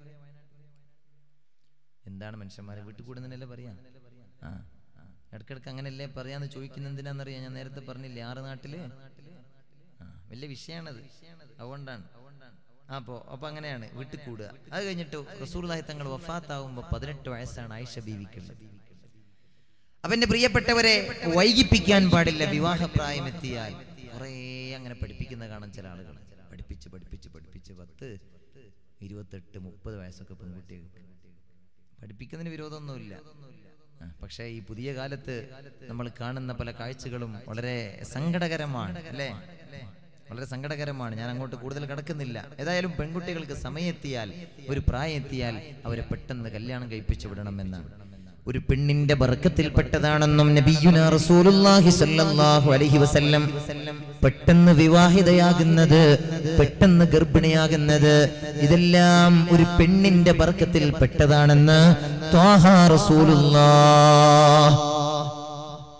എന്താണ് മനുഷ്യന്മാരെ വീട്ടിൽ കൂടുന്നല്ലേ പറയാ ആ ആ. ഇടക്കിടക്ക് അങ്ങനെയല്ലേ പറയാന്ന് ചോദിക്കുന്ന എന്തിനാന്നറിയാം ഞാൻ നേരത്തെ പറഞ്ഞില്ലേ ആറ് നാട്ടില് ആ വലിയ വിഷയമാണത് അതുകൊണ്ടാണ് അപ്പോ അപ്പൊ അങ്ങനെയാണ് വീട്ടിൽ കൂടുക അത് കഴിഞ്ഞിട്ട് റസൂർലാഹി തങ്ങൾ വഫാത്താവുമ്പോ പതിനെട്ട് വയസ്സാണ് ആയിഷ ബീവിക്കുള്ളത് അപ്പൊ എന്റെ പ്രിയപ്പെട്ടവരെ വൈകിപ്പിക്കാൻ പാടില്ല വിവാഹപ്രായം എത്തിയാൽ കുറേ അങ്ങനെ പഠിപ്പിക്കുന്ന കാണാൻ ചില ആളുകൾ പഠിപ്പിച്ച് പഠിപ്പിച്ച് പഠിപ്പിച്ച് പത്ത് ഇരുപത്തെട്ട് മുപ്പത് വയസ്സൊക്കെ പെൺകുട്ടികൾക്ക് പഠിപ്പിക്കുന്നതിന് വിരോധമൊന്നുമില്ല ആ, പക്ഷേ ഈ പുതിയ കാലത്ത് നമ്മൾ കാണുന്ന പല കാഴ്ചകളും വളരെ സങ്കടകരമാണ് അല്ലേ വളരെ സങ്കടകരമാണ് ഞാൻ അങ്ങോട്ട് കൂടുതൽ കടക്കുന്നില്ല ഏതായാലും പെൺകുട്ടികൾക്ക് സമയം എത്തിയാൽ ഒരു പ്രായം എത്തിയാൽ അവരെ പെട്ടെന്ന് കല്യാണം കഴിപ്പിച്ചു വിടണം എന്നാണ് ഒരു പെണ്ണിന്റെ ബർക്കത്തിൽപ്പെട്ടതാണെന്നും നബിയുന റസൂലുള്ളാഹി സ്വല്ലല്ലാഹു അലൈഹി വസല്ലം പെട്ടെന്ന് വിവാഹിതയാകുന്നത് പെട്ടെന്ന് ഗർഭിണിയാകുന്നത് ഇതെല്ലാം ഒരു പെണ്ണിന്റെ ബർക്കത്തിൽ പെട്ടതാണെന്ന് ത്വാഹ റസൂലുള്ളാഹ്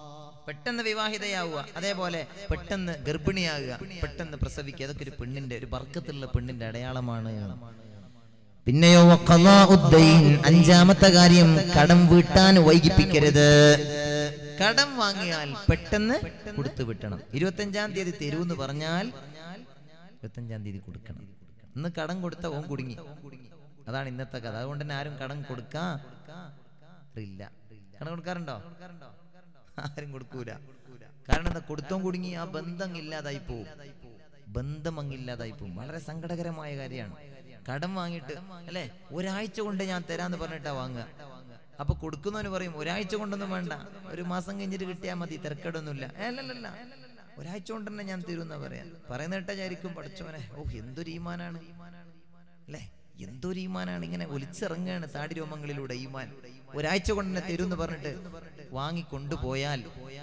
പെട്ടെന്ന് വിവാഹിതയാവുക അതേപോലെ പെട്ടെന്ന് ഗർഭിണിയാകുക പെട്ടെന്ന് പ്രസവിക്കുക അതൊക്കെ ഒരു പെണ്ണിന്റെ ഒരു ബർക്കത്തുള്ള പെണ്ണിന്റെ അടയാളമാണ് പിന്നെയോ വഖളാഉദ്ദൈൻ. അഞ്ചാമത്തെ കാര്യം കടം വീട്ടാൻ വൈകിപ്പിക്കരുത് കടം വാങ്ങിയാൽ പെട്ടെന്ന് കൊടുത്തു വിട്ടണം ഇരുപത്തഞ്ചാം തീയതി തരൂന്ന് പറഞ്ഞാൽ ഇരുപത്തഞ്ചാം തീയതി കൊടുക്കണം ഇന്ന് കടം കൊടുത്ത ഓൻ കുടുങ്ങി അതാണ് ഇന്നത്തെ കഥ അതുകൊണ്ട് തന്നെ ആരും കടം കൊടുക്കാ ഇല്ല കടം കൊടുക്കാറുണ്ടോ ആരും കൊടുക്കൂല കാരണം എന്താ കൊടുത്തോൻ കുടുങ്ങി ആ ബന്ധം ഇല്ലാതായി പോവും ബന്ധം അങ്ങില്ലാതായി പോവും വളരെ സങ്കടകരമായ കാര്യമാണ് കടം വാങ്ങിയിട്ട് അല്ലെ ഒരാഴ്ച കൊണ്ട് ഞാൻ തരാന്ന് പറഞ്ഞിട്ടാ വാങ്ങുക അപ്പൊ കൊടുക്കുന്നവന് പറയും ഒരാഴ്ച കൊണ്ടൊന്നും വേണ്ട ഒരു മാസം കഴിഞ്ഞിട്ട് കിട്ടിയാൽ മതി തിരക്കേടൊന്നുമില്ല ഏ, അല്ലല്ലല്ല ഒരാഴ്ച കൊണ്ട് തന്നെ ഞാൻ തരുമെന്നാ പറയാ പറയുന്ന കേട്ടായിരിക്കും പഠിച്ചവനെ ഓ എന്തൊരു ഈമാനാണ് അല്ലേ എന്തൊരു ഈമാനാണ് ഇങ്ങനെ ഒലിച്ചിറങ്ങുകയാണ് താടി രോമങ്ങളിലൂടെ ഈമാൻ ഒരാഴ്ച കൊണ്ട് തന്നെ തരുമെന്ന് പറഞ്ഞിട്ട് വാങ്ങി കൊണ്ടുപോയാൽ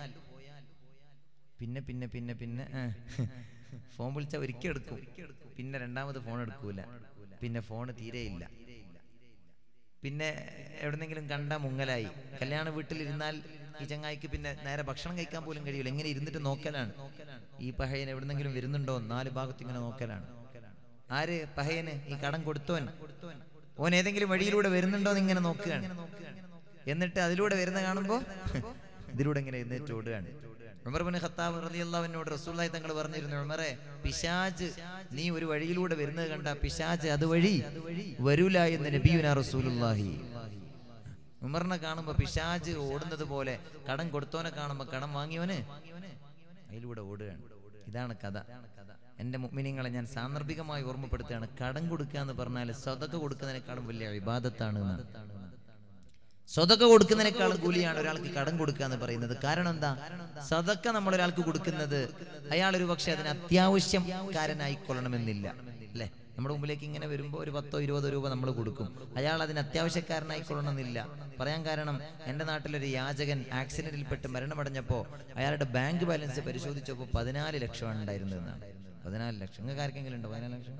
പിന്നെ പിന്നെ പിന്നെ പിന്നെ ആ, ഫോൺ വിളിച്ചാൽ ഒരിക്കൽ എടുക്കും പിന്നെ രണ്ടാമത് ഫോൺ എടുക്കൂല പിന്നെ ഫോൺ തീരെയില്ല പിന്നെ എവിടെന്നെങ്കിലും കണ്ട മുങ്ങലായി കല്യാണ വീട്ടിലിരുന്നാൽ ഈ ചങ്ങായിക്ക് പിന്നെ നേരെ ഭക്ഷണം കഴിക്കാൻ പോലും കഴിയില്ല എങ്ങനെ ഇരുന്നിട്ട് നോക്കലാണ് ഈ പഹയൻ എവിടെന്നെങ്കിലും വരുന്നുണ്ടോ എന്ന് നാല് ഭാഗത്ത് ഇങ്ങനെ നോക്കലാണ് ആര് പഹയന് ഈ കടം കൊടുത്തോൻ ഓൻ ഏതെങ്കിലും വഴിയിലൂടെ വരുന്നുണ്ടോ എന്ന് ഇങ്ങനെ നോക്കുകയാണ് എന്നിട്ട് അതിലൂടെ വരുന്ന കാണുമ്പോ ഇതിലൂടെ ഇങ്ങനെ എഴുന്നേറ്റ് ഓടുകയാണ് ഉമർ ബിൻ ഖത്താബ് റളിയല്ലാഹുവിനോട് റസൂലുള്ളാഹി തങ്ങൾ പറഞ്ഞിരുന്നു ഉമറെ പിശാജ് നീ ഒരു വഴിയിലൂടെ വരുന്നത് കണ്ട പിശാജ് അതുവഴി വരൂല എന്ന് നബിയുന റസൂലുള്ളാഹി ഉമറിനെ കാണുമ്പോ പിശാജ് ഓടുന്നത് പോലെ കടം കൊടുത്തോനെ കാണുമ്പോ കടം വാങ്ങിയോന് അതിലൂടെ ഓടുകയാണ് ഇതാണ് കഥ എന്റെ മുഅ്മിനീങ്ങളെ ഞാൻ സാന്ദർഭികമായി ഓർമ്മപ്പെടുത്തുകയാണ് കടം കൊടുക്കുക എന്ന് പറഞ്ഞാൽ സ്വതക്ക കൊടുക്കുന്നതിനേക്കാളും വലിയ വിവാദത്താണ് എന്നാണ് സ്വതക്ക കൊടുക്കുന്നതിനേക്കാളും കൂലിയാണ് ഒരാൾക്ക് കടം കൊടുക്കുക എന്ന് പറയുന്നത് കാരണം എന്താ സ്വതക്ക നമ്മൾ ഒരാൾക്ക് കൊടുക്കുന്നത് അയാൾ ഒരു പക്ഷെ അതിന് അത്യാവശ്യം കാരനായിക്കൊള്ളണമെന്നില്ല അല്ലെ നമ്മുടെ മുമ്പിലേക്ക് ഇങ്ങനെ വരുമ്പോൾ ഒരു പത്തോ ഇരുപതോ രൂപ നമ്മൾ കൊടുക്കും അയാൾ അതിന് അത്യാവശ്യക്കാരനായിക്കൊള്ളണമെന്നില്ല പറയാൻ കാരണം എൻ്റെ നാട്ടിലൊരു യാചകൻ ആക്സിഡന്റിൽപ്പെട്ട് മരണമടഞ്ഞപ്പോൾ അയാളുടെ ബാങ്ക് ബാലൻസ് പരിശോധിച്ചപ്പോൾ പതിനാല് ലക്ഷമാണ് ഉണ്ടായിരുന്നതെന്നാണ് പതിനാല് ലക്ഷം നിങ്ങൾക്ക് ആർക്കെങ്കിലും ഉണ്ടോ പതിനാല് ലക്ഷം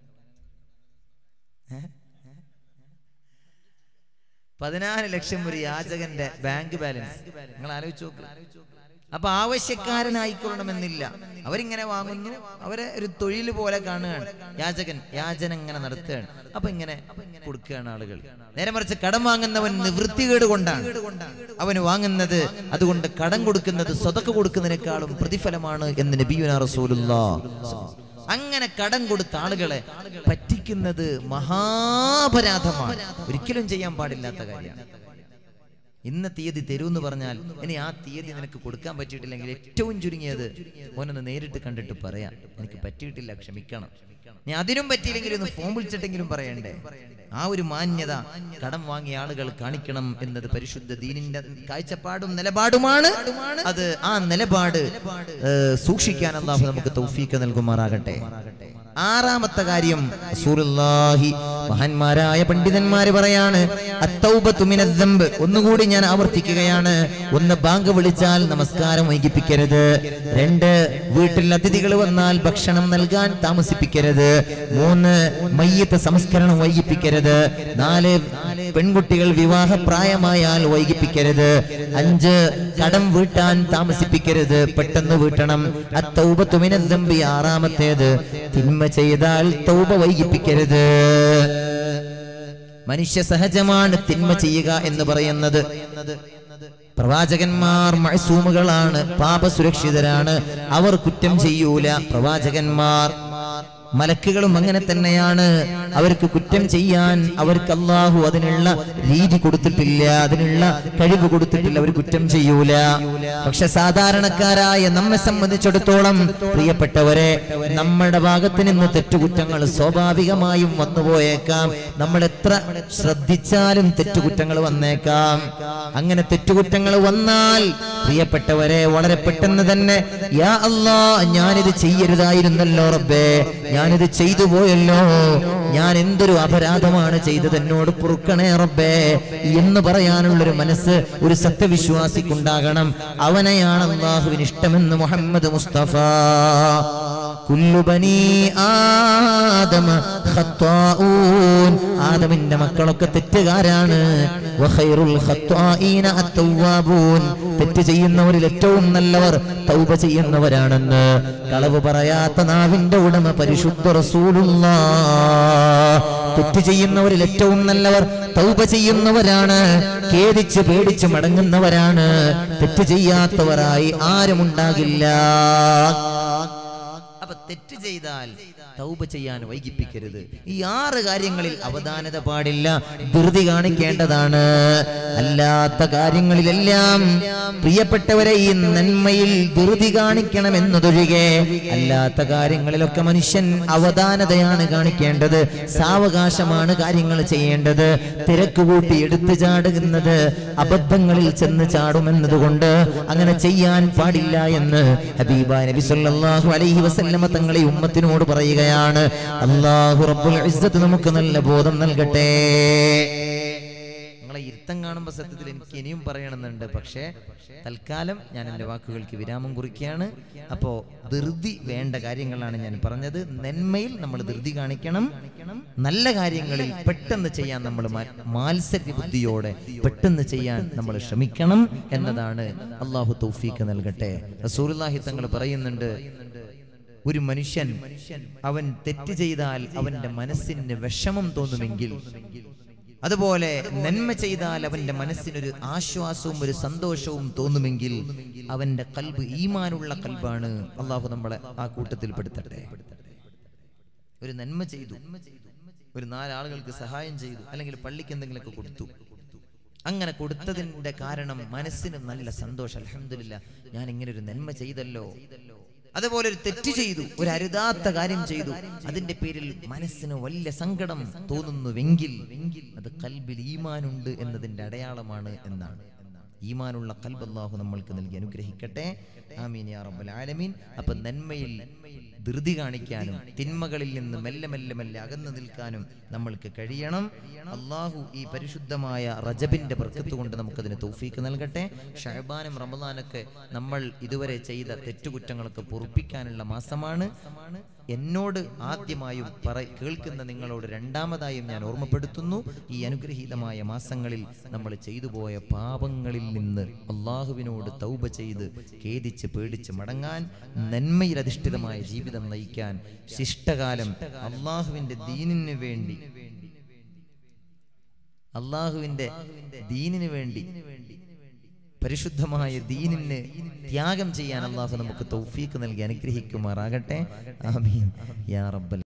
ഏഹ് പതിനാല് ലക്ഷം ഒരു യാചകന്റെ ബാങ്ക് ബാലൻസ് നിങ്ങൾ ആലോചിച്ച് നോക്ക് അപ്പൊ ആവശ്യക്കാരനായിക്കൊള്ളണമെന്നില്ല അവരിങ്ങനെ വാങ്ങുന്നു അവരെ ഒരു തൊഴിൽ പോലെ കാണുകയാണ് യാചകൻ യാചന ഇങ്ങനെ നടത്തുകയാണ് അപ്പൊ ഇങ്ങനെ കൊടുക്കുകയാണ് ആളുകൾ നേരെ മറിച്ച് കടം വാങ്ങുന്നവൻ നിവൃത്തികേട് കൊണ്ടാണ് അവന് വാങ്ങുന്നത് അതുകൊണ്ട് കടം കൊടുക്കുന്നത് സ്വതക്ക കൊടുക്കുന്നതിനേക്കാളും പ്രതിഫലമാണ് എന്ന് നബിയുന റസൂലുള്ളാ അങ്ങനെ കടം കൊടുത്ത ആളുകളെ പറ്റിക്കുന്നത് മഹാപരാധമാണ് ഒരിക്കലും ചെയ്യാൻ പാടില്ലാത്ത കാര്യമാണ് ഇന്ന തീയതി തരൂന്ന് പറഞ്ഞാൽ ഇനി ആ തീയതി നിനക്ക് കൊടുക്കാൻ പറ്റിയിട്ടില്ലെങ്കിൽ ഏറ്റവും ചുരുങ്ങിയത് മോനൊന്ന് നേരിട്ട് കണ്ടിട്ട് പറയാം എനിക്ക് പറ്റിയിട്ടില്ല ക്ഷമിക്കണം നീ അതിനും പറ്റിയില്ലെങ്കിൽ ഒന്ന് ഫോൺ വിളിച്ചിട്ടെങ്കിലും പറയണ്ടേ ആ ഒരു മാന്യത കടം വാങ്ങിയ ആളുകൾ കാണിക്കണം എന്നത് പരിശുദ്ധ ദീനിന്റെ കാഴ്ചപ്പാടും നിലപാടുമാണ് അത് ആ നിലപാട് ഏ, സൂക്ഷിക്കാൻ അള്ളാഹു നമുക്ക് തൗഫീക്ക് നൽകുമാറാകട്ടെ ആറാമത്തെ കാര്യം റസൂലുള്ളാഹി മഹാന്മാരായ പണ്ഡിതന്മാര് പറയാണ് അത്തൗബത്തു മിനദ്ദംബ് ഒന്നുകൂടി ഞാൻ ആവർത്തിക്കുകയാണ് ഒന്ന് ബാങ്ക് വിളിച്ചാൽ നമസ്കാരം വൈകിപ്പിക്കരുത് രണ്ട് വീട്ടിൽ അതിഥികൾ വന്നാൽ ഭക്ഷണം നൽകാൻ താമസിപ്പിക്കരുത് മൂന്ന് മയ്യത്ത് സംസ്കരണം വൈകിപ്പിക്കരുത് നാല് പെൺകുട്ടികൾ വിവാഹ പ്രായമായാൽ വൈകിപ്പിക്കരുത് അഞ്ച് കടം വീട്ടാൻ താമസിപ്പിക്കരുത് പെട്ടെന്ന് വീട്ടണം അത്തൗബത്തു മിനദ്ദംബി ആറാമത്തേത് തിന്മ ചെയ്താൽ തൗബ വൈകിപ്പിക്കരുത് മനുഷ്യ സഹജമാണ് തിന്മ ചെയ്യുക എന്ന് പറയുന്നത് പ്രവാചകന്മാർ മഴസൂമുകളാണ് പാപസുരക്ഷിതരാണ് അവർ കുറ്റം ചെയ്യൂല പ്രവാചകന്മാർ മലക്കുകളും അങ്ങനെ തന്നെയാണ് അവർക്ക് കുറ്റം ചെയ്യാൻ അവർക്ക് അള്ളാഹു അതിനുള്ള രീതി കൊടുത്തിട്ടില്ല അതിനുള്ള കഴിവ് കൊടുത്തിട്ടില്ല അവർ കുറ്റം ചെയ്യൂല പക്ഷെ സാധാരണക്കാരായ നമ്മെ സംബന്ധിച്ചിടത്തോളം പ്രിയപ്പെട്ടവരെ നമ്മുടെ ഭാഗത്ത് നിന്ന് തെറ്റുകുറ്റങ്ങൾ സ്വാഭാവികമായും വന്നുപോയേക്കാം നമ്മൾ എത്ര ശ്രദ്ധിച്ചാലും തെറ്റുകുറ്റങ്ങൾ വന്നേക്കാം അങ്ങനെ തെറ്റുകുറ്റങ്ങൾ വന്നാൽ പ്രിയപ്പെട്ടവരെ വളരെ പെട്ടെന്ന് തന്നെ യാ അല്ലാ ഞാനിത് ചെയ്യരുതായിരുന്നല്ലോ റബ്ബേ ഞാനിത് ചെയ്തു പോയല്ലോ ഞാൻ എന്തൊരു അപരാധമാണ് ചെയ്തത് എന്നോട് പൊറുക്കണേ റബ്ബേ എന്ന് പറയാനുള്ളൊരു മനസ്സ് ഒരു സത്യവിശ്വാസിക്കുണ്ടാകണം അവനെയാണ് അള്ളാഹുവിന് ഇഷ്ടമെന്ന് മുഹമ്മദ് മുസ്തഫ കുല്ലു ബനി ആദമ ഖത്താഊൻ ആ ആദമിന്റെ മക്കളൊക്കെ തെറ്റുകാരാണ് വഖൈറുൽ ഖത്വാഈന അത്തവ്വാബൂൻ തെറ്റ് ചെയ്യുന്നവരിൽ ഏറ്റവും നല്ലവർ തൗബ ചെയ്യുന്നവരാണെന്ന് കളവ് പറയാത്ത നാവിന്റെ ഉടമ പരിശുദ്ധ റസൂലുള്ളാഹ് തെറ്റ് ചെയ്യുന്നവരിൽ ഏറ്റവും നല്ലവർ തൗബ ചെയ്യുന്നവരാണ് ഖേദിച്ച് പേടിച്ച് മടങ്ങുന്നവരാണ് തെറ്റ് ചെയ്യാത്തവരായി ആരുമുണ്ടാകില്ല അപ്പൊ തെറ്റ് ചെയ്താൽ തൗബ ചെയ്യാൻ വൈകിപ്പിക്കരുത് ഈ ആറ് കാര്യങ്ങളിൽ അവധാനത പാടില്ല ധൃതി കാണിക്കേണ്ടതാണ് അല്ലാത്ത കാര്യങ്ങളിലെല്ലാം പ്രിയപ്പെട്ടവരെ ഈ നന്മയിൽ ധൃതി കാണിക്കണം എന്നതൊഴികെ അല്ലാത്ത കാര്യങ്ങളിലൊക്കെ മനുഷ്യൻ അവധാനതയാണ് കാണിക്കേണ്ടത് സാവകാശമാണ് കാര്യങ്ങൾ ചെയ്യേണ്ടത് തിരക്ക് കൂട്ടി എടുത്തു ചാടുന്നത് അബദ്ധങ്ങളിൽ ചെന്ന് ചാടുമെന്നതുകൊണ്ട് അങ്ങനെ ചെയ്യാൻ പാടില്ല എന്ന് ഹബീബ നബി സല്ലല്ലാഹു അലൈഹി വസല്ലമ തങ്ങളെ ഉമ്മത്തിനോട് പറയുകയാണ് അല്ലാഹു റബ്ബുൽ ഇസ്സത്ത് നമുക്ക് നല്ല ബോധം നൽകട്ടെ നിങ്ങളെ ഇരുത്തം കാണുമ്പോൾ സത്യത്തിൽ എനിക്ക് ഇനിയും പറയണമെന്നുണ്ട് പക്ഷേ തൽക്കാലം ഞാൻ എൻ്റെ വാക്കുകൾക്ക് വിരാമം കുറിക്കുകയാണ് അപ്പോൾ ധൃതി വേണ്ട കാര്യങ്ങളാണ് ഞാൻ പറഞ്ഞത് നന്മയിൽ നമ്മൾ ധൃതി കാണിക്കണം നല്ല കാര്യങ്ങളിൽ പെട്ടെന്ന് ചെയ്യാൻ നമ്മൾ മാത്സര്യ ബുദ്ധിയോടെ പെട്ടെന്ന് ചെയ്യാൻ നമ്മൾ ശ്രമിക്കണം എന്നതാണ് അള്ളാഹു തൗഫീക്ക് നൽകട്ടെ റസൂലുള്ളാഹി തങ്ങൾ പറയുന്നുണ്ട് ഒരു മനുഷ്യൻ അവൻ തെറ്റ് ചെയ്താൽ അവന്റെ മനസ്സിന് വിഷമം തോന്നുമെങ്കിൽ അതുപോലെ നന്മ ചെയ്താൽ അവന്റെ മനസ്സിനൊരു ആശ്വാസവും ഒരു സന്തോഷവും തോന്നുമെങ്കിൽ അവന്റെ കൽബ് ഈമാനുള്ള കൽബാണ് അള്ളാഹു നമ്മളെ ആ കൂട്ടത്തിൽ പെടുത്തട്ടെ ഒരു നന്മ ചെയ്തു ഒരു നാലാളുകൾക്ക് സഹായം ചെയ്തു അല്ലെങ്കിൽ പള്ളിക്ക് എന്തെങ്കിലുമൊക്കെ കൊടുത്തു അങ്ങനെ കൊടുത്തതിന്റെ കാരണം മനസ്സിന് നല്ല സന്തോഷം അലഹമില്ല ഞാൻ ഇങ്ങനെ ഒരു നന്മ ചെയ്തല്ലോ അതുപോലെ ഒരു തെറ്റ് ചെയ്തു ഒരു അരുതാത്ത കാര്യം ചെയ്തു അതിന്റെ പേരിൽ മനസ്സിന് വലിയ സങ്കടം തോന്നുന്നുവെങ്കിൽ അത് കൽബിൽ ഈമാനുണ്ട് എന്നതിന്റെ അടയാളമാണ് എന്നാണ് ഈമാനുള്ള കൽബ് അല്ലാഹു നമ്മൾക്ക് നൽകി അനുഗ്രഹിക്കട്ടെ ആമീൻ യാ റബ്ബൽ ആലമീൻ അപ്പൊ നന്മയിൽ ധൃതി കാണിക്കാനും തിന്മകളിൽ നിന്ന് മെല്ലെ മെല്ലെ മെല്ലെ അകന്നു നിൽക്കാനും നമ്മൾക്ക് കഴിയണം അള്ളാഹു ഈ പരിശുദ്ധമായ റജബിന്റെ ബർക്കത്ത് കൊണ്ട് നമുക്കതിന് തൗഫീക്ക് നൽകട്ടെ ഷഹബാനും റമദാനൊക്കെ നമ്മൾ ഇതുവരെ ചെയ്ത തെറ്റുകുറ്റങ്ങളൊക്കെ പൊറുപ്പിക്കാനുള്ള മാസമാണ് എന്നോട് ആദ്യമായും പറ കേൾക്കുന്ന നിങ്ങളോട് രണ്ടാമതായും ഞാൻ ഓർമ്മപ്പെടുത്തുന്നു ഈ അനുഗ്രഹീതമായ മാസങ്ങളിൽ നമ്മൾ ചെയ്തു പോയ പാപങ്ങളിൽ നിന്ന് അള്ളാഹുവിനോട് തൗബ ചെയ്ത് ഖേദിച്ച് പേടിച്ച് മടങ്ങാൻ നന്മയിൽ അധിഷ്ഠിതമായ ജീവിതം നയിക്കാൻ ശിഷ്ടകാലം അള്ളാഹുവിന്റെ ദീനിന് വേണ്ടി അള്ളാഹുവിന്റെ ദീനിന് വേണ്ടി പരിശുദ്ധമായ ദീനിന് ത്യാഗം ചെയ്യാൻ അള്ളാഹു നമുക്ക് തൗഫീക്ക് നൽകി അനുഗ്രഹിക്കുമാറാകട്ടെ ആമീൻ യാ റബ്ബൽ